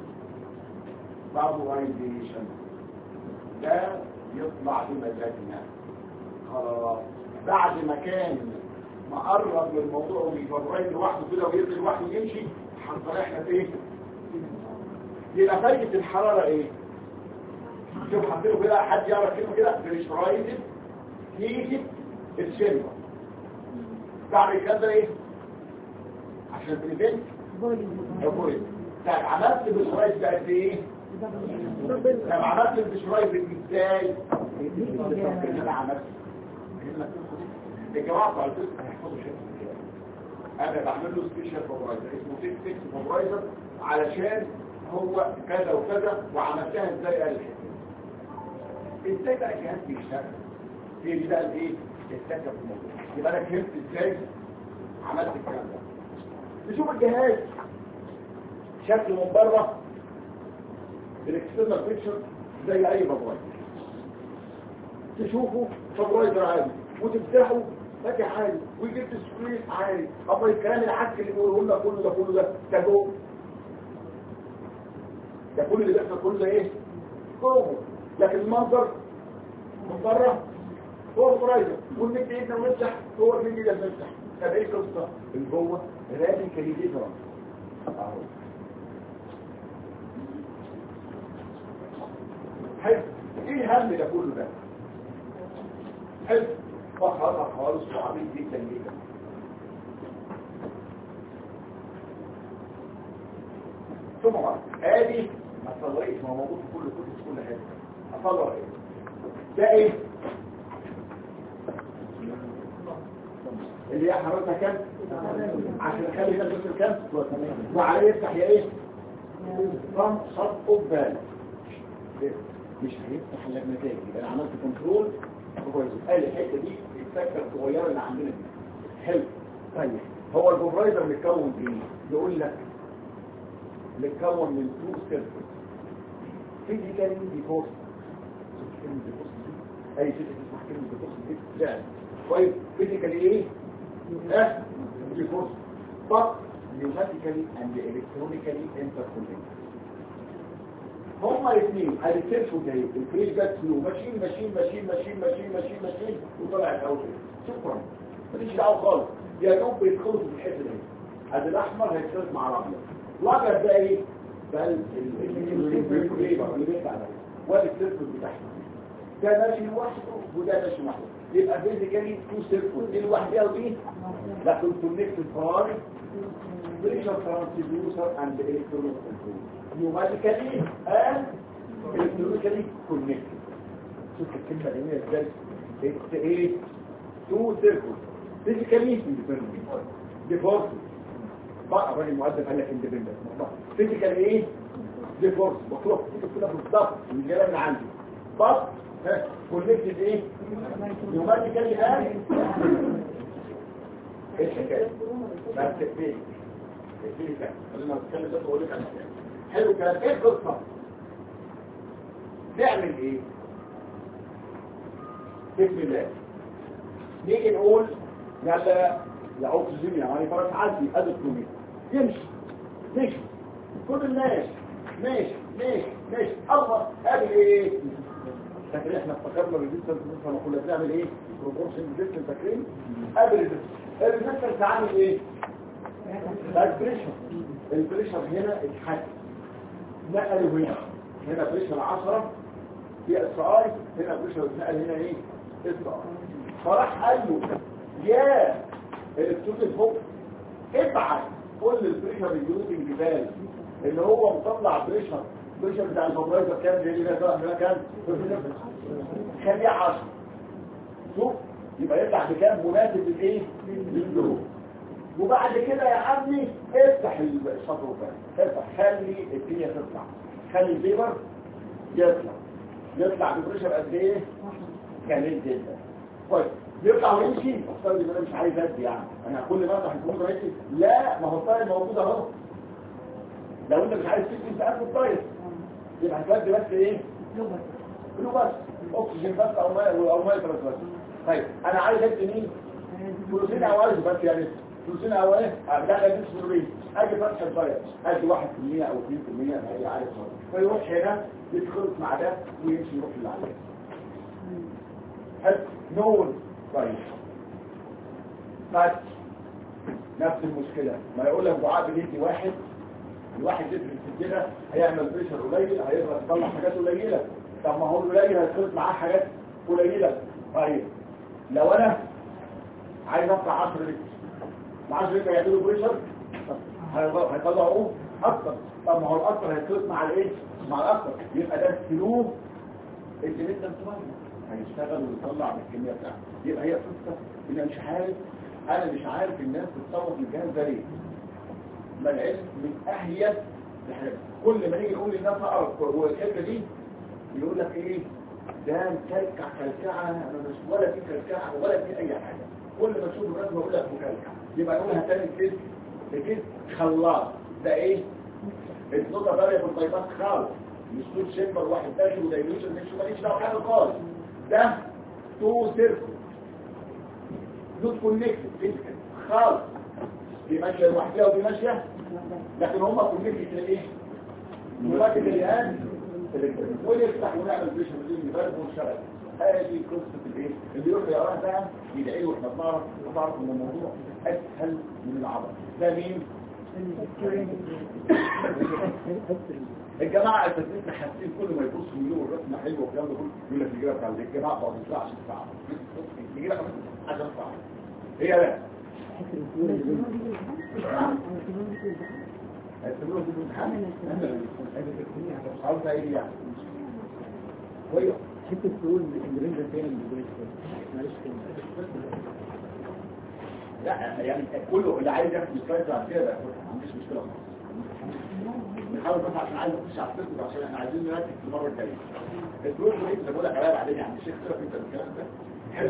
فابورايزيشن ده يطلع بمزاجنا خلاص بعد ما كان مقرب من الموضوع ويفرج لوحده كده ويقضي لوحده يمشي هنطلع احنا في ايه؟ يبقى فايدة الحرارة ايه؟ شوف حطيله كده حد يعرف كلمة كده بريشرايزد هيتد الشمبر بعد الكلام ده ايه؟ عشان بريفنت افويد طب عملت بريشرايز بقد ايه؟ طب عملت البريشرايز ازاي؟ اللي انا عملت الجماعه بتوع الفيزيك هيحفظوا شيء انا بعمل له سبيشال فابرايزر اسمه تيك تيك فابرايزر علشان هو كذا وكذا وعملتها ازاي قال الحته ازاي بقى الجهاز بيشتغل هي دي بقى الايه السكه في الموضوع يبقى انا فهمت ازاي عملت الكلام ده نشوف الجهاز شكله من بره الاكسترنال بيكتشر زي اي فابرايزر تشوفه فابرايزر عادي وتفتحه فاتح عادي ويجيب سكرين عادي اما الكلام العك اللي بيقوله لنا كله ده كله ده ده جوه ده كل اللي بيحصل كله ده ايه جوه لكن المنظر من بره هو فرايزر والنت ايدنا ونفتح هو الفيديو ده بنفتح طب ايه القصه اللي جوه راديكالي ديفرنت اهو حلو ايه الهم ده كله ده حلو فخرها خالص وعبيد جدا جدا ثم ادي ما تصوريش ما هو موجود في كل كتب في كل حته اصور ايه ده ايه اللي هي حرارتها كام عشان نخلي ده بس كام وعليه يفتح يا ايه رم شط قبال مش هيفتح الا بنتائج يبقى انا عملت كنترول كويس قال الحته دي السكه الصغيره اللي عندنا دي حلو طيب هو البروفايزر متكون ايه يقول لك متكون من تو سيرفيس فيزيكالي دي فورس كلمه دي فورس اي شيء تسمع كلمه دي فورس دي فعلا كويس فيزيكالي ايه ها دي فورس but pneumatically and electronically interconnected هما الاثنين هيتسلسوا جاي الفريش جت فلو ماشيين ماشيين ماشيين ماشيين ماشيين ماشيين ماشيين وطلع الاول شكرا مفيش دعوه خالص يا دوب بيدخلوا في الحته دي ادي الاحمر هيتخلط مع الابيض الابيض ده ايه؟ ده اللي بيطلع ده وادي السيركل بتاعته ده ماشي لوحده وده ماشي لوحده يبقى بيزيكالي تو سيركل دي لوحدها ودي لكن كونكتد باي بريشر ترانسديوسر اند الكترون كنترول pneumatically and الكترونيكالي كونكتد شوف الكلمه اللي هي ازاي اتس ايه تو سيركل فيزيكالي اندبندنت ديفورس بقى الراجل المؤدب قال لك اندبندنت فيزيكال ايه ديفورس مطلوب تكتب كده بالظبط من الكلام اللي عندي بس ها كونكتد ايه نيوماتيكالي ها ايه الحكايه ما تكفيش تكفيش خلينا نتكلم ده واقول لك على حاجه حلو الكلام ايه القصه نعمل ايه بسم الله نيجي نقول يلا يا اكسجين يا ماني فرس عدي ادي الكوميت يمشي ماشي كل الناس ماشي ماشي ماشي الله ادي ايه فاكر احنا افتكرنا الريزيستنس لما كنا بنعمل ايه بروبورشن ريزيستنس فاكرين قبل الريزيستنس الريزيستنس عامل ايه البريشر البريشر هنا اتحدد نقلوا هنا هنا بريشر 10 في اس اي هنا بريشر اتنقل هنا ايه اس اي فراح قال له يا الالكترون فوق ابعت كل البريشر اليوزنج جبال اللي هو مطلع بريشر بريشر بتاع الفبرايزر كام اللي هنا طلع هنا كام خليه 10 شوف يبقى يطلع بكام مناسب للايه للدروب وبعد كده يا عمي افتح الشطر ده افتح خلي الدنيا تطلع خلي الفيبر يطلع يطلع ببريشر قد ايه جميل جدا طيب يطلع ويمشي افترض ان انا مش عايز ادي يعني انا كل ما افتح الكمبيوتر يمشي لا ما هو الطاير موجود اهو لو انت مش عايز تدي انت قاعد الطاير يبقى هتودي بس ايه كله بس اكسجين بس او ميه او ميه بس بس طيب انا عايز ادي مين فلوسين او عايز بس يعني فلوسين او ايه لا لا مش فلوسين اجي فتح الطاير ادي 1% او 2% هي عارف فيروح هنا يتخلط مع ده ويمشي يروح اللي عليه حد نون طيب بس نفس المشكلة ما يقول لك دعاء بنيتي واحد الواحد يدرس كده هيعمل بريشر قليل هيقدر يطلع حاجات قليلة طب ما هو القليل هيخلط معاه حاجات قليلة طيب لو انا عايز اطلع 10 لتر ال 10 لتر هيعملوا بريشر هيطلعوه اكتر طب ما هو الاكتر هيخلط مع الايه مع الاكتر يبقى ده السلوك اللي انت بتطلعه هيشتغل ويطلع بالكمية بتاعته يبقى هي قصة ان مش عارف انا مش عارف الناس بتصور الجهاز ده ليه ما العلم من اهية الحاجات كل ما نيجي نقول للناس اقرب والحته دي يقول لك ايه ده مكلكع كلكعه انا مش ولا في كلكعه ولا في اي حاجه كل ما تشوف الرسمه يقول لك مكلكع يبقى نقولها تاني كده كده خلاص ده ايه النقطه بقى في البايباس خالص مش طول شمبر واحد داخل ودايلوشن مش ماليش دعوه حاجه خالص ده تو سيركل نوت كونكتد فيزيكال خالص دي ماشيه لوحدها ودي ماشيه لكن هم كونكتد لايه؟ مركز الان ونفتح ونعمل بريشن بدون نبرد ونشتغل هذه قصه الايه؟ اللي يروح يقراها بقى يدعي له واحنا بنعرف ونعرف ان الموضوع اسهل من العبط ده مين؟ الجماعة التدريس حاسين كل ما يبصوا يقولوا الرسمة حلوة والكلام ده كله يقول لك الإجابة بتاع الجماعة ما بتطلعش الساعة الإجابة عشان ساعة هي لا هيستمروا في الامتحان عاوزة ايه يعني كويس حتة تقول الإنجليزي فين معلش لا يعني كله اللي عايز ياخد السلايد بعد كده بقى ما عنديش مشكلة خالص نحاول بس عشان عايز اخش على الفيسبوك عشان احنا عايزين نركز في المره الجايه الجروب اللي انت بقول لك عليها بعدين يعني الشيخ سيبك انت من الكلام ده حلو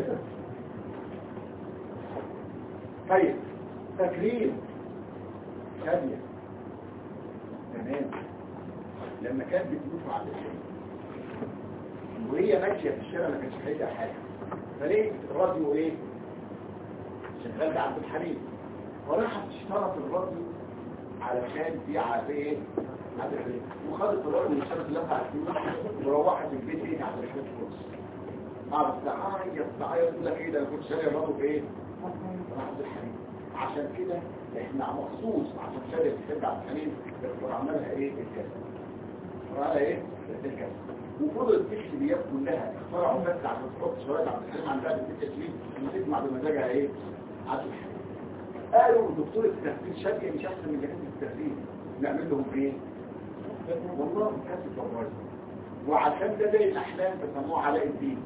طيب تكريم ثانيه تمام لما كانت بتموت على الشيء وهي ماشيه في الشارع ما كانش حاجه حاجه فليه الراديو ايه شغال ده عبد الحليم وراحت اشترط الراديو علشان في عافية عبد الحليم وخدت الرجل من الشرط اللي بتاع الفلوس وروحت البيت ايه عبد الحليم فلوس بعد الساعة هي الساعة يقول لك ايه ده انا كنت شاري الرجل في ايه؟ عبد الحليم عشان كده احنا مخصوص عشان شاري بتحب عبد الحليم عملها ايه الكسر عملها ايه الكسر وفضلت تكتب ايام كلها اخترعوا بس عشان تحط شويه عبد الحليم عندها بالتسليم وتسمع بمزاجها ايه عبد الحليم قالوا دكتور التخفيف شادية مش احسن من دكاتره التخفيف نعمل لهم ايه والله كاتب والله وعشان ده زي الاحلام بيسموه علاء الدين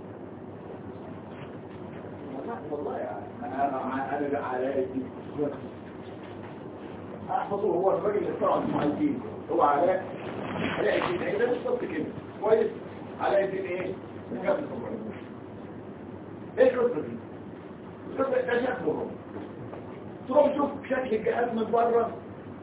والله والله يعني انا انا انا علاء الدين احفظه هو الراجل اللي اخترع اسمه الدين هو علاء علاء الدين ايه ده بالظبط كده كويس علاء الدين ايه؟ كابتن صغير ايه القصه دي؟ القصه ده شكله هو تروح تشوف شكل الجهاز من بره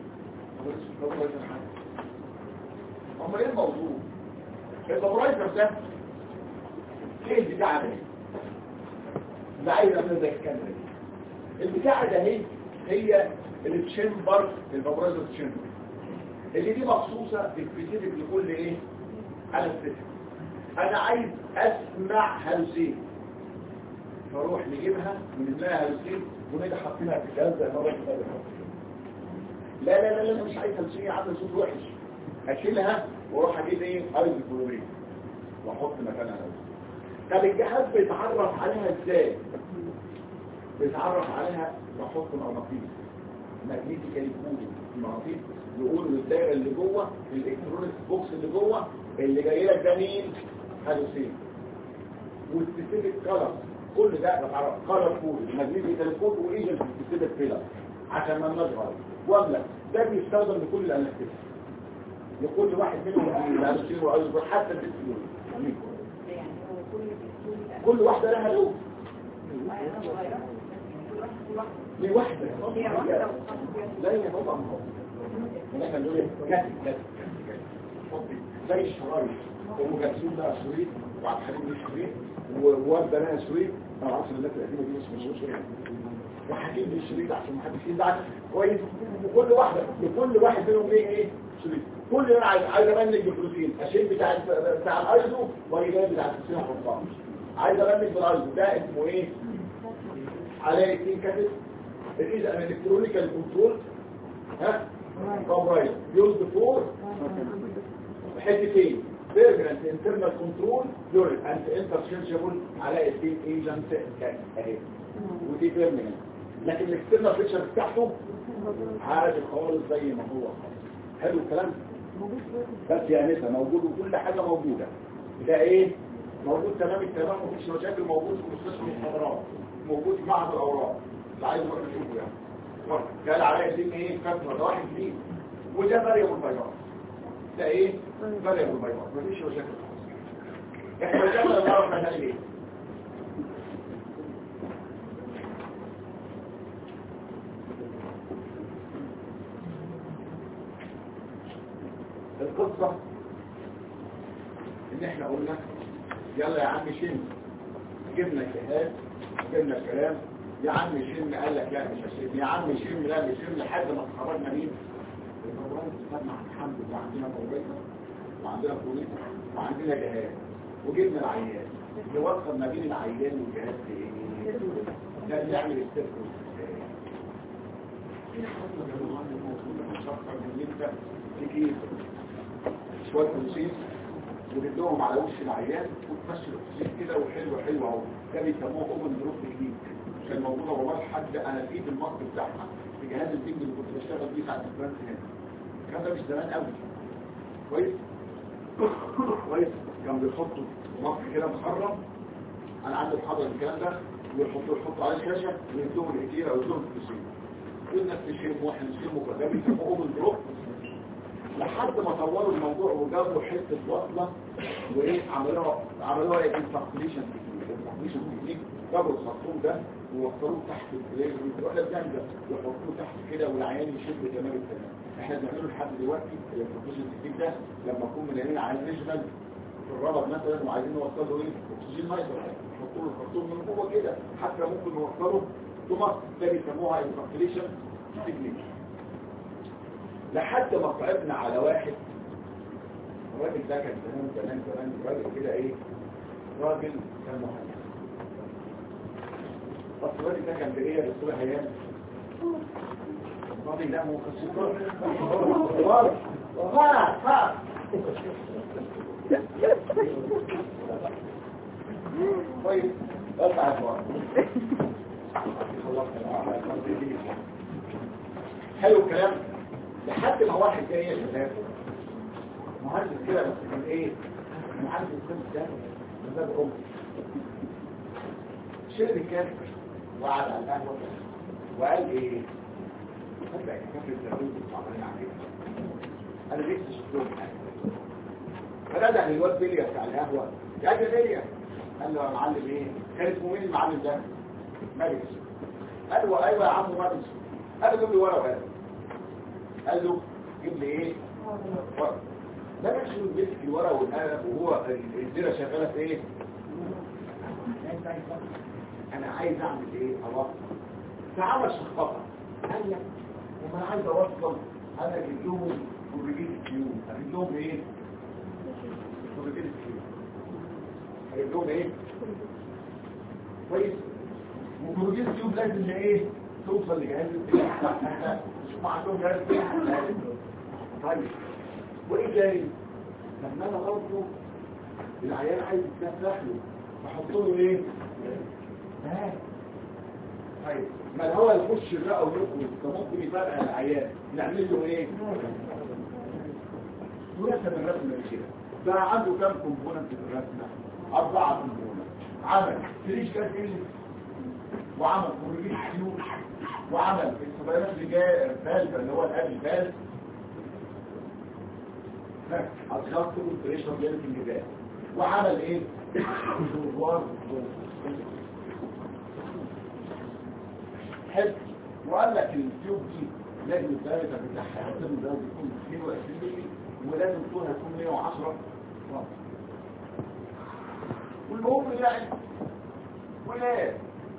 امال ايه الموضوع الفبرايزر ده ايه البتاع ده ده عايز اعمل زي الكاميرا دي البتاع ده هي هي التشامبر الفبرايزر تشامبر اللي دي مخصوصه سبيسيفيك لكل ايه انستيك انا عايز اسمع هلوسين فاروح نجيبها من الماء هلوسين ونيجي حاطينها في الجهاز زي ما الراجل ده بيحط. لا لا لا لا مش عايز هلوسين عامله صوت وحش اشيلها واروح اجيب ايه ايز كلورين واحط مكانها هلوسين طب الجهاز بيتعرف عليها ازاي بيتعرف عليها واحط مغناطيس ماجنتيكالي كودنج المغناطيس يقولوا للدايره اللي جوه الالكترونيك بوكس اللي جوه اللي جاي لك ده مين هلوسين والسبيسيفيك كلر كل ده بتعرف كلر كود ماجنتيكال كود وايجنت سبيسيفيك كلر عشان ما نظهر ولا ده بيستخدم لكل الانستيك لكل واحد منهم الهلوسين وايزوبر حتى الديسيول كل واحده لها لون دي واحده لا هي طبعا احنا نقول ايه كاتب كاتب زي الشرايط ام كلثوم لها شريط وعبد الحليم ليه شريط ووردة لها شريط انا عارف الناس القديمه دي مش مش شريط وحكيم ليه شريط عشان ما حدش يزعل كويس وكل واحده لكل واحد منهم ليه ايه شريط كل اللي انا عايز عايز ابنج بالبروتين اشيل بتاع بتاع الايزو واجي جايب بتاع التسليح احطها عايز ابنج بالايزو ده اسمه ايه عليه اتنين كاتب الاذا الالكترونيكال كنترول ها كومبرايز يوزد فور حتتين بيرجنت انترنال كنترول دول انت انترشينجبل على التين ايجنت اهي ودي بيرمننت لكن الاكسترنال فيتشر بتاعته عادي خالص زي ما هو حلو الكلام بس يا نسا موجود وكل حاجه موجوده ده ايه موجود تمام التمام مفيش مشاكل موجود في مستشفى المحاضرات موجود في معهد الاوراق اللي عايز يروح يشوفه يعني قال عليا الدين ايه فتره ده واحد جديد وده فاريبل بياض ده ايه فاريبل بياض مفيش مشاكل خالص احنا رجعنا نعرف هنعمل ايه القصة ان احنا قلنا يلا يا عم شم جبنا جهاز جبنا كلام يا عم شم قال لك لا مش هشم يا عم شم لا مش شم لحد ما اتخرجنا مين الفورايز خدنا الحمد لله عندنا فورايز وعندنا فوريز وعندنا جهاز وجبنا العيان نوصل ما بين العيان والجهاز في ايه ده اللي يعمل استيركل تجيب شوية تنشيط وتدوهم على وش العيان وتمشي الاكسجين كده وحلو حلو اهو ده بيسموه اوبن دروب تكنيك كان موجوده والله لحد انا في المصر بتاعها في جهاز البيج اللي كنت بشتغل بيه ساعه الفرنس هنا الكلام ده مش زمان قوي كويس كويس كان بيحطوا مصر كده محرم انا عندي محاضره الكلام ده ويحطوا يحطوا عليه شاشه ويدوهم الكتير او يدوهم التسويق والناس تشيل واحد يشيل مقدم يسموه اوبن دروب لحد ما طوروا الموضوع وجابوا حته وصله وايه عملوها عملوها ايه انفكليشن تكنيك انفكليشن تكنيك جابوا الخرطوم ده ووصلوه تحت البلاي واحنا بنعمل ده يحطوه تحت كده والعيان يشد تمام التمام احنا بنعمله لحد دلوقتي الانفكليشن تكنيك ده لما نكون منعين عايز نشمل في الربط مثلا وعايزين نوصل له ايه اكسجين مايكرو نحط له الخرطوم من جوه كده حتى ممكن نوصله ثم ده بيسموها انفكليشن تكنيك لحد ما صعبنا على واحد الراجل ده كان زمان زمان زمان راجل كده ايه راجل كان مهندس بس الراجل ده كان بايه يا دكتور هيام الراجل ده مكسر غلط غلط طيب اطلع الفوار حلو الكلام لحد ما واحد جاي يا شباب مهندس كده بس كان ايه انا عارف الكلام ده من باب امي شرب الكاس وقعد على القهوه وقال ايه هبقى كفر الزمين عمالين عليه انا لسه شفتهم فرجع للواد بيليا بتاع القهوه يا ده بيليا قال له يا معلم ايه كان اسمه مين المعلم ده مالك قال له ايوه يا عم مالك قال له جيب لي ورقه وقلم قال له جيب لي ايه ورقه ده مش بيمسك الورقه والقلم وهو الزيره شغاله في ايه انا عايز اعمل ايه اوصل تعالى شخبطه قال لك وما انا عايز اوصل انا اجيب لهم كورجيت كيوب اجيب لهم ايه كورجيت كيوب اجيب لهم ايه كويس وكورجيت كيوب لازم ايه توصل لجهاز مش ما عندهم جهاز طيب وايه تاني لما انا برضه العيال عايز يتنفخ له بحط له ايه ها طيب ما هو يخش الرئه ويخرج فممكن يفرقع العيان نعمل له ايه ورسم الرسمه كده بقى عنده كام كومبوننت في الرسمه اربعه كومبوننت عمل فريش كاتل وعمل كورجيت سيو وعمل الصبيانات اللي جايه فالف اللي هو الاب فالف أضغط البريشر جانب الجبال وعمل ايه حلو وقال لك التيوب دي لازم الدرجة بتاعها لازم الدرجة يكون 22 مللي ولازم طولها يكون 110 والمهم يعني ولا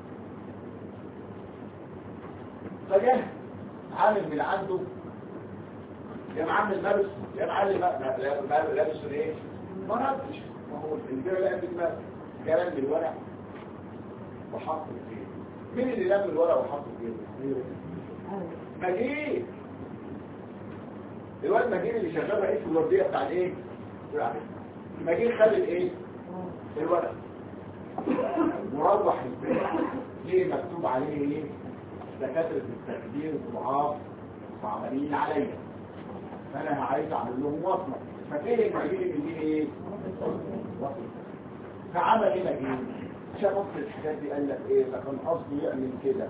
فجاه عامل من عنده يا معلم لابس يا معلم لابس ايه ما ردش ما هو الجيرة لقى دماغ جلد بالورق وحط فيه مين اللي لم الورق وحط فيه مجيد الواد مجيد اللي شغال رئيس الوردية بتاع الايه مجيد خد الايه الورق وروح البيت ليه مكتوب عليه ايه دكاتره التخدير الضعاف وعمليين عليا فانا عايز اعمل لهم وصمه ففين المجيد اللي دي ايه وصمه فعمل ايه مجيد شاف وسط الحاجات دي قال لك ايه ده كان قصده يعمل كده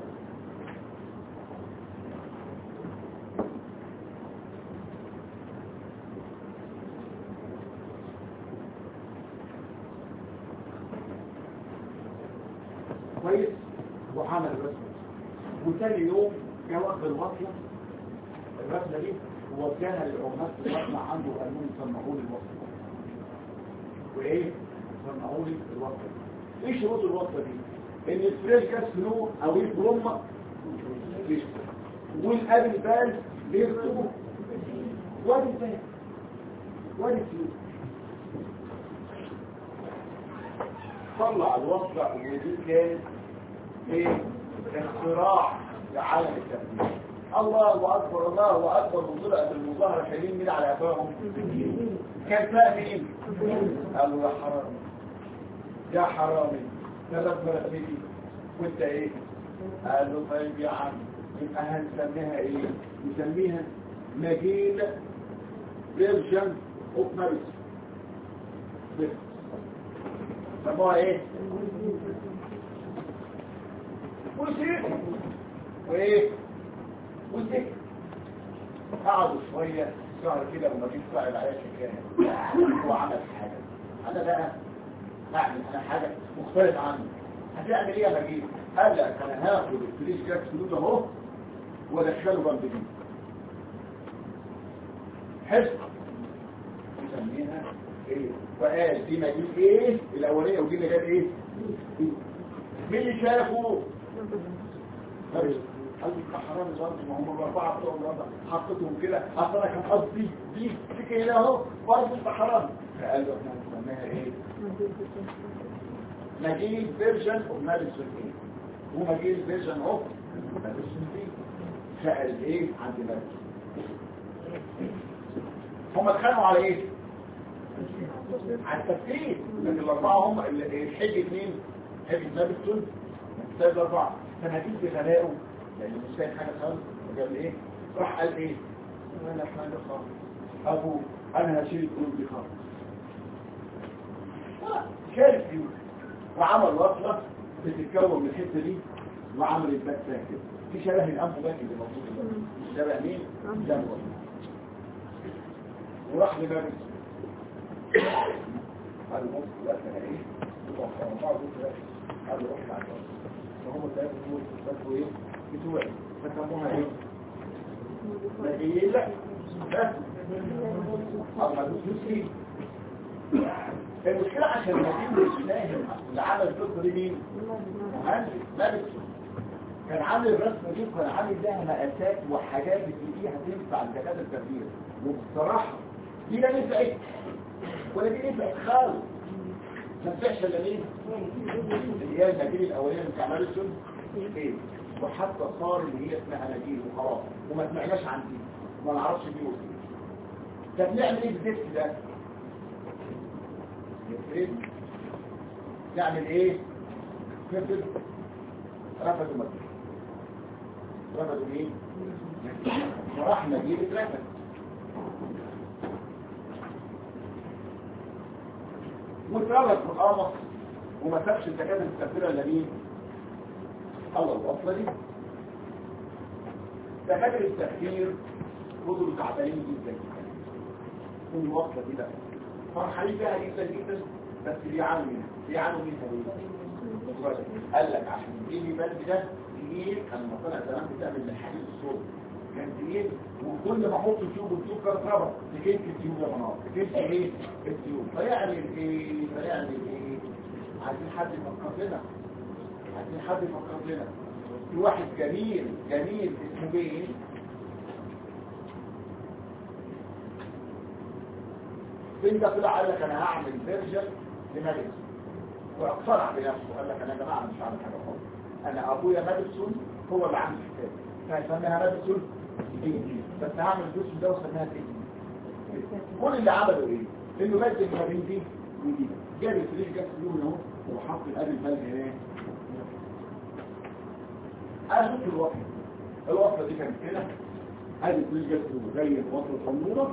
كويس وعمل الرسمه وتاني يوم جه واخد الوصله الرسمه دي ووجهها للعمال في المصنع عنده وقال لهم صنعوا لي الوصله وايه صنعوا لي الوصله دي ايه شروط الوصله دي ان الفريش جاس فلو او البروما والابل بال بيرتبوا وادي البال وادي الفلو طلع الوصله ودي كانت ايه اختراع لعالم التفكير الله اكبر الله اكبر وطلع بالمظاهره شايلين مين على افاهم كان فاهم مين قالوا يا حرامي يا حرامي نزلت رسمتي وانت ايه قال له طيب يا عم يبقى هنسميها ايه نسميها مجيل فيرجن اوف ماريس سموها ايه وسيك وايه وسيك قعدوا شوية شهر كده لما جيت صاحب عليها شكاية هو عمل حاجة انا بقى اعمل انا حاجة مختلفة عنه هتعمل ايه يا مجيد قال لك انا هاخد الفريش جاك فلوس اهو وادخله جنب دي حزب نسميها ايه وقال دي مجيد ايه الاولية ودي اللي جاب ايه مين اللي شافه قال لي حرام الارض ما هم الاربعه بتوع الارض حطيتهم كده اصل انا كان قصدي دي دي كده اهو برضه انت حرام فقال له احنا هنسميها ايه مجيل فيرجن اوف ماديسون ايه ومجيل فيرجن اوف ماديسون بي سأل ايه عند ماديسون هم اتخانقوا على ايه على التفكير لكن الاربعه هم الحج اثنين حج ماديسون سيد الاربعه فنجيل بغلاءه لأنه مش فاهم حاجة خالص وقال ايه راح قال ايه انا حاجة خالص ابو انا هشيل القلوب دي خالص شال فيوز وعمل وصلة بتتكون من الحتة دي وعمل الباك ساكن في شبه الأنف باك اللي موجود دلوقتي. شبه مين؟ جنبه وراح لبابس قال له بص دلوقتي انا ايه؟ وقفوا بعض دلوقتي قال له روح مع الجواز فهم الثلاثة دول بس ايه؟ بتوعي فسموها ايه؟ بديل بس أما دوسي المشكلة عشان المدين مش فاهم اللي عمل القصة دي مين؟ مهندس مالك كان عامل الرسمة دي وكان عامل لها مقاسات وحاجات بتلاقيها تنفع لدكاتره التربية وبصراحة دي لا نفعت ولا دي نفعت خالص ما نفعش الا مين؟ اللي هي النجيل الأولية اللي بتعمل السن ايه وحتى صار اللي هي اسمها نجيل وخلاص وما سمعناش عن دي ما نعرفش دي وصول طب نعمل ايه بالديسك ده؟ يفرد نعمل ايه؟ نفرد رفضوا مكة رفضوا مين؟ وراح نجيب اترفض واترفض في القمص وما سابش الدكاتره التكبيره الا مين؟ الله الوصله دي دكاتره التفكير فضلوا تعبانين جدا جدا من الوصله دي بقى فرحانين بيها جدا جدا بس بيعانوا منها بيعانوا منها ليه؟ قال لك عشان يجيب لي بلد ده تقيل كان المصانع زمان بتعمل من حديد الصوت كان تقيل وكل ما احط تيوب والتيوب كانت ربط تكيس التيوب يا منار تكيس ايه التيوب فيعمل ايه فيعمل ايه عايزين حد يفكر لنا عايزين حد يفكر لنا في واحد جميل جميل اسمه ايه بنت طلع قال لك انا هعمل فيرجن لماليزيا واقتنع بنفسه قال لك انا يا جماعه مش هعمل حاجه خالص انا ابويا مادسون هو اللي عامل الكتاب فهسميها مادسون دي بس هعمل الجزء ده وسميها دي كل اللي عمله ايه انه بدل ما بين دي ودي جاب الفريق جاب فلوس اهو وحط الاب الملك هناك انا شفت الوصفه الوصفه دي كانت كده ادي الفريق جاب فلوس زي الوصفه الصنوره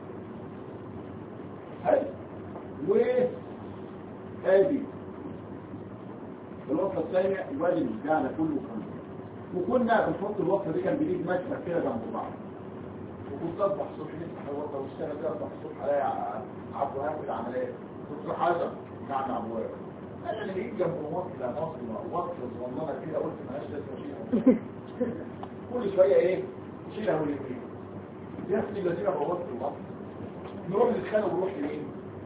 هاي و ادي الوصفه الثانيه الوالد بتاعنا كله خمسه وكنا بنحط الوصفه دي كان بنيجي مشبك كده جنب بعض وكنت اصبح الصبح نفتح الوصفه والشغل ده اصبح الصبح الاقي عبد الوهاب في العمليات كنت راح حاجه نعم عبد الوهاب انا اللي جيت جنب مصر مصر وصفه صغننه كده قلت مالهاش لازمه اشيلها كل شويه ايه شيلها والاثنين يحسن الذين بوظت الوصفه نروح نتخانق ونروح لمين؟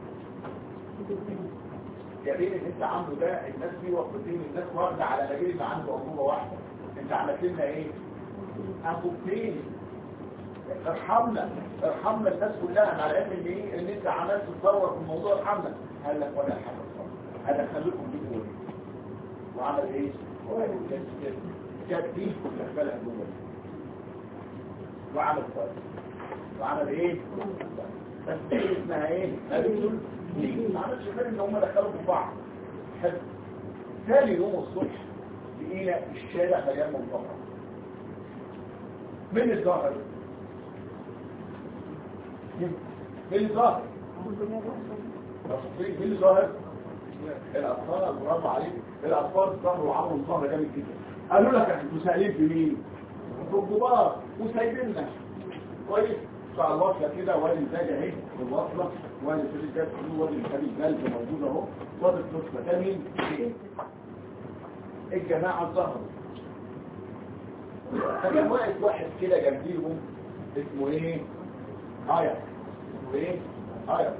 جميل ان انت عنده ده الناس فيه وقفتين الناس واخده على نبيل اللي عنده انبوبه واحده انت عملت لنا ايه انبوبتين ارحمنا ارحمنا الناس كلها على علم ان ايه ان انت عملت تطور في الموضوع ارحمنا قال لك ولا حاجه انا خليكم دي جوه وعمل ايه جاب دي ودخلها جوه وعمل فرق وعمل ايه بس اسمها ايه قالوا ليه ما عملش غير ان هم دخلوا في بعض حلو ثاني يوم الصبح لقينا الشارع مليان منطقه من الظاهر من الظاهر من الظاهر الاطفال برافو عليك الاطفال ظهروا وعملوا الظهر جامد جدا قالوا لك انتوا سائلين في مين في الكبار وسايبيننا كويس فالوصلة كده وادي الزاجة اهي الوصلة وادي الفريق جاب كله وادي الخليج جلب موجود اهو وادي النصفة ده مين؟ الجماعة ظهروا فكان واقف واحد كده جنبيهم اسمه ايه؟ اير اسمه ايه؟ اير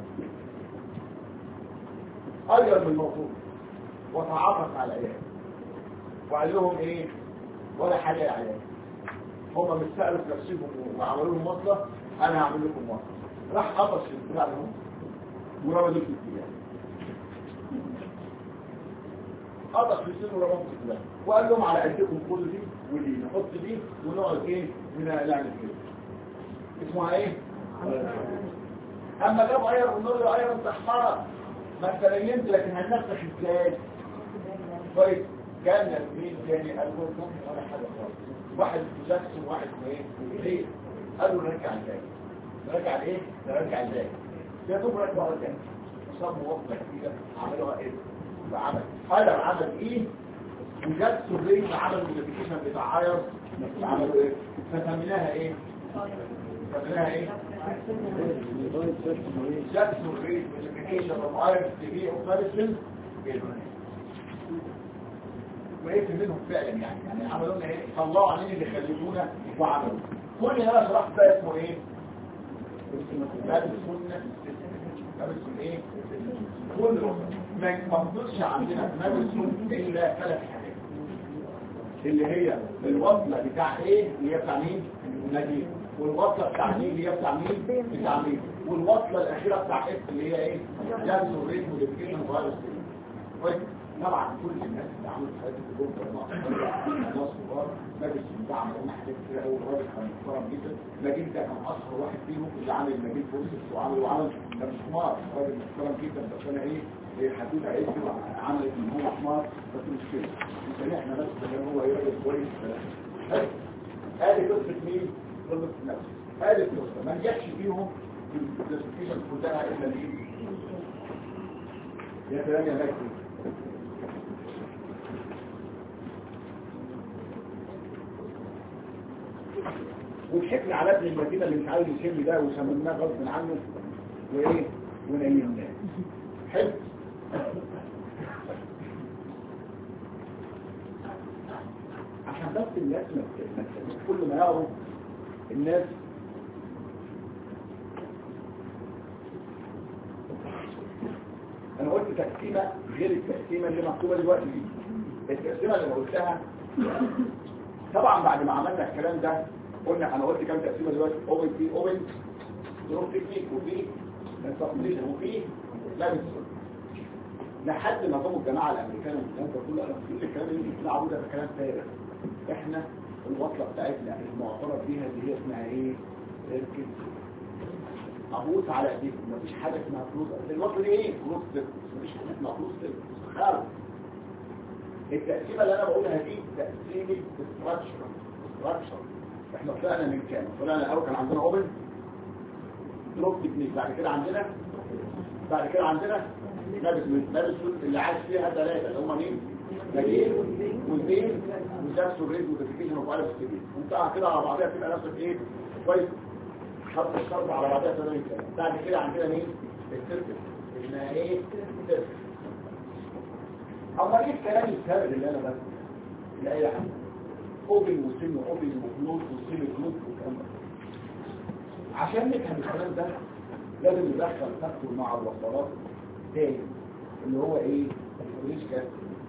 اير من الموضوع وتعاطف على العيال وقال لهم ايه؟ ولا حاجة يا عيال هم مش سألوا في نفسهم وعملوا لهم مصلة انا هعمل لكم مصلة راح قطش البتاع لهم ورمى دول في الاتجاه قطش في السن ورمى في الاتجاه وقال لهم على قدكم كل دي ودي نحط دي ونقعد ايه هنا نعمل كده اسمها ايه اما جابوا اير ونقول له اير انت حمار ما انت نيمت لكن هنفسك ازاي طيب كان مين تاني قال له ولا حاجه خالص واحد جاكسون واحد ايه ليه قالوا نرجع ازاي نرجع الايه نرجع ازاي يا دوب رجع رجع صموا وصلة جديدة عملوها ايه بعمل هذا عمل ايه وجاب سورين عمل موديفيكيشن بتاع ايرس عملوا ايه فسميناها ايه سميناها ايه جاب سورين موديفيكيشن اوف ايرس تي بي اوبريشن وقفت منهم فعلا يعني يعني عملوا لنا ايه طلعوا علينا اللي خلفونا وعملوا كل اللي انا شرحت ده اسمه ايه باب السنه باب السنه ايه كل ما منطقش عندنا باب السنه الا ثلاث حاجات اللي هي الوصله بتاع ايه اللي هي بتاع مين نجيب والوصله بتاع مين اللي هي بتاع مين بتاع مين والوصله الاخيره بتاع اس اللي هي ايه جابس والريت موديفيكيشن فايروس كويس طبعا كل الناس اللي عملت حاجات الجروب الناس كبار مجلس الدعم قلنا حاجات كتير قوي الراجل كان محترم جدا نجيب ده كان اشهر واحد فيهم اللي عامل نجيب بروسيس وعمل وعمل ده مش حمار راجل محترم جدا بس انا ايه إيه حدود عيسى عملت ان هو حمار بس مش كده مش احنا بس ان هو ايه راجل كويس حلو ادي قصه مين؟ قصه نفسه ادي القصه ما نجحش فيهم في الكلاسيفيكيشن كلها الا مين؟ يا كلام يا مجدي وضحكنا على ابن المدينة اللي مش عايز يشم ده وسممناه غصب عنه وايه ونيمناه حلو عشان بس الناس ما ت- ما ت- كل ما يعرف الناس انا قلت تقسيمه غير التقسيمه اللي مكتوبه دلوقتي دي التقسيمه اللي قلتها طبعا بعد ما عملنا الكلام ده قلنا انا قلت كام تقسيمه دلوقتي اوبن في اوبن دروب تكنيك وفي انتربريشن وفي لابس لحد ما قاموا الجماعه الامريكان والكلام ده كله انا كل الكلام اللي انتوا بتلعبوه ده كلام فارغ احنا الوصله بتاعتنا المعترف بيها اللي هي اسمها ايه؟ اركز ابوس على ايديكم مفيش حاجه اسمها فلوس الوصله دي ايه؟ فلوس مفيش حاجه اسمها فلوس خالص التقسيمه اللي انا بقولها دي تقسيمه ستراكشر ستراكشر احنا طلعنا من كام طلعنا الاول كان عندنا اوبن دروب تكنيك بعد كده عندنا بعد كده عندنا لابس لابس اللي عايش فيها ثلاثه اللي هم مين نجيب والبين وزاكس والريد موديفيكيشن اوف ايرس كبير وانت كده على بعضها تبقى نفسك ايه كويس حط الشرط على بعضها تمام كده بعد كده عندنا مين السيركل اسمها ايه سيركل اما ايه الكلام السابق اللي انا بس لاي حد اوبن وسن اوبن وفلوس وسن فلوس والكلام ده عشان نفهم الكلام ده لازم ندخل تدخل مع الوصلات تاني اللي هو ايه الريش كاست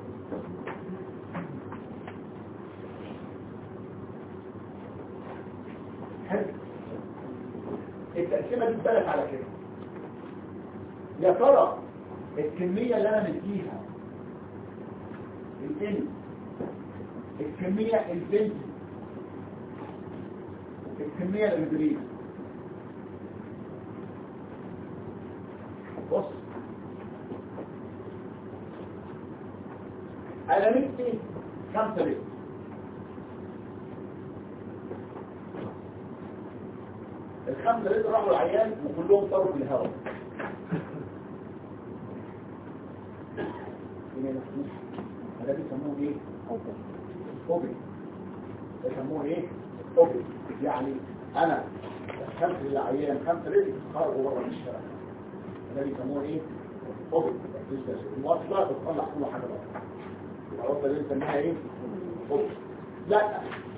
حلو التقسيمه دي اتبنت على كده يا ترى الكميه اللي انا مديها الان الكمية البنت الكمية الإبريد بص أنا نفسي خمسة لتر الخمسة لتر راحوا العيان وكلهم طاروا في الهواء هذا بيسموه ايه؟ اوبن يسموه ايه اوبن يعني انا دخلت للعيان خمسة لتر خرجوا بره الشارع ده بيسموه ايه اوبن الوصله بتطلع كل حاجه بره الوصله دي بنسميها ايه اوبن لا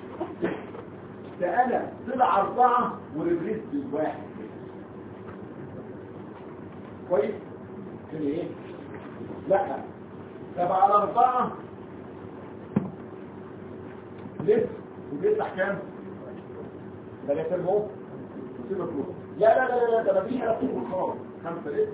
ده انا طلع اربعه وريبريس واحد كويس كده ايه لا تبع الاربعه لسه وبيطلع كام ده لسه هو وسيبك له لا لا لا لا ده مفيش حاجه تقول خالص خمسه لسه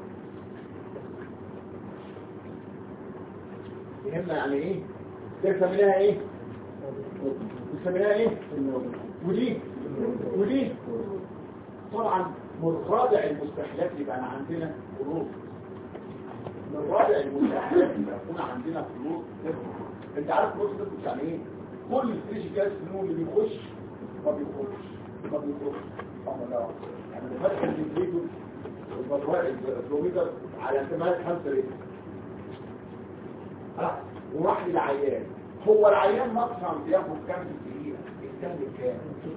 فهمنا يعني ايه ده بنسميها ايه بنسميها ايه ودي ودي طبعا من رابع المستحيلات يبقى عندنا فلوس من رابع المستحيلات يبقى يكون عندنا فلوس انت عارف فلوس ده يعني ايه كل ستيج جاز فنون اللي بيخش ما بيخش ما بيخش طبعا لا يعني الفرق اللي بيجوا الكمبيوتر على احتمالات خمسة لتر ها وراح للعيان هو العيان مقصع بياخد كام في الدقيقة الكام بكام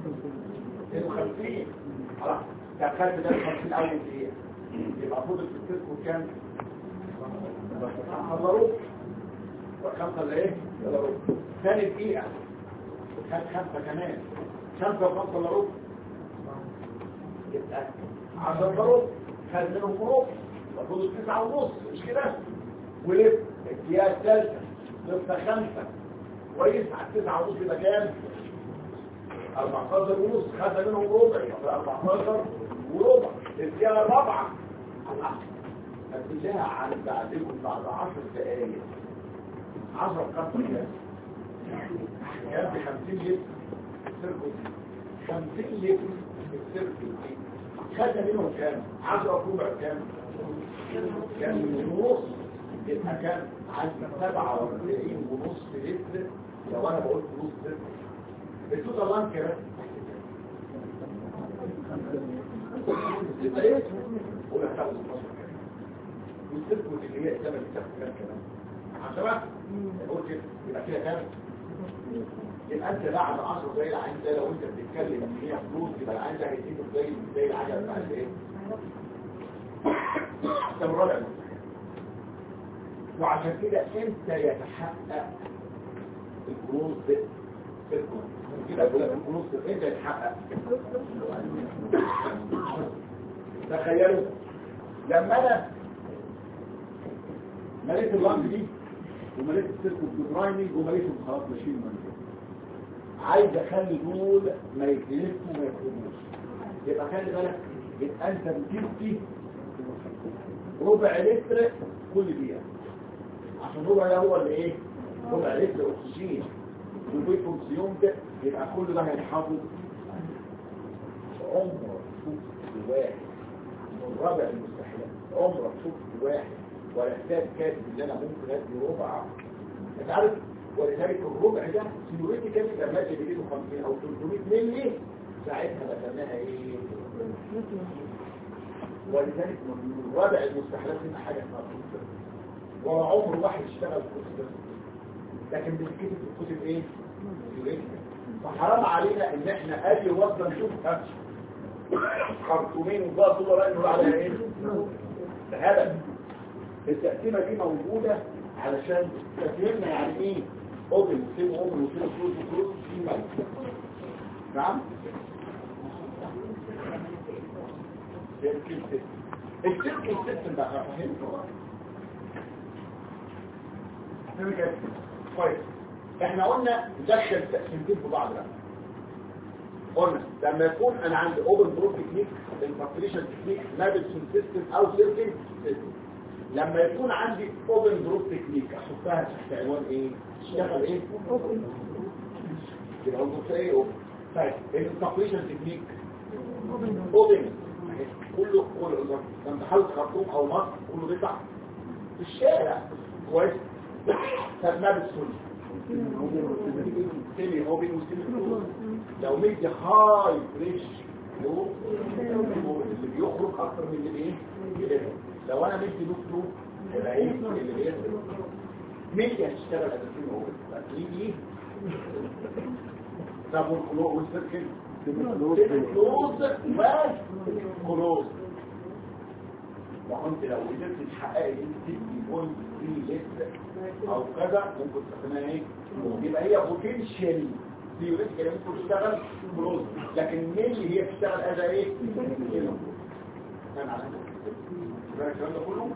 52 خلاص ده خد ده 50 اول دقيقة يبقى فضل في السيركو كام خمسة ربع خمسة الا ايه الا ربع ثاني دقيقة خد خمسة كمان خمسة وخمسة الا ربع يبقى عشر ضرب خد منهم ربع المفروض تسعة ونص مش كده ولف الدقيقة الثالثة لسه خمسة كويس على التسعة ونص يبقى كام؟ 14 ونص خد منهم ربع يبقى 14 وربع الدقيقة الرابعة هتلاقيها عن بعدكم بعد 10 دقايق 10 كام كام؟ كام ب 50 لتر السيركل 50 لتر السيركل دي خد منهم كام 10 ربع كام كام ونص يبقى كام عن 47 ونص لتر لو انا بقول نص لتر التوتال لان كام يبقى ايه ولا بتاع 16 والسيركل اللي هي الثمن بتاعها كام كمان عشان نقول كده يبقى كده كام يبقى انت بعد 10 دقايق العين ده لو انت بتتكلم ان هي فلوس يبقى العين ده هيديك زي زي العجله بتاع الايه ده الرابع وعشان كده امتى يتحقق الكنوز ده في الكنوز كده بقول لك الكنوز ده امتى يتحقق تخيلوا لما انا مليت اللانج دي ومليت السيركل ببرايمنج ومليتهم خلاص ماشيين من عايز اخلي دول ما يتلفوا وما يخرجوش يبقى خلي بالك يبقى انت بتدي ربع لتر كل دقيقه عشان ربع ده هو اللي ايه ربع لتر اكسجين والبيكونسيوم ده يبقى كل ده هيتحافظ عمرك شفت واحد من ربع المستحيلات عمرك شفت واحد ولا حساب كاتب ان انا ممكن ادي ربع انت عارف ولذلك الربع ده سيوريتي كان يبقى ماشي ب 50 او 300 مللي ساعتها بسميها ايه ولذلك من ربع المستحيلات هنا حاجه اسمها كونسبت ولا عمر واحد اشتغل كونسبت لكن بتتكتب في الكتب ايه سيوريتي فحرام علينا ان احنا ادي وصله نشوفها خرطومين وبقى طول رأي نقول عليها ايه ده هدف التقسيمه دي موجوده علشان تفهمنا يعني ايه اوبن وسيب اوبن وسيب كلوز وكلوز في مالك نعم السيركل سيستم بقى فهمت كويس احنا قلنا ندخل تقسيمتين في بعض بقى قلنا لما يكون انا عندي اوبن برو تكنيك الفاكتوريشن تكنيك مابلسون سيستم او سيركل سيستم لما يكون عندي اوبن جروب تكنيك احطها تحت عنوان ايه اشتغل ايه يبقى النص ايه اوبن طيب التقريشن تكنيك اوبن كله كله لما حاول خرطوم او مصر كله بيطلع في الشارع كويس طب ما بالسن سيمي اوبن وسيمي كلوز لو مدي هاي فريش اللي بيخرج اكتر من اللي ايه لو انا مدي له فلوس يبقى ايه اللي بينزل مين اللي هتشتغل اساسين هو تقليدي طب والكلوز والسيركل كلوز وكلوز وكنت لو قدرت تحققي دي تدي بوينت 3 لتر او كذا ممكن تستخدمها ايه يبقى هي بوتنشال ثيوريتيكال ممكن تشتغل كلوز لكن مين اللي هي تشتغل از ايه كان على كده الكلام ده كله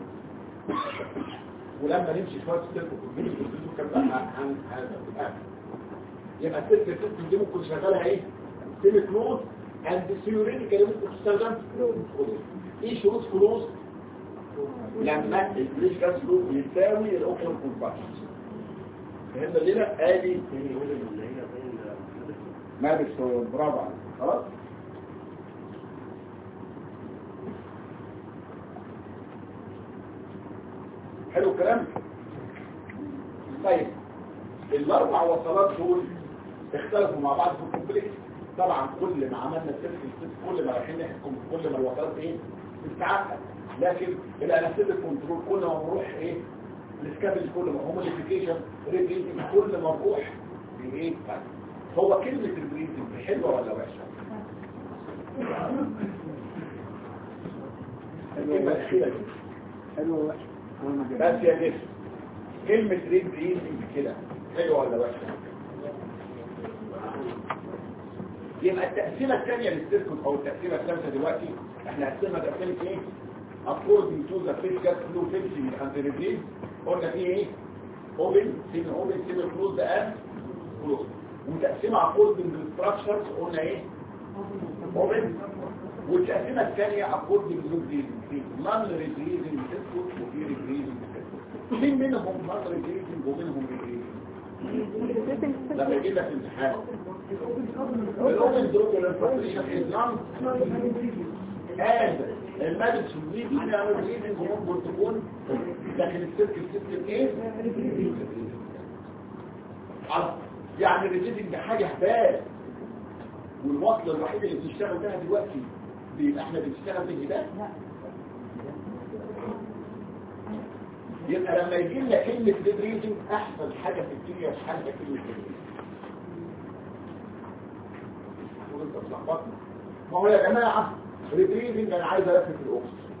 ولما نمشي شويه ستيب وكل كان بقى عن هذا يبقى السلك السيستم دي ممكن شغالها ايه سيمي كلوز اند ثيوريتيكال ممكن تستخدم ايه شروط كلوز لما البريش جاز فلو يساوي الاوكسجين كومباكشن فهمنا لنا ادي ما بس برافو عليك خلاص حلو الكلام طيب الاربع وصلات دول اختلفوا مع بعض في الكومبلكس طبعا كل ما عملنا سيركل كل ما رايحين نحكم كل ما الوصلات ايه بتتعقد لكن الانستيك كنترول كل ما بنروح ايه السكابل كل ما هوموليفيكيشن ريبريزنج كل ما بروح في ايه طيب. هو كلمة ريبريزنج حلوة ولا وحشة؟ الكلمة الأخيرة دي حلوة وحشة بس يا جسم كلمة ريبريزنج كده حلوة ولا وحشة؟ يبقى التقسيمة الثانية للسيركل او التقسيمة الثالثة دلوقتي احنا قسمنا تقسيمة ايه؟ according to the physical flow fixing and the release قلنا فيه ايه؟ open, semi open, semi closed and closed وتقسيمة according to the structures قلنا ايه؟ open والتقسيمة الثانية according to the non replacing circuit وفي replacing circuit مين منهم non replacing ومنهم replacing؟ لما يجي لك امتحان الاوبن دروب والانفورميشن از نون and المادة دي بنعمل ريزنج وممكن تكون لكن السيركل سيستم ايه؟ عرض. يعني الريزنج حاجة هبال والوصلة الوحيدة اللي بنشتغل بها دلوقتي بيبقى احنا بنشتغل بالهبال يبقى لما يجي لنا كلمة ريزنج احسن حاجة في الدنيا في حاجة كلمة ريزنج وانت اتلخبطنا ما هو يا جماعة ريبريزنج انا عايز الفت الاكسجين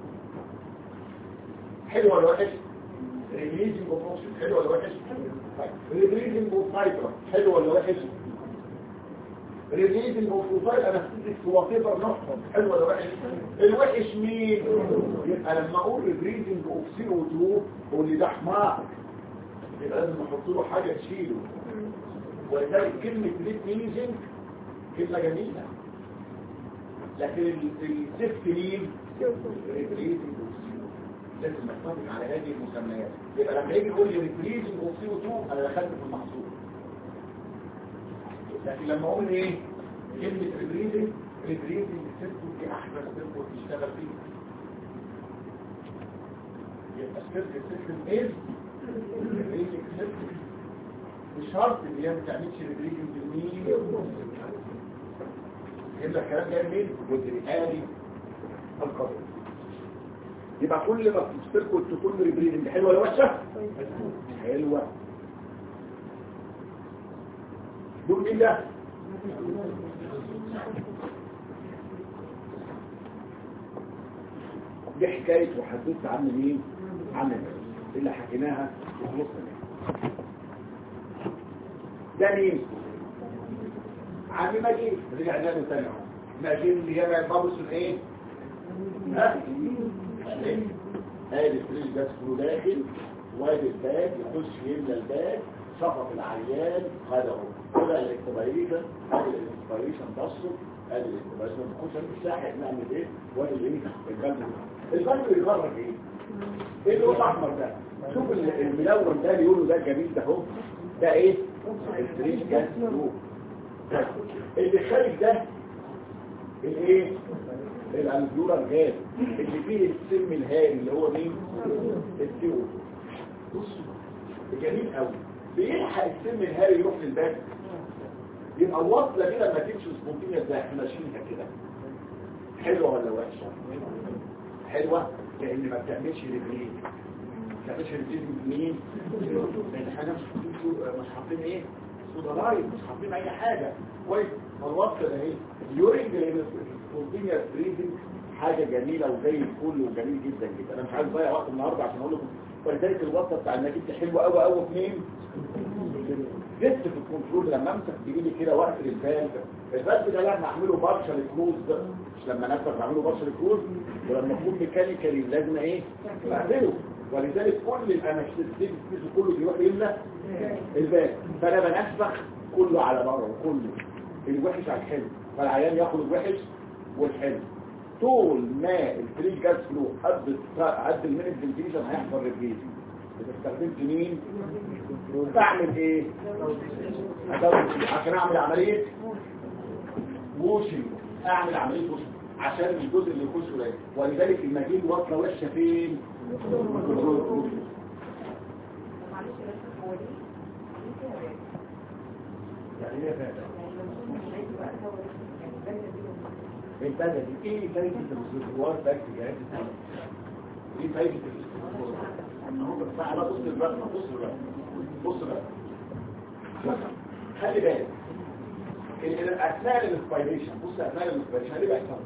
حلو ولا وحش ريبريزنج اوف اوكسجين حلو ولا وحش طيب ريبريزنج اوف نايترا حلو ولا وحش ريبريزنج اوف فايل انا في وظيفه نحفظ حلو ولا وحش الوحش مين يبقى لما اقول ريبريزنج اوف سي او 2 قول لي ده حمار يبقى لازم احط له حاجه تشيله ولذلك كلمه ريبريزنج كلمه جميله لكن السيفت مين ريبريزنج اوف سي او لازم نتفق على هذه المسميات يبقى لما يجي يقول لي ريبريزنج اوف سي او 2 انا دخلت في المحصول لكن لما اقول ايه كلمه ريبريزنج ريبريزنج سيستم دي احسن سيستم تشتغل فيه يبقى السيستم سيستم ايه ريبريزنج سيستم مش شرط ان هي ما تعملش ريبريزنج لمين يبقى الكلام جاي منين والآلي القدر يبقى كل ما تستركوا تكون ريبريزنج حلوه ولا وحشه حلوه دول مين ده دي حكاية وحدثت عن مين عن الناس اللي حكيناها وخلصنا منها ده مين عم مجيد رجعنا له تاني اهو مجيد اللي هي بابوس الايه ها ادي الفريج ده كله داخل وادي الباب يخش يملى الباب شفط العيان هذا هو كده الاكتبايشن ادي الاكتبايشن بصوا ادي الاكتبايشن نخش نمسح نعمل ايه وادي الايه القلب القلب بيخرج ايه ايه اللون الاحمر ده شوف الملون ده اللي يقولوا ده الجميل ده اهو ده ايه الفريج جاز فلو اللي خارج ده الايه الانجولار جاز اللي فيه السم الهائل اللي هو مين السيو بصوا جميل قوي بيلحق السم الهائل يروح للباب يبقى الوصله دي لما تمشي سبونتينيا زي احنا ماشيينها كده حلوه ولا وحشه حلوه لان ما بتعملش رجلين ما بتعملش رجلين مين لان احنا مش مش حاطين ايه صدرايد مش حاطين اي حاجه كويس فالوصل ده ايه اليورينج سبونتينيا بريدنج حاجه جميله وزي الفل وجميل جدا جدا انا مش عايز اضيع وقت النهارده عشان اقول لكم ولذلك الوصفه بتاع النجيب دي حلوه قوي قوي في مين جبت في الكنترول لما امسك بايدي كده واقفل الفالف الفالف ده لما اعمله بارشل كلوز مش لما نفسك بعمله بارشل كلوز ولما اكون ميكانيكالي لازم ايه اعمله ولذلك كل الانستيزيس كله بيروح يملى الباب فانا بنفخ كله على بره وكله الوحش على الحلو فالعيان ياخد الوحش والحلو طول ما الفريج جاز فلو قد قد المينت فنتيشن هيحصل ريبليزنج اذا استخدمت مين بعمل ايه أدور عشان اعمل عمليه ووشنج اعمل عمليه ووشنج عشان الجزء اللي يخش قليل ولذلك المجيل واصله وحشه فين يعني ايه فاهم البدل دي ايه فايدة الاستثمار باك جهاز الدم ايه فايدة الاستثمار بقى بص الرقم بص الرقم بص الرقم خلي بالك ال- ال- اثناء الانسبيريشن بص اثناء الانسبيريشن اللي بيحصل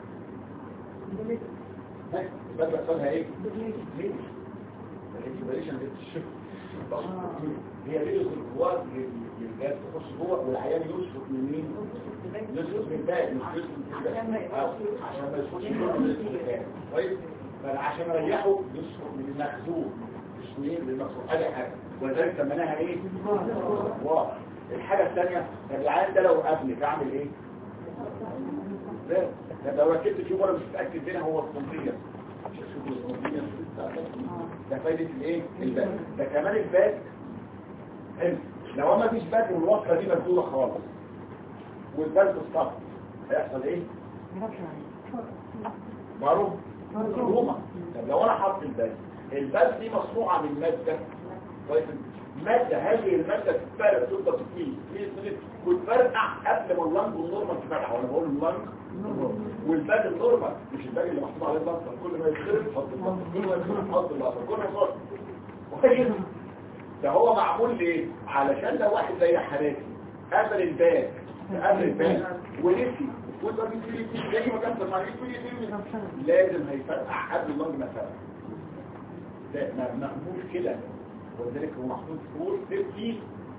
ها بس بيحصلها ايه ليه الانسبيريشن دي بتشف هي ليه الجوار للجهاز تخش جوه والعيان يشفط من مين يشفط من ده مش يشفط من ده آه، عشان ما يشفطش جوه من الجهاز كويس فعشان اريحه يشفط من المخزون مش من المخزون ادي حاجه ولذلك سميناها ايه واضح الحاجة الثانية طب العيان ده لو قبلك اعمل ايه لا طب لو ركبت شوف انا مش متأكد منها هو الصنفية مش هشوف الصنفية ده فايدة الايه الباك ده كمان الباك حلو لو ما فيش باك والوصلة دي مبدولة خالص والباك بالصف هيحصل ايه معروف مفهومة طب لو انا حاطط الباك الباك دي مصنوعة من مادة كويس مادة هذه المادة تتفرق تفضل تطيل وتفرقع قبل ما اللنج والنورمال تفرقع وانا بقول اللنج والباقي النورمال مش الباقي اللي محطوط عليه البصر كل ما يتخرب حط البصر كل ما يتخرب حط البصر كل ما يتخرب كويس ده هو معمول ليه علشان لو واحد زي حالاتي قبل الباك قبل الباك ونسي وانت بتقولي زي ما كان سمعني تقولي لازم هيفرقع قبل اللنج ما يفرقع ده معمول كده ولذلك هو محطوط فور سيفتي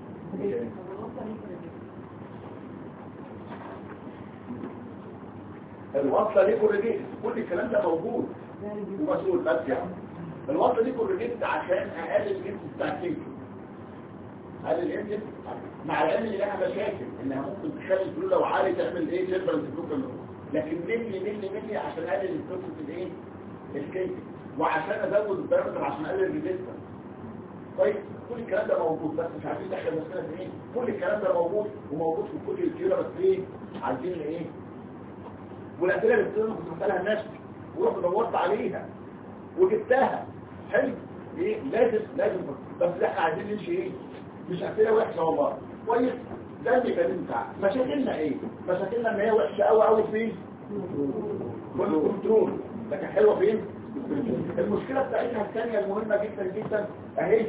الوصلة دي كورجيت كل الكلام ده موجود ومسؤول بس يعني الوصلة دي كورجيت عشان اقلل الانت بتاع الكيمياء اقلل الانت مع العلم اللي لها مشاكل انها ممكن تخلي الفلو لو عالي تعمل ايه سيرفرنس فلو لكن ملي ملي ملي عشان اقلل البروسيس الايه الكيمياء وعشان ازود البارامتر عشان اقلل الريزيستنس طيب كل الكلام ده موجود بس مش عارفين دخل المسألة في ايه كل الكلام ده موجود وموجود في كل الكيرة بس ايه عايزين ايه والأسئلة اللي بتصير كنت بسألها لنفسي ورحت دورت عليها وجبتها حلو ايه لازم لازم بس احنا عايزين نمشي ايه مش أسئلة وحشة والله كويس ده الميكانيزم بتاعها مشاكلنا ايه مشاكلنا ان هي وحشة قوي قوي فين والكنترول لكن حلوة فين المشكلة بتاعتها الثانية المهمة جدا جدا اهي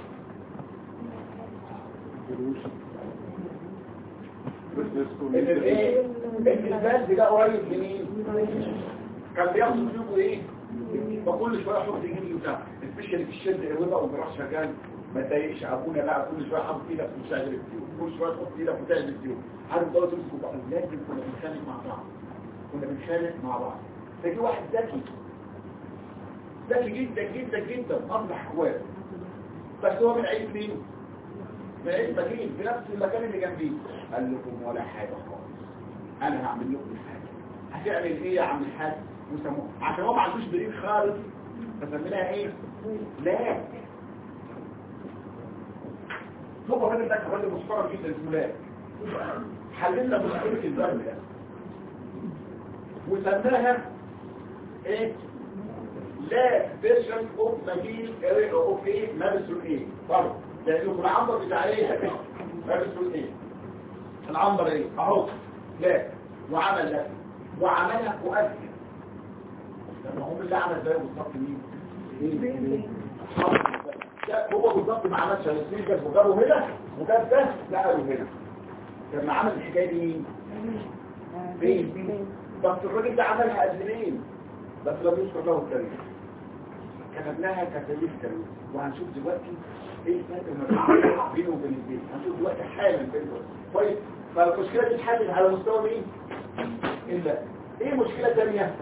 ان الايه ان البلد ده قريب منين كان بياخد فيكم ايه فكل شويه احط يجيب بتاع سبيشالي في الشد الرضا والجراح شغال ما تضايقش ابونا بقى كل شويه حاطط ايدك وتشغل التيوب كل شويه تحط ايدك وتعمل التيوب عارف ده تمسكوا بقى لازم كنا بنتخانق مع بعض كنا بنتخانق مع بعض فجي واحد ذكي ذكي جدا جدا جدا اصبح اخوات بس هو من عيد مين من عيد مدين في نفس المكان اللي جنبيه قال لكم ولا حاجة خالص انا هعمل لكم حاجة هتعمل ايه يا عم الحاج وسموه عشان هو ما عندوش دليل خالص فسميناها ايه لا هو الراجل ده كان راجل محترم جدا اسمه لا حللنا مشكله الذنب ده وسماها ايه لا فيرجن اوف مدين اوف ايه مابسول ايه طبعا لانه في العنبر بتاع ايه مابسول ايه العنبر ايه اهو لا وعمل لا وعملها مؤثر لما هم اللي عمل زي بالظبط مين ايه لا هو بالظبط ما عملش السيل ده وجابه هنا وجاب ده لا قالوا هنا لما عمل الحكايه دي مين فين بس الراجل ده عملها قد مين بس لم يذكر له التاريخ كتبناها كتاريخ تاريخ وهنشوف دلوقتي ايه الفرق ما بينه وبين البيت هنشوف دلوقتي حالا بينه طيب فالمشكله دي تتحل على مستوى مين الا ايه مشكله ثانيه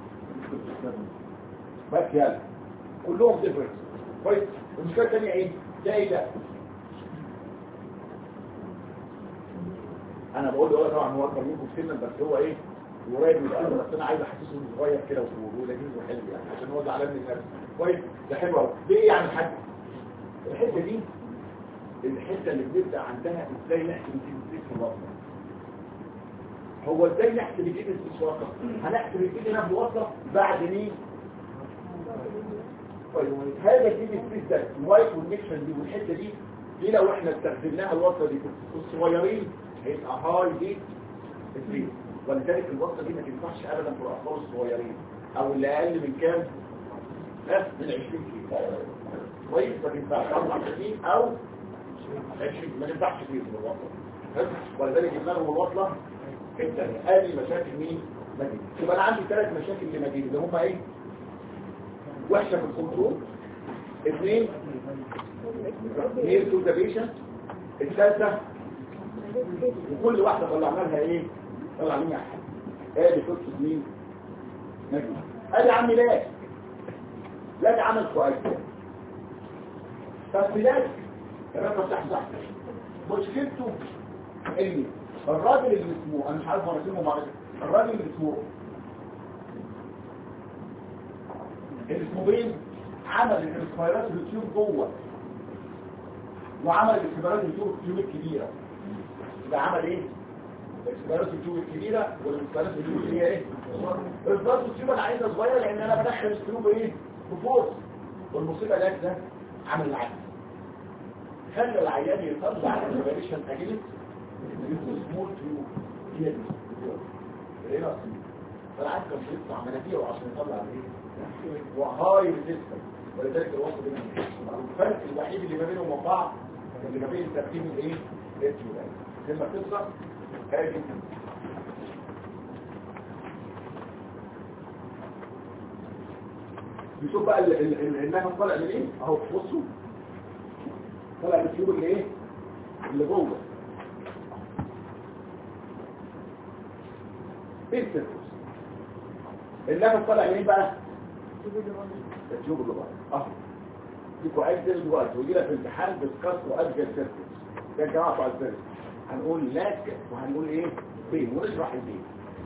بس يلا كلهم ديفرنس كويس المشكله الثانيه ايه ده ايه ده انا بقول له طبعا هو اكبر منكم سنا بس هو ايه قريب من السن بس انا عايز احسسه انه صغير كده ولذيذ وحلو يعني عشان هو زعلان من نفسه كويس ده حلو قوي دي ايه يعني الحاجه الحته دي الحته اللي بنبدا عندها ازاي نحسب الجنسيت في الوسط هو ازاي نحسب الجنسيت في الوسط هنحسب الجنسيت في الوسط بعد مين طيب هذا الجنسيت ده الوايت والميكشن دي والحته دي دي لو احنا استخدمناها الوسط دي في الصغيرين هيبقى هاي دي الجنسيت ولذلك الوصله دي ما تنفعش ابدا في الاطفال الصغيرين او اللي اقل من كام ها من 20 كيلو كويس ما تنفعش 34 او 20 ما تنفعش فيه في الوصله ولذلك جبنا لهم الوصله الثانيه ادي مشاكل مين مدينه يبقى انا عندي ثلاث مشاكل لمدينه اللي هم ايه وحشه في الكنترول اثنين نير تو ذا بيشنت الثالثه وكل واحده طلعنا لها ايه طلع لنا حاجه ادي قصه مين نجم ادي عم لاك لاك عمل كويس بس لاك الرقم صح صح مشكلته ان الراجل اللي اسمه انا مش عارف هو اسمه معرفة الراجل اللي اسمه اللي اسمه بين عمل الانسبيرات اليوتيوب جوه وعمل الاختبارات اليوتيوب الكبيره ده عمل ايه الاختبارات اليوتيوب الكبيره والاختبارات اليوتيوب اللي هي ايه الاختبارات اليوتيوب انا عايزها صغيره لان انا بدخل السلوب ايه بفورس والمصيبه ده ده عمل العكس خلى العيان يطلع الاكسبريشن اجينست سمول تيوب هي دي ايه بقى فالعيان كان بيطلع مناخيره عشان يطلع ايه وهاي ريزيستنس ولذلك الوصف بين الفرق الوحيد اللي ما بينهم وبين بعض اللي ما بين التركيب الايه الاتيوبات لما تصغر هاجي نشوف بقى ال- ال- ال- النفس طالع من ايه اهو بصوا طالع من التيوب اللي ايه اللي جوه ايه التنفس النفس طالع من ايه بقى التيوب اللي بره اهو ديكوا عايز دلوقتي ويجي لك في امتحان ديسكاس وادجل سيركت يا جماعه بتوع الفيرست هنقول لاك وهنقول ايه بين ونشرح البين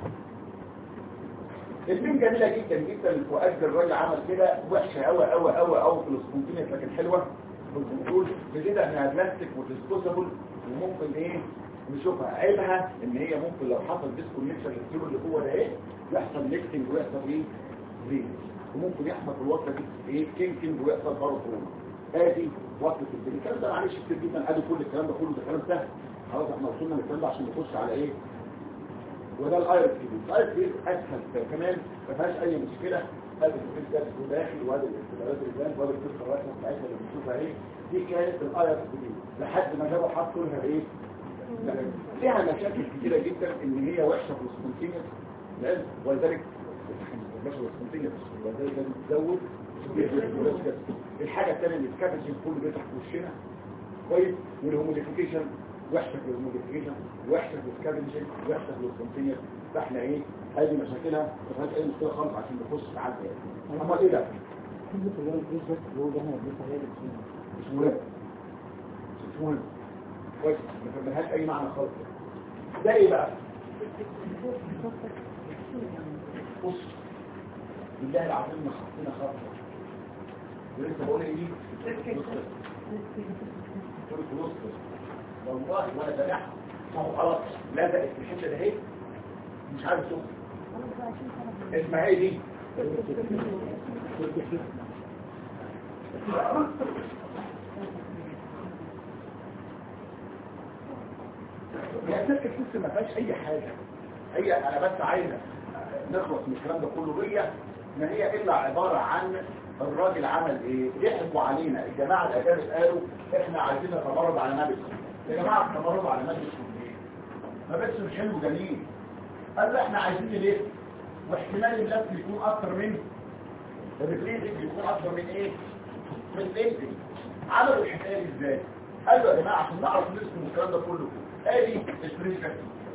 البين جميله جدا جدا فؤاد الراجل عمل كده وحشه قوي قوي قوي قوي في السبونتينيوس لكن حلوه في الكنترول بكده انها بلاستيك وتسبوسبل وممكن ايه نشوفها عيبها ان هي ممكن لو حصل ديسكونكشن للتيوب اللي جوه ده ايه يحصل ليكتنج ويحصل ايه ريز وممكن يحصل في الوصله دي ايه كينكينج ويحصل برضه ادي وصله الدنيا الكلام ده معلش كتير جدا ادي كل الكلام ده كله ده كلام سهل خلاص احنا وصلنا للكلام ده عشان نخش على ايه وده الايرس كبير الايرس كبير اسهل كمان ما فيهاش اي مشكله هذا الكبير ده اسمه داخل وهذا الاختبارات الجان وهذا القصه الرسمه بتاعتنا اللي بنشوفها ايه دي كانت الايرس كبير لحد ما جابوا حطوا لها ايه فيها مشاكل كتيره جدا ان هي وحشه في السبونتينيوس لازم ولذلك مش السبونتينيوس ولذلك لازم تزود الحاجه الثانيه اللي الكابسين كله بيفتح في وشنا كويس والهوموديفيكيشن وحشه في الهوموديفيكيشن وحشه في السكابنجنج وحشه في السبونتينيوس فاحنا ايه هذه مشاكلها ما فيهاش اي مشكله خالص عشان نخش على الباقي اما ايه ده كلمة اللي هو الجيش بس اللي هو ده انا لسه هي اللي مش مهم مش مهم كويس ما فهمناهاش اي معنى خالص ده ايه بقى بص بالله العظيم ما حطينا خطه ولسه بقول ايه دي قلت نص والله ولا بلح ما هو خلاص لزقت في الحته ده اهي مش عارف شوف اسمها ايه دي يعني تركب سيستم ما فيهاش اي حاجه هي انا بس عايز نخلص من الكلام ده كله هي ما هي الا عباره عن الراجل عمل ايه ضحكوا علينا الجماعه الاجانب قالوا احنا عايزين نتمرد على مادس يا جماعه التمرد على مادس ايه ما بس مش حلو جميل قال لا احنا عايزين ليه واحتمال اللف يكون اكتر من الريفليتنج يكون اكتر من ايه من اللينتنج عملوا الحكايه دي ازاي قالوا يا جماعه عشان نعرف نسكن الكلام ده كله ادي السبريشن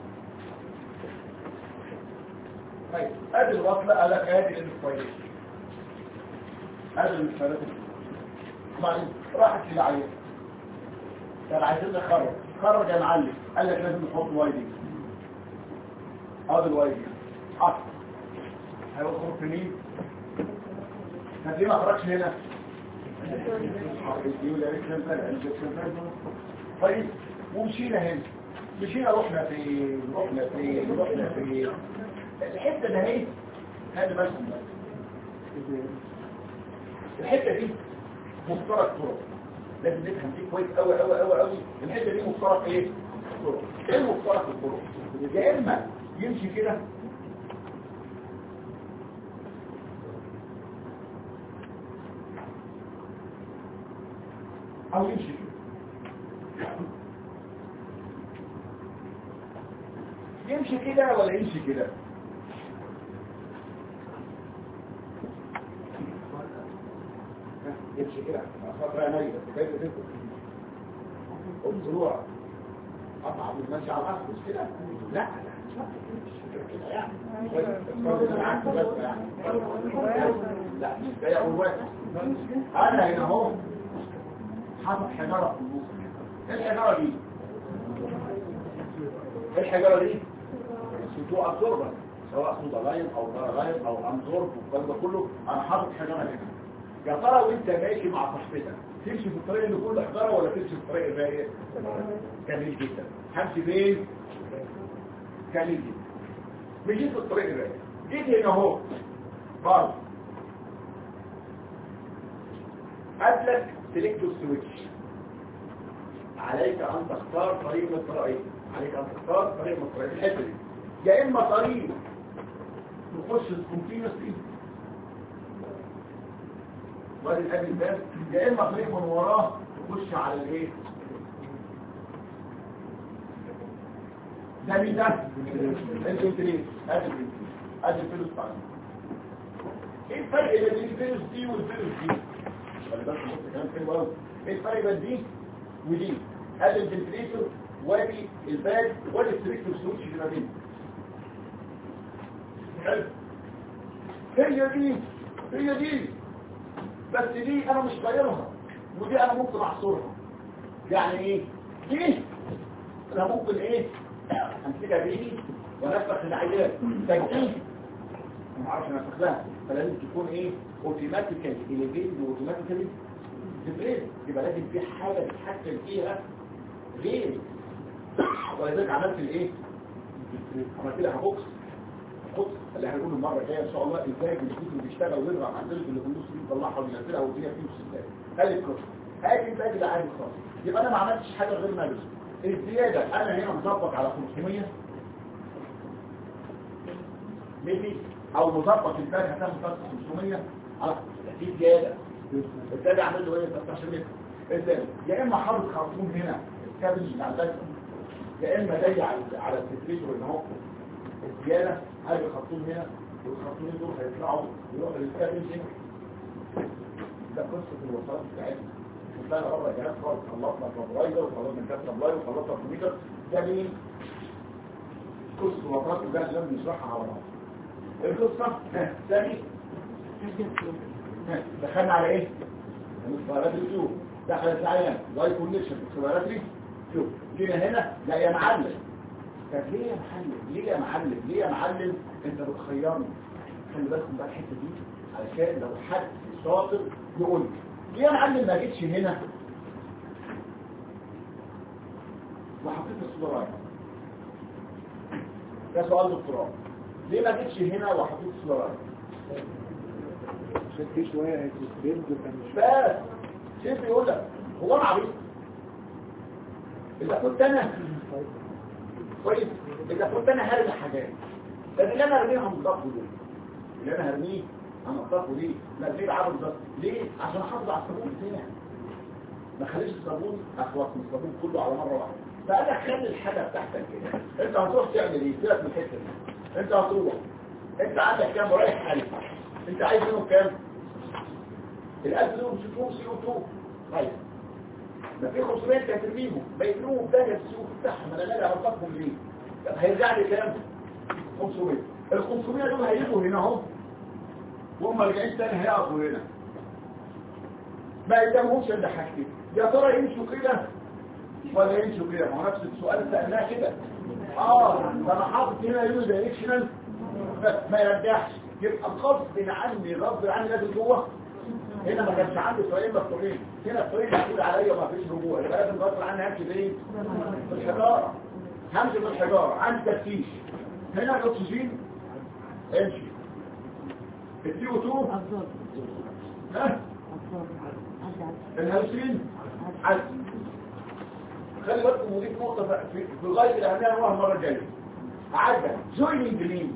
طيب ادي الوصله قال لك ادي الانسبيريشن ادي الانسبيريشن وبعدين راحت للعيان كان عايزين نخرج خرج يا معلم قال لك لازم نحط واي دي ادي الواي دي حط هيخرج في مين طب ليه ما خرجش هنا طيب ومشينا هنا مشينا رحنا فين رحنا فين رحنا فين الحته ده اهي هذا بس الحته دي مفترق طرق لازم نفهم دي كويس قوي قوي قوي قوي الحته دي مفترق ايه طرق ايه مفترق الطرق يا اما يمشي كده او يمشي كده يمشي كده ولا يمشي كده يمشي كده خاطر انا بس كده كده الزروع قطع بالمشي على الارض مش كده لا لا مش كده يعني بالعكس بس يعني لا مش ده اول واحد انا هنا اهو حاطط حجاره في النص ايه الحجاره دي ايه الحجاره دي سوتو ابزوربر سواء صودا لاين او دارا لاين او انزورب والكلام ده كله انا حاطط حجاره هنا يا ترى وانت ماشي مع صاحبتك تمشي في الطريق اللي كله حجاره ولا تمشي في الطريق الرايق جميل جدا همشي فين جميل جدا مشيت في الطريق الرايق جيت هنا اهو برضه قبلك سيلكتور سويتش عليك ان تختار طريق من الطريقين عليك ان تختار طريق من الطريقين الحته دي يا اما طريق تخش الكونتينوسلي وادي الابي الباب يا اما طريق من وراه تخش على الايه ده مين ده الانتريس ادي الانتريس ادي الفلوس بتاعتي ايه الفرق بين الفلوس دي والفلوس دي خلي بالك بص كلام حلو قوي ايه الفرق بين دي ودي ادي الفنتريتور وادي الباب وادي السلكتور سويتش اللي ما بينهم حلو هي دي هي دي بس دي انا مش غيرها ودي انا ممكن احصرها يعني ايه دي انا ممكن ايه امسكها بايدي ونفخ العيال تجديد ما اعرفش انفخ لها فلازم تكون ايه اوتوماتيكالي اليفيتد واوتوماتيكالي ديبريد يبقى لازم في حاجه تتحكم فيها غير ولذلك عملت الايه عملت لها بوكس بوكس اللي هنقوله المره الجايه ان شاء الله ازاي الجزء اللي بيشتغل ويضغط على الجزء اللي في النص دي يطلعها وينزلها ويديها فيه ازاي ادي القصه ادي الباقي ده عادي خالص يبقى انا ما عملتش حاجه غير ما أجلس. الزياده انا هنا مظبط على 500 ملي او مظبط الباقي هتاخد بس 500 على في زياده التابع عامل له ايه 16 متر ازاي يا اما حاطط خرطوم هنا الكابل اللي على الباقي يا اما جاي على على التتريجر ان هو الزياده هاي الخرطوم هنا والخرطومين دول هيطلعوا يروحوا للكابل هنا ده قصه الوصلات بتاعتنا شفنا بره جهاز خالص خلصنا فبرايزر وخلصنا كاس سبلاي وخلصنا كمبيوتر ده مين قصه الوصلات وده اللي لازم نشرحها على بعض القصه ثاني دخلنا على ايه المختبرات اليوتيوب دخلت العيان لاي كونكشن مختبرات اليوتيوب جينا هنا لا يا معلم طب ليه يا معلم ليه يا معلم ليه يا معلم انت بتخيرني خلي بالكم بقى الحته دي علشان لو حد شاطر يقول لي ليه يا معلم ما جيتش هنا وحطيت الصدرايه ده سؤال دكتوراه ليه ما جيتش هنا وحطيت الصدرايه عشان في شوية هيتسبيلد كان مش بس شايف يقول لك هو انا عبيط اذا كنت انا كويس اذا كنت انا هرمي حاجات بس اللي انا ارميها هنضافه ليه اللي انا هرميه هنضافه ليه لا ليه عرض ده ليه عشان احافظ على الصابون بتاعي ما خليش الصابون اخلص من الصابون كله على مره واحده فانا خلي الحاجه بتاعتك كده انت هتروح تعمل ايه سيبك من الحته دي انت هتروح انت عندك كام رايح حالي انت عايز منهم كام الألف دول مش فيهم سي او 2 طيب ما في 500 انت هترميهم ما يترموا بداية السوق بتاعهم انا لا هربطهم ليه طب هيرجع لي كام 500 ال 500 دول هيجوا هنا اهو وهم راجعين تاني هيقفوا هنا ما قدامهمش الا حاجتين يا ترى يمشوا كده ولا يمشوا كده ما هو نفس السؤال سألناه كده اه ده انا حاطط هنا يو دايركشنال ما يرجعش يبقى غصب عني غصب عني لازم جوه هنا ما كانش عندي سؤالين مفتوحين هنا الطريق هتقول عليا ما فيش رجوع يبقى لازم غصب عني همشي بايه بالحجاره همشي بالحجاره عندي تفتيش هنا الاكسجين امشي السي او 2 ها الهيدروجين عدي خلي بالكم ودي نقطه في في الغايه اللي هنعملها المره الجايه عدى جويننج مين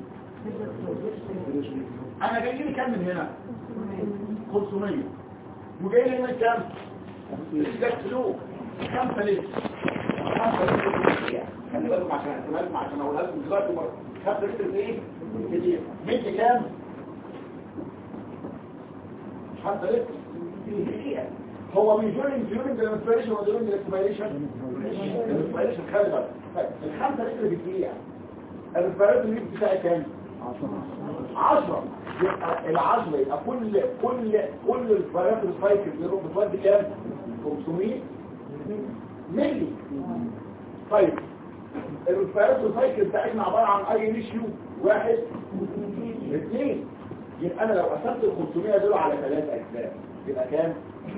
انا جاي لي كام من هنا 500 وجاي لي من كام ده سلوك خمسة ليه خمسة ليه خلي بالكم عشان احتمال لكم عشان اقولها لكم دلوقتي مرة خمسة لتر في ايه كتير مدي كام خمسة لتر كتير. هو من جورنج جورنج الانسبيريشن ولا جورنج الانسبيريشن الانسبيريشن خلي بالك طيب، الخمسة لتر بالدقيقة الانسبيريشن ريت بتاعي كام 10 يبقى العشرة يبقى كل كل كل الفيروس السايكل بيروح بتودي كام 500 ملي طيب الفيروس السايكل بتاعتنا عبارة عن اي ريشيو واحد اثنين يبقى انا لو قسمت ال 500 دول على ثلاث اجزاء يبقى كام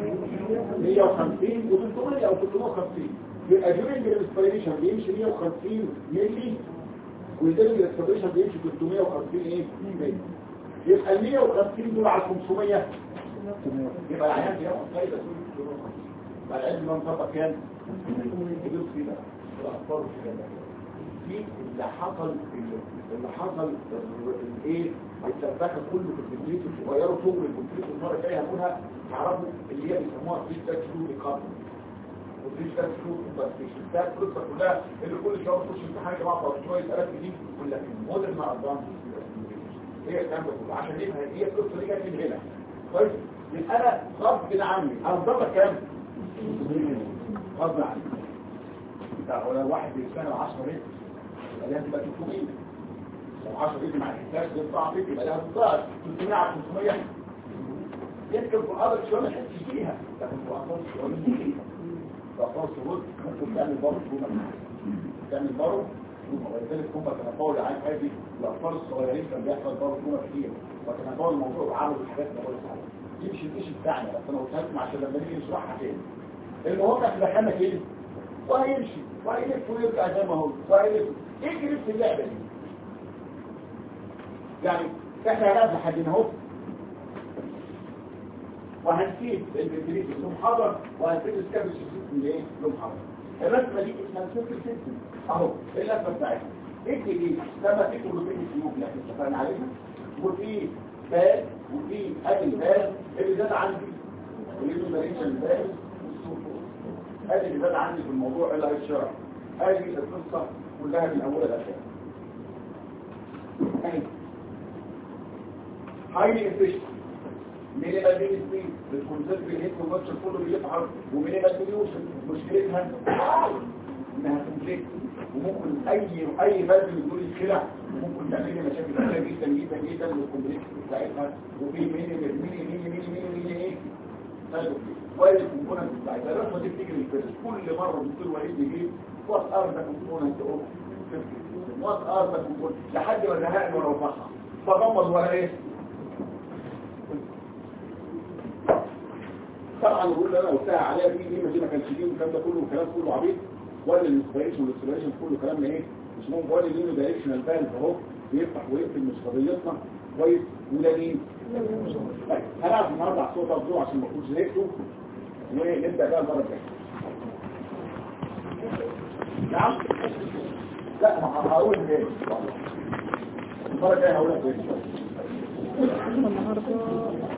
150 و 300 او 350 يبقى جورنج الانسبيريشن بيمشي 150 ملي والدرجة الاكسبريشن بيمشي 350 ايه ملي يبقى ال 150 دول على 500 يبقى العيان بياخد فايدة بقى العلم ما انطبق كام يدوس فيه بقى الاخبار كده في اللي حصل اللي حصل الايه التفاخر كله في الكمبيوتر وغيروا شغل الكمبيوتر المره الجايه هنقولها تعرفوا اللي هي بيسموها فيدباك شو ريكارد وفيدباك شو بس ده القصه كلها اللي كل شويه تخش امتحان يا جماعه طب شويه اسئله دي يقول لك المودرن مع ادفانس هي الكلام ده كله عشان يبقى هي القصه دي جت من هنا كويس يبقى انا غصب عني هفضل كام؟ غصب عني ده هو لو واحد بيشتغل 10 ريت يبقى لازم تبقى 300 لو 10 ريت مع الانتاج ده ضعف يبقى لها ضعف 300 على 500 يمكن في الارض شويه ما تحسش فيها لكن في الاطفال شويه من فيها الاطفال صغير ممكن تعمل برضه كوما تعمل برضه كوما ولذلك كوما تنبؤوا لعين هذه الاطفال الصغيرين كان بيحصل برضه كوما كتير وتنبؤوا الموضوع وعملوا الحاجات اللي بقول لك يمشي الإيش بتاعنا بس انا قلت لكم عشان لما نيجي نشرحها تاني المهم احنا دخلنا كده وهيمشي وهيلف ويرجع زي ما هو وهيلف ايه جريت في اللعبه دي يعني احنا هنقف لحد اهو وهنسيب البنتريت له محاضر وهنسيب السكابل سيستم ليه له محاضر الرسمه دي اسمها سيستم سيستم اهو اللفه بتاعتها ايه دي لما في كلوبين السيوف اللي احنا اتفقنا عليها وفي بال وفي ادي البال اللي زاد عندي اللي اسمه مارينشن البال ادي اللي زاد عندي في الموضوع اللي هيتشرح ادي القصه كلها من اولها لاخرها اهي هايلي افيشنت مينيمال بين سبيد الكونسيبت الهيت والماتش كله بيفعل ومينيمال سوليوشن مشكلتها انها كومبلكس وممكن اي اي بلد من دول يتخلع وممكن تعمل لي مشاكل كتير جدا جدا جدا والكومبلكس بتاعتها وفي مينيمال ميني ميني ميني ميني ميني ايه وارد الكومبوننت بتاعتها الرسمه دي بتيجي للفيرس كل مره الدكتور وليد يجيب وات ار ذا كومبوننت اوف وات ار ذا كومبوننت لحد ما زهقنا وانا وضحها فغمض ولا ايه طبعا الرول اللي انا قلتها عليها دي دي ما كانش فيه الكلام ده كله الكلام كله عبيط ولا الانسبيريشن والاكسبيريشن كله كلام ايه مش مهم ولا ليه دايركشنال فالف اهو بيفتح ويقفل مش قضيتنا كويس وده مين طيب هنعرف النهارده على الصوت افضل عشان ما تكونش زهقتوا ونبدا بقى المره الجايه نعم لا ما هقول ايه المره الجايه هقول لك ايه النهارده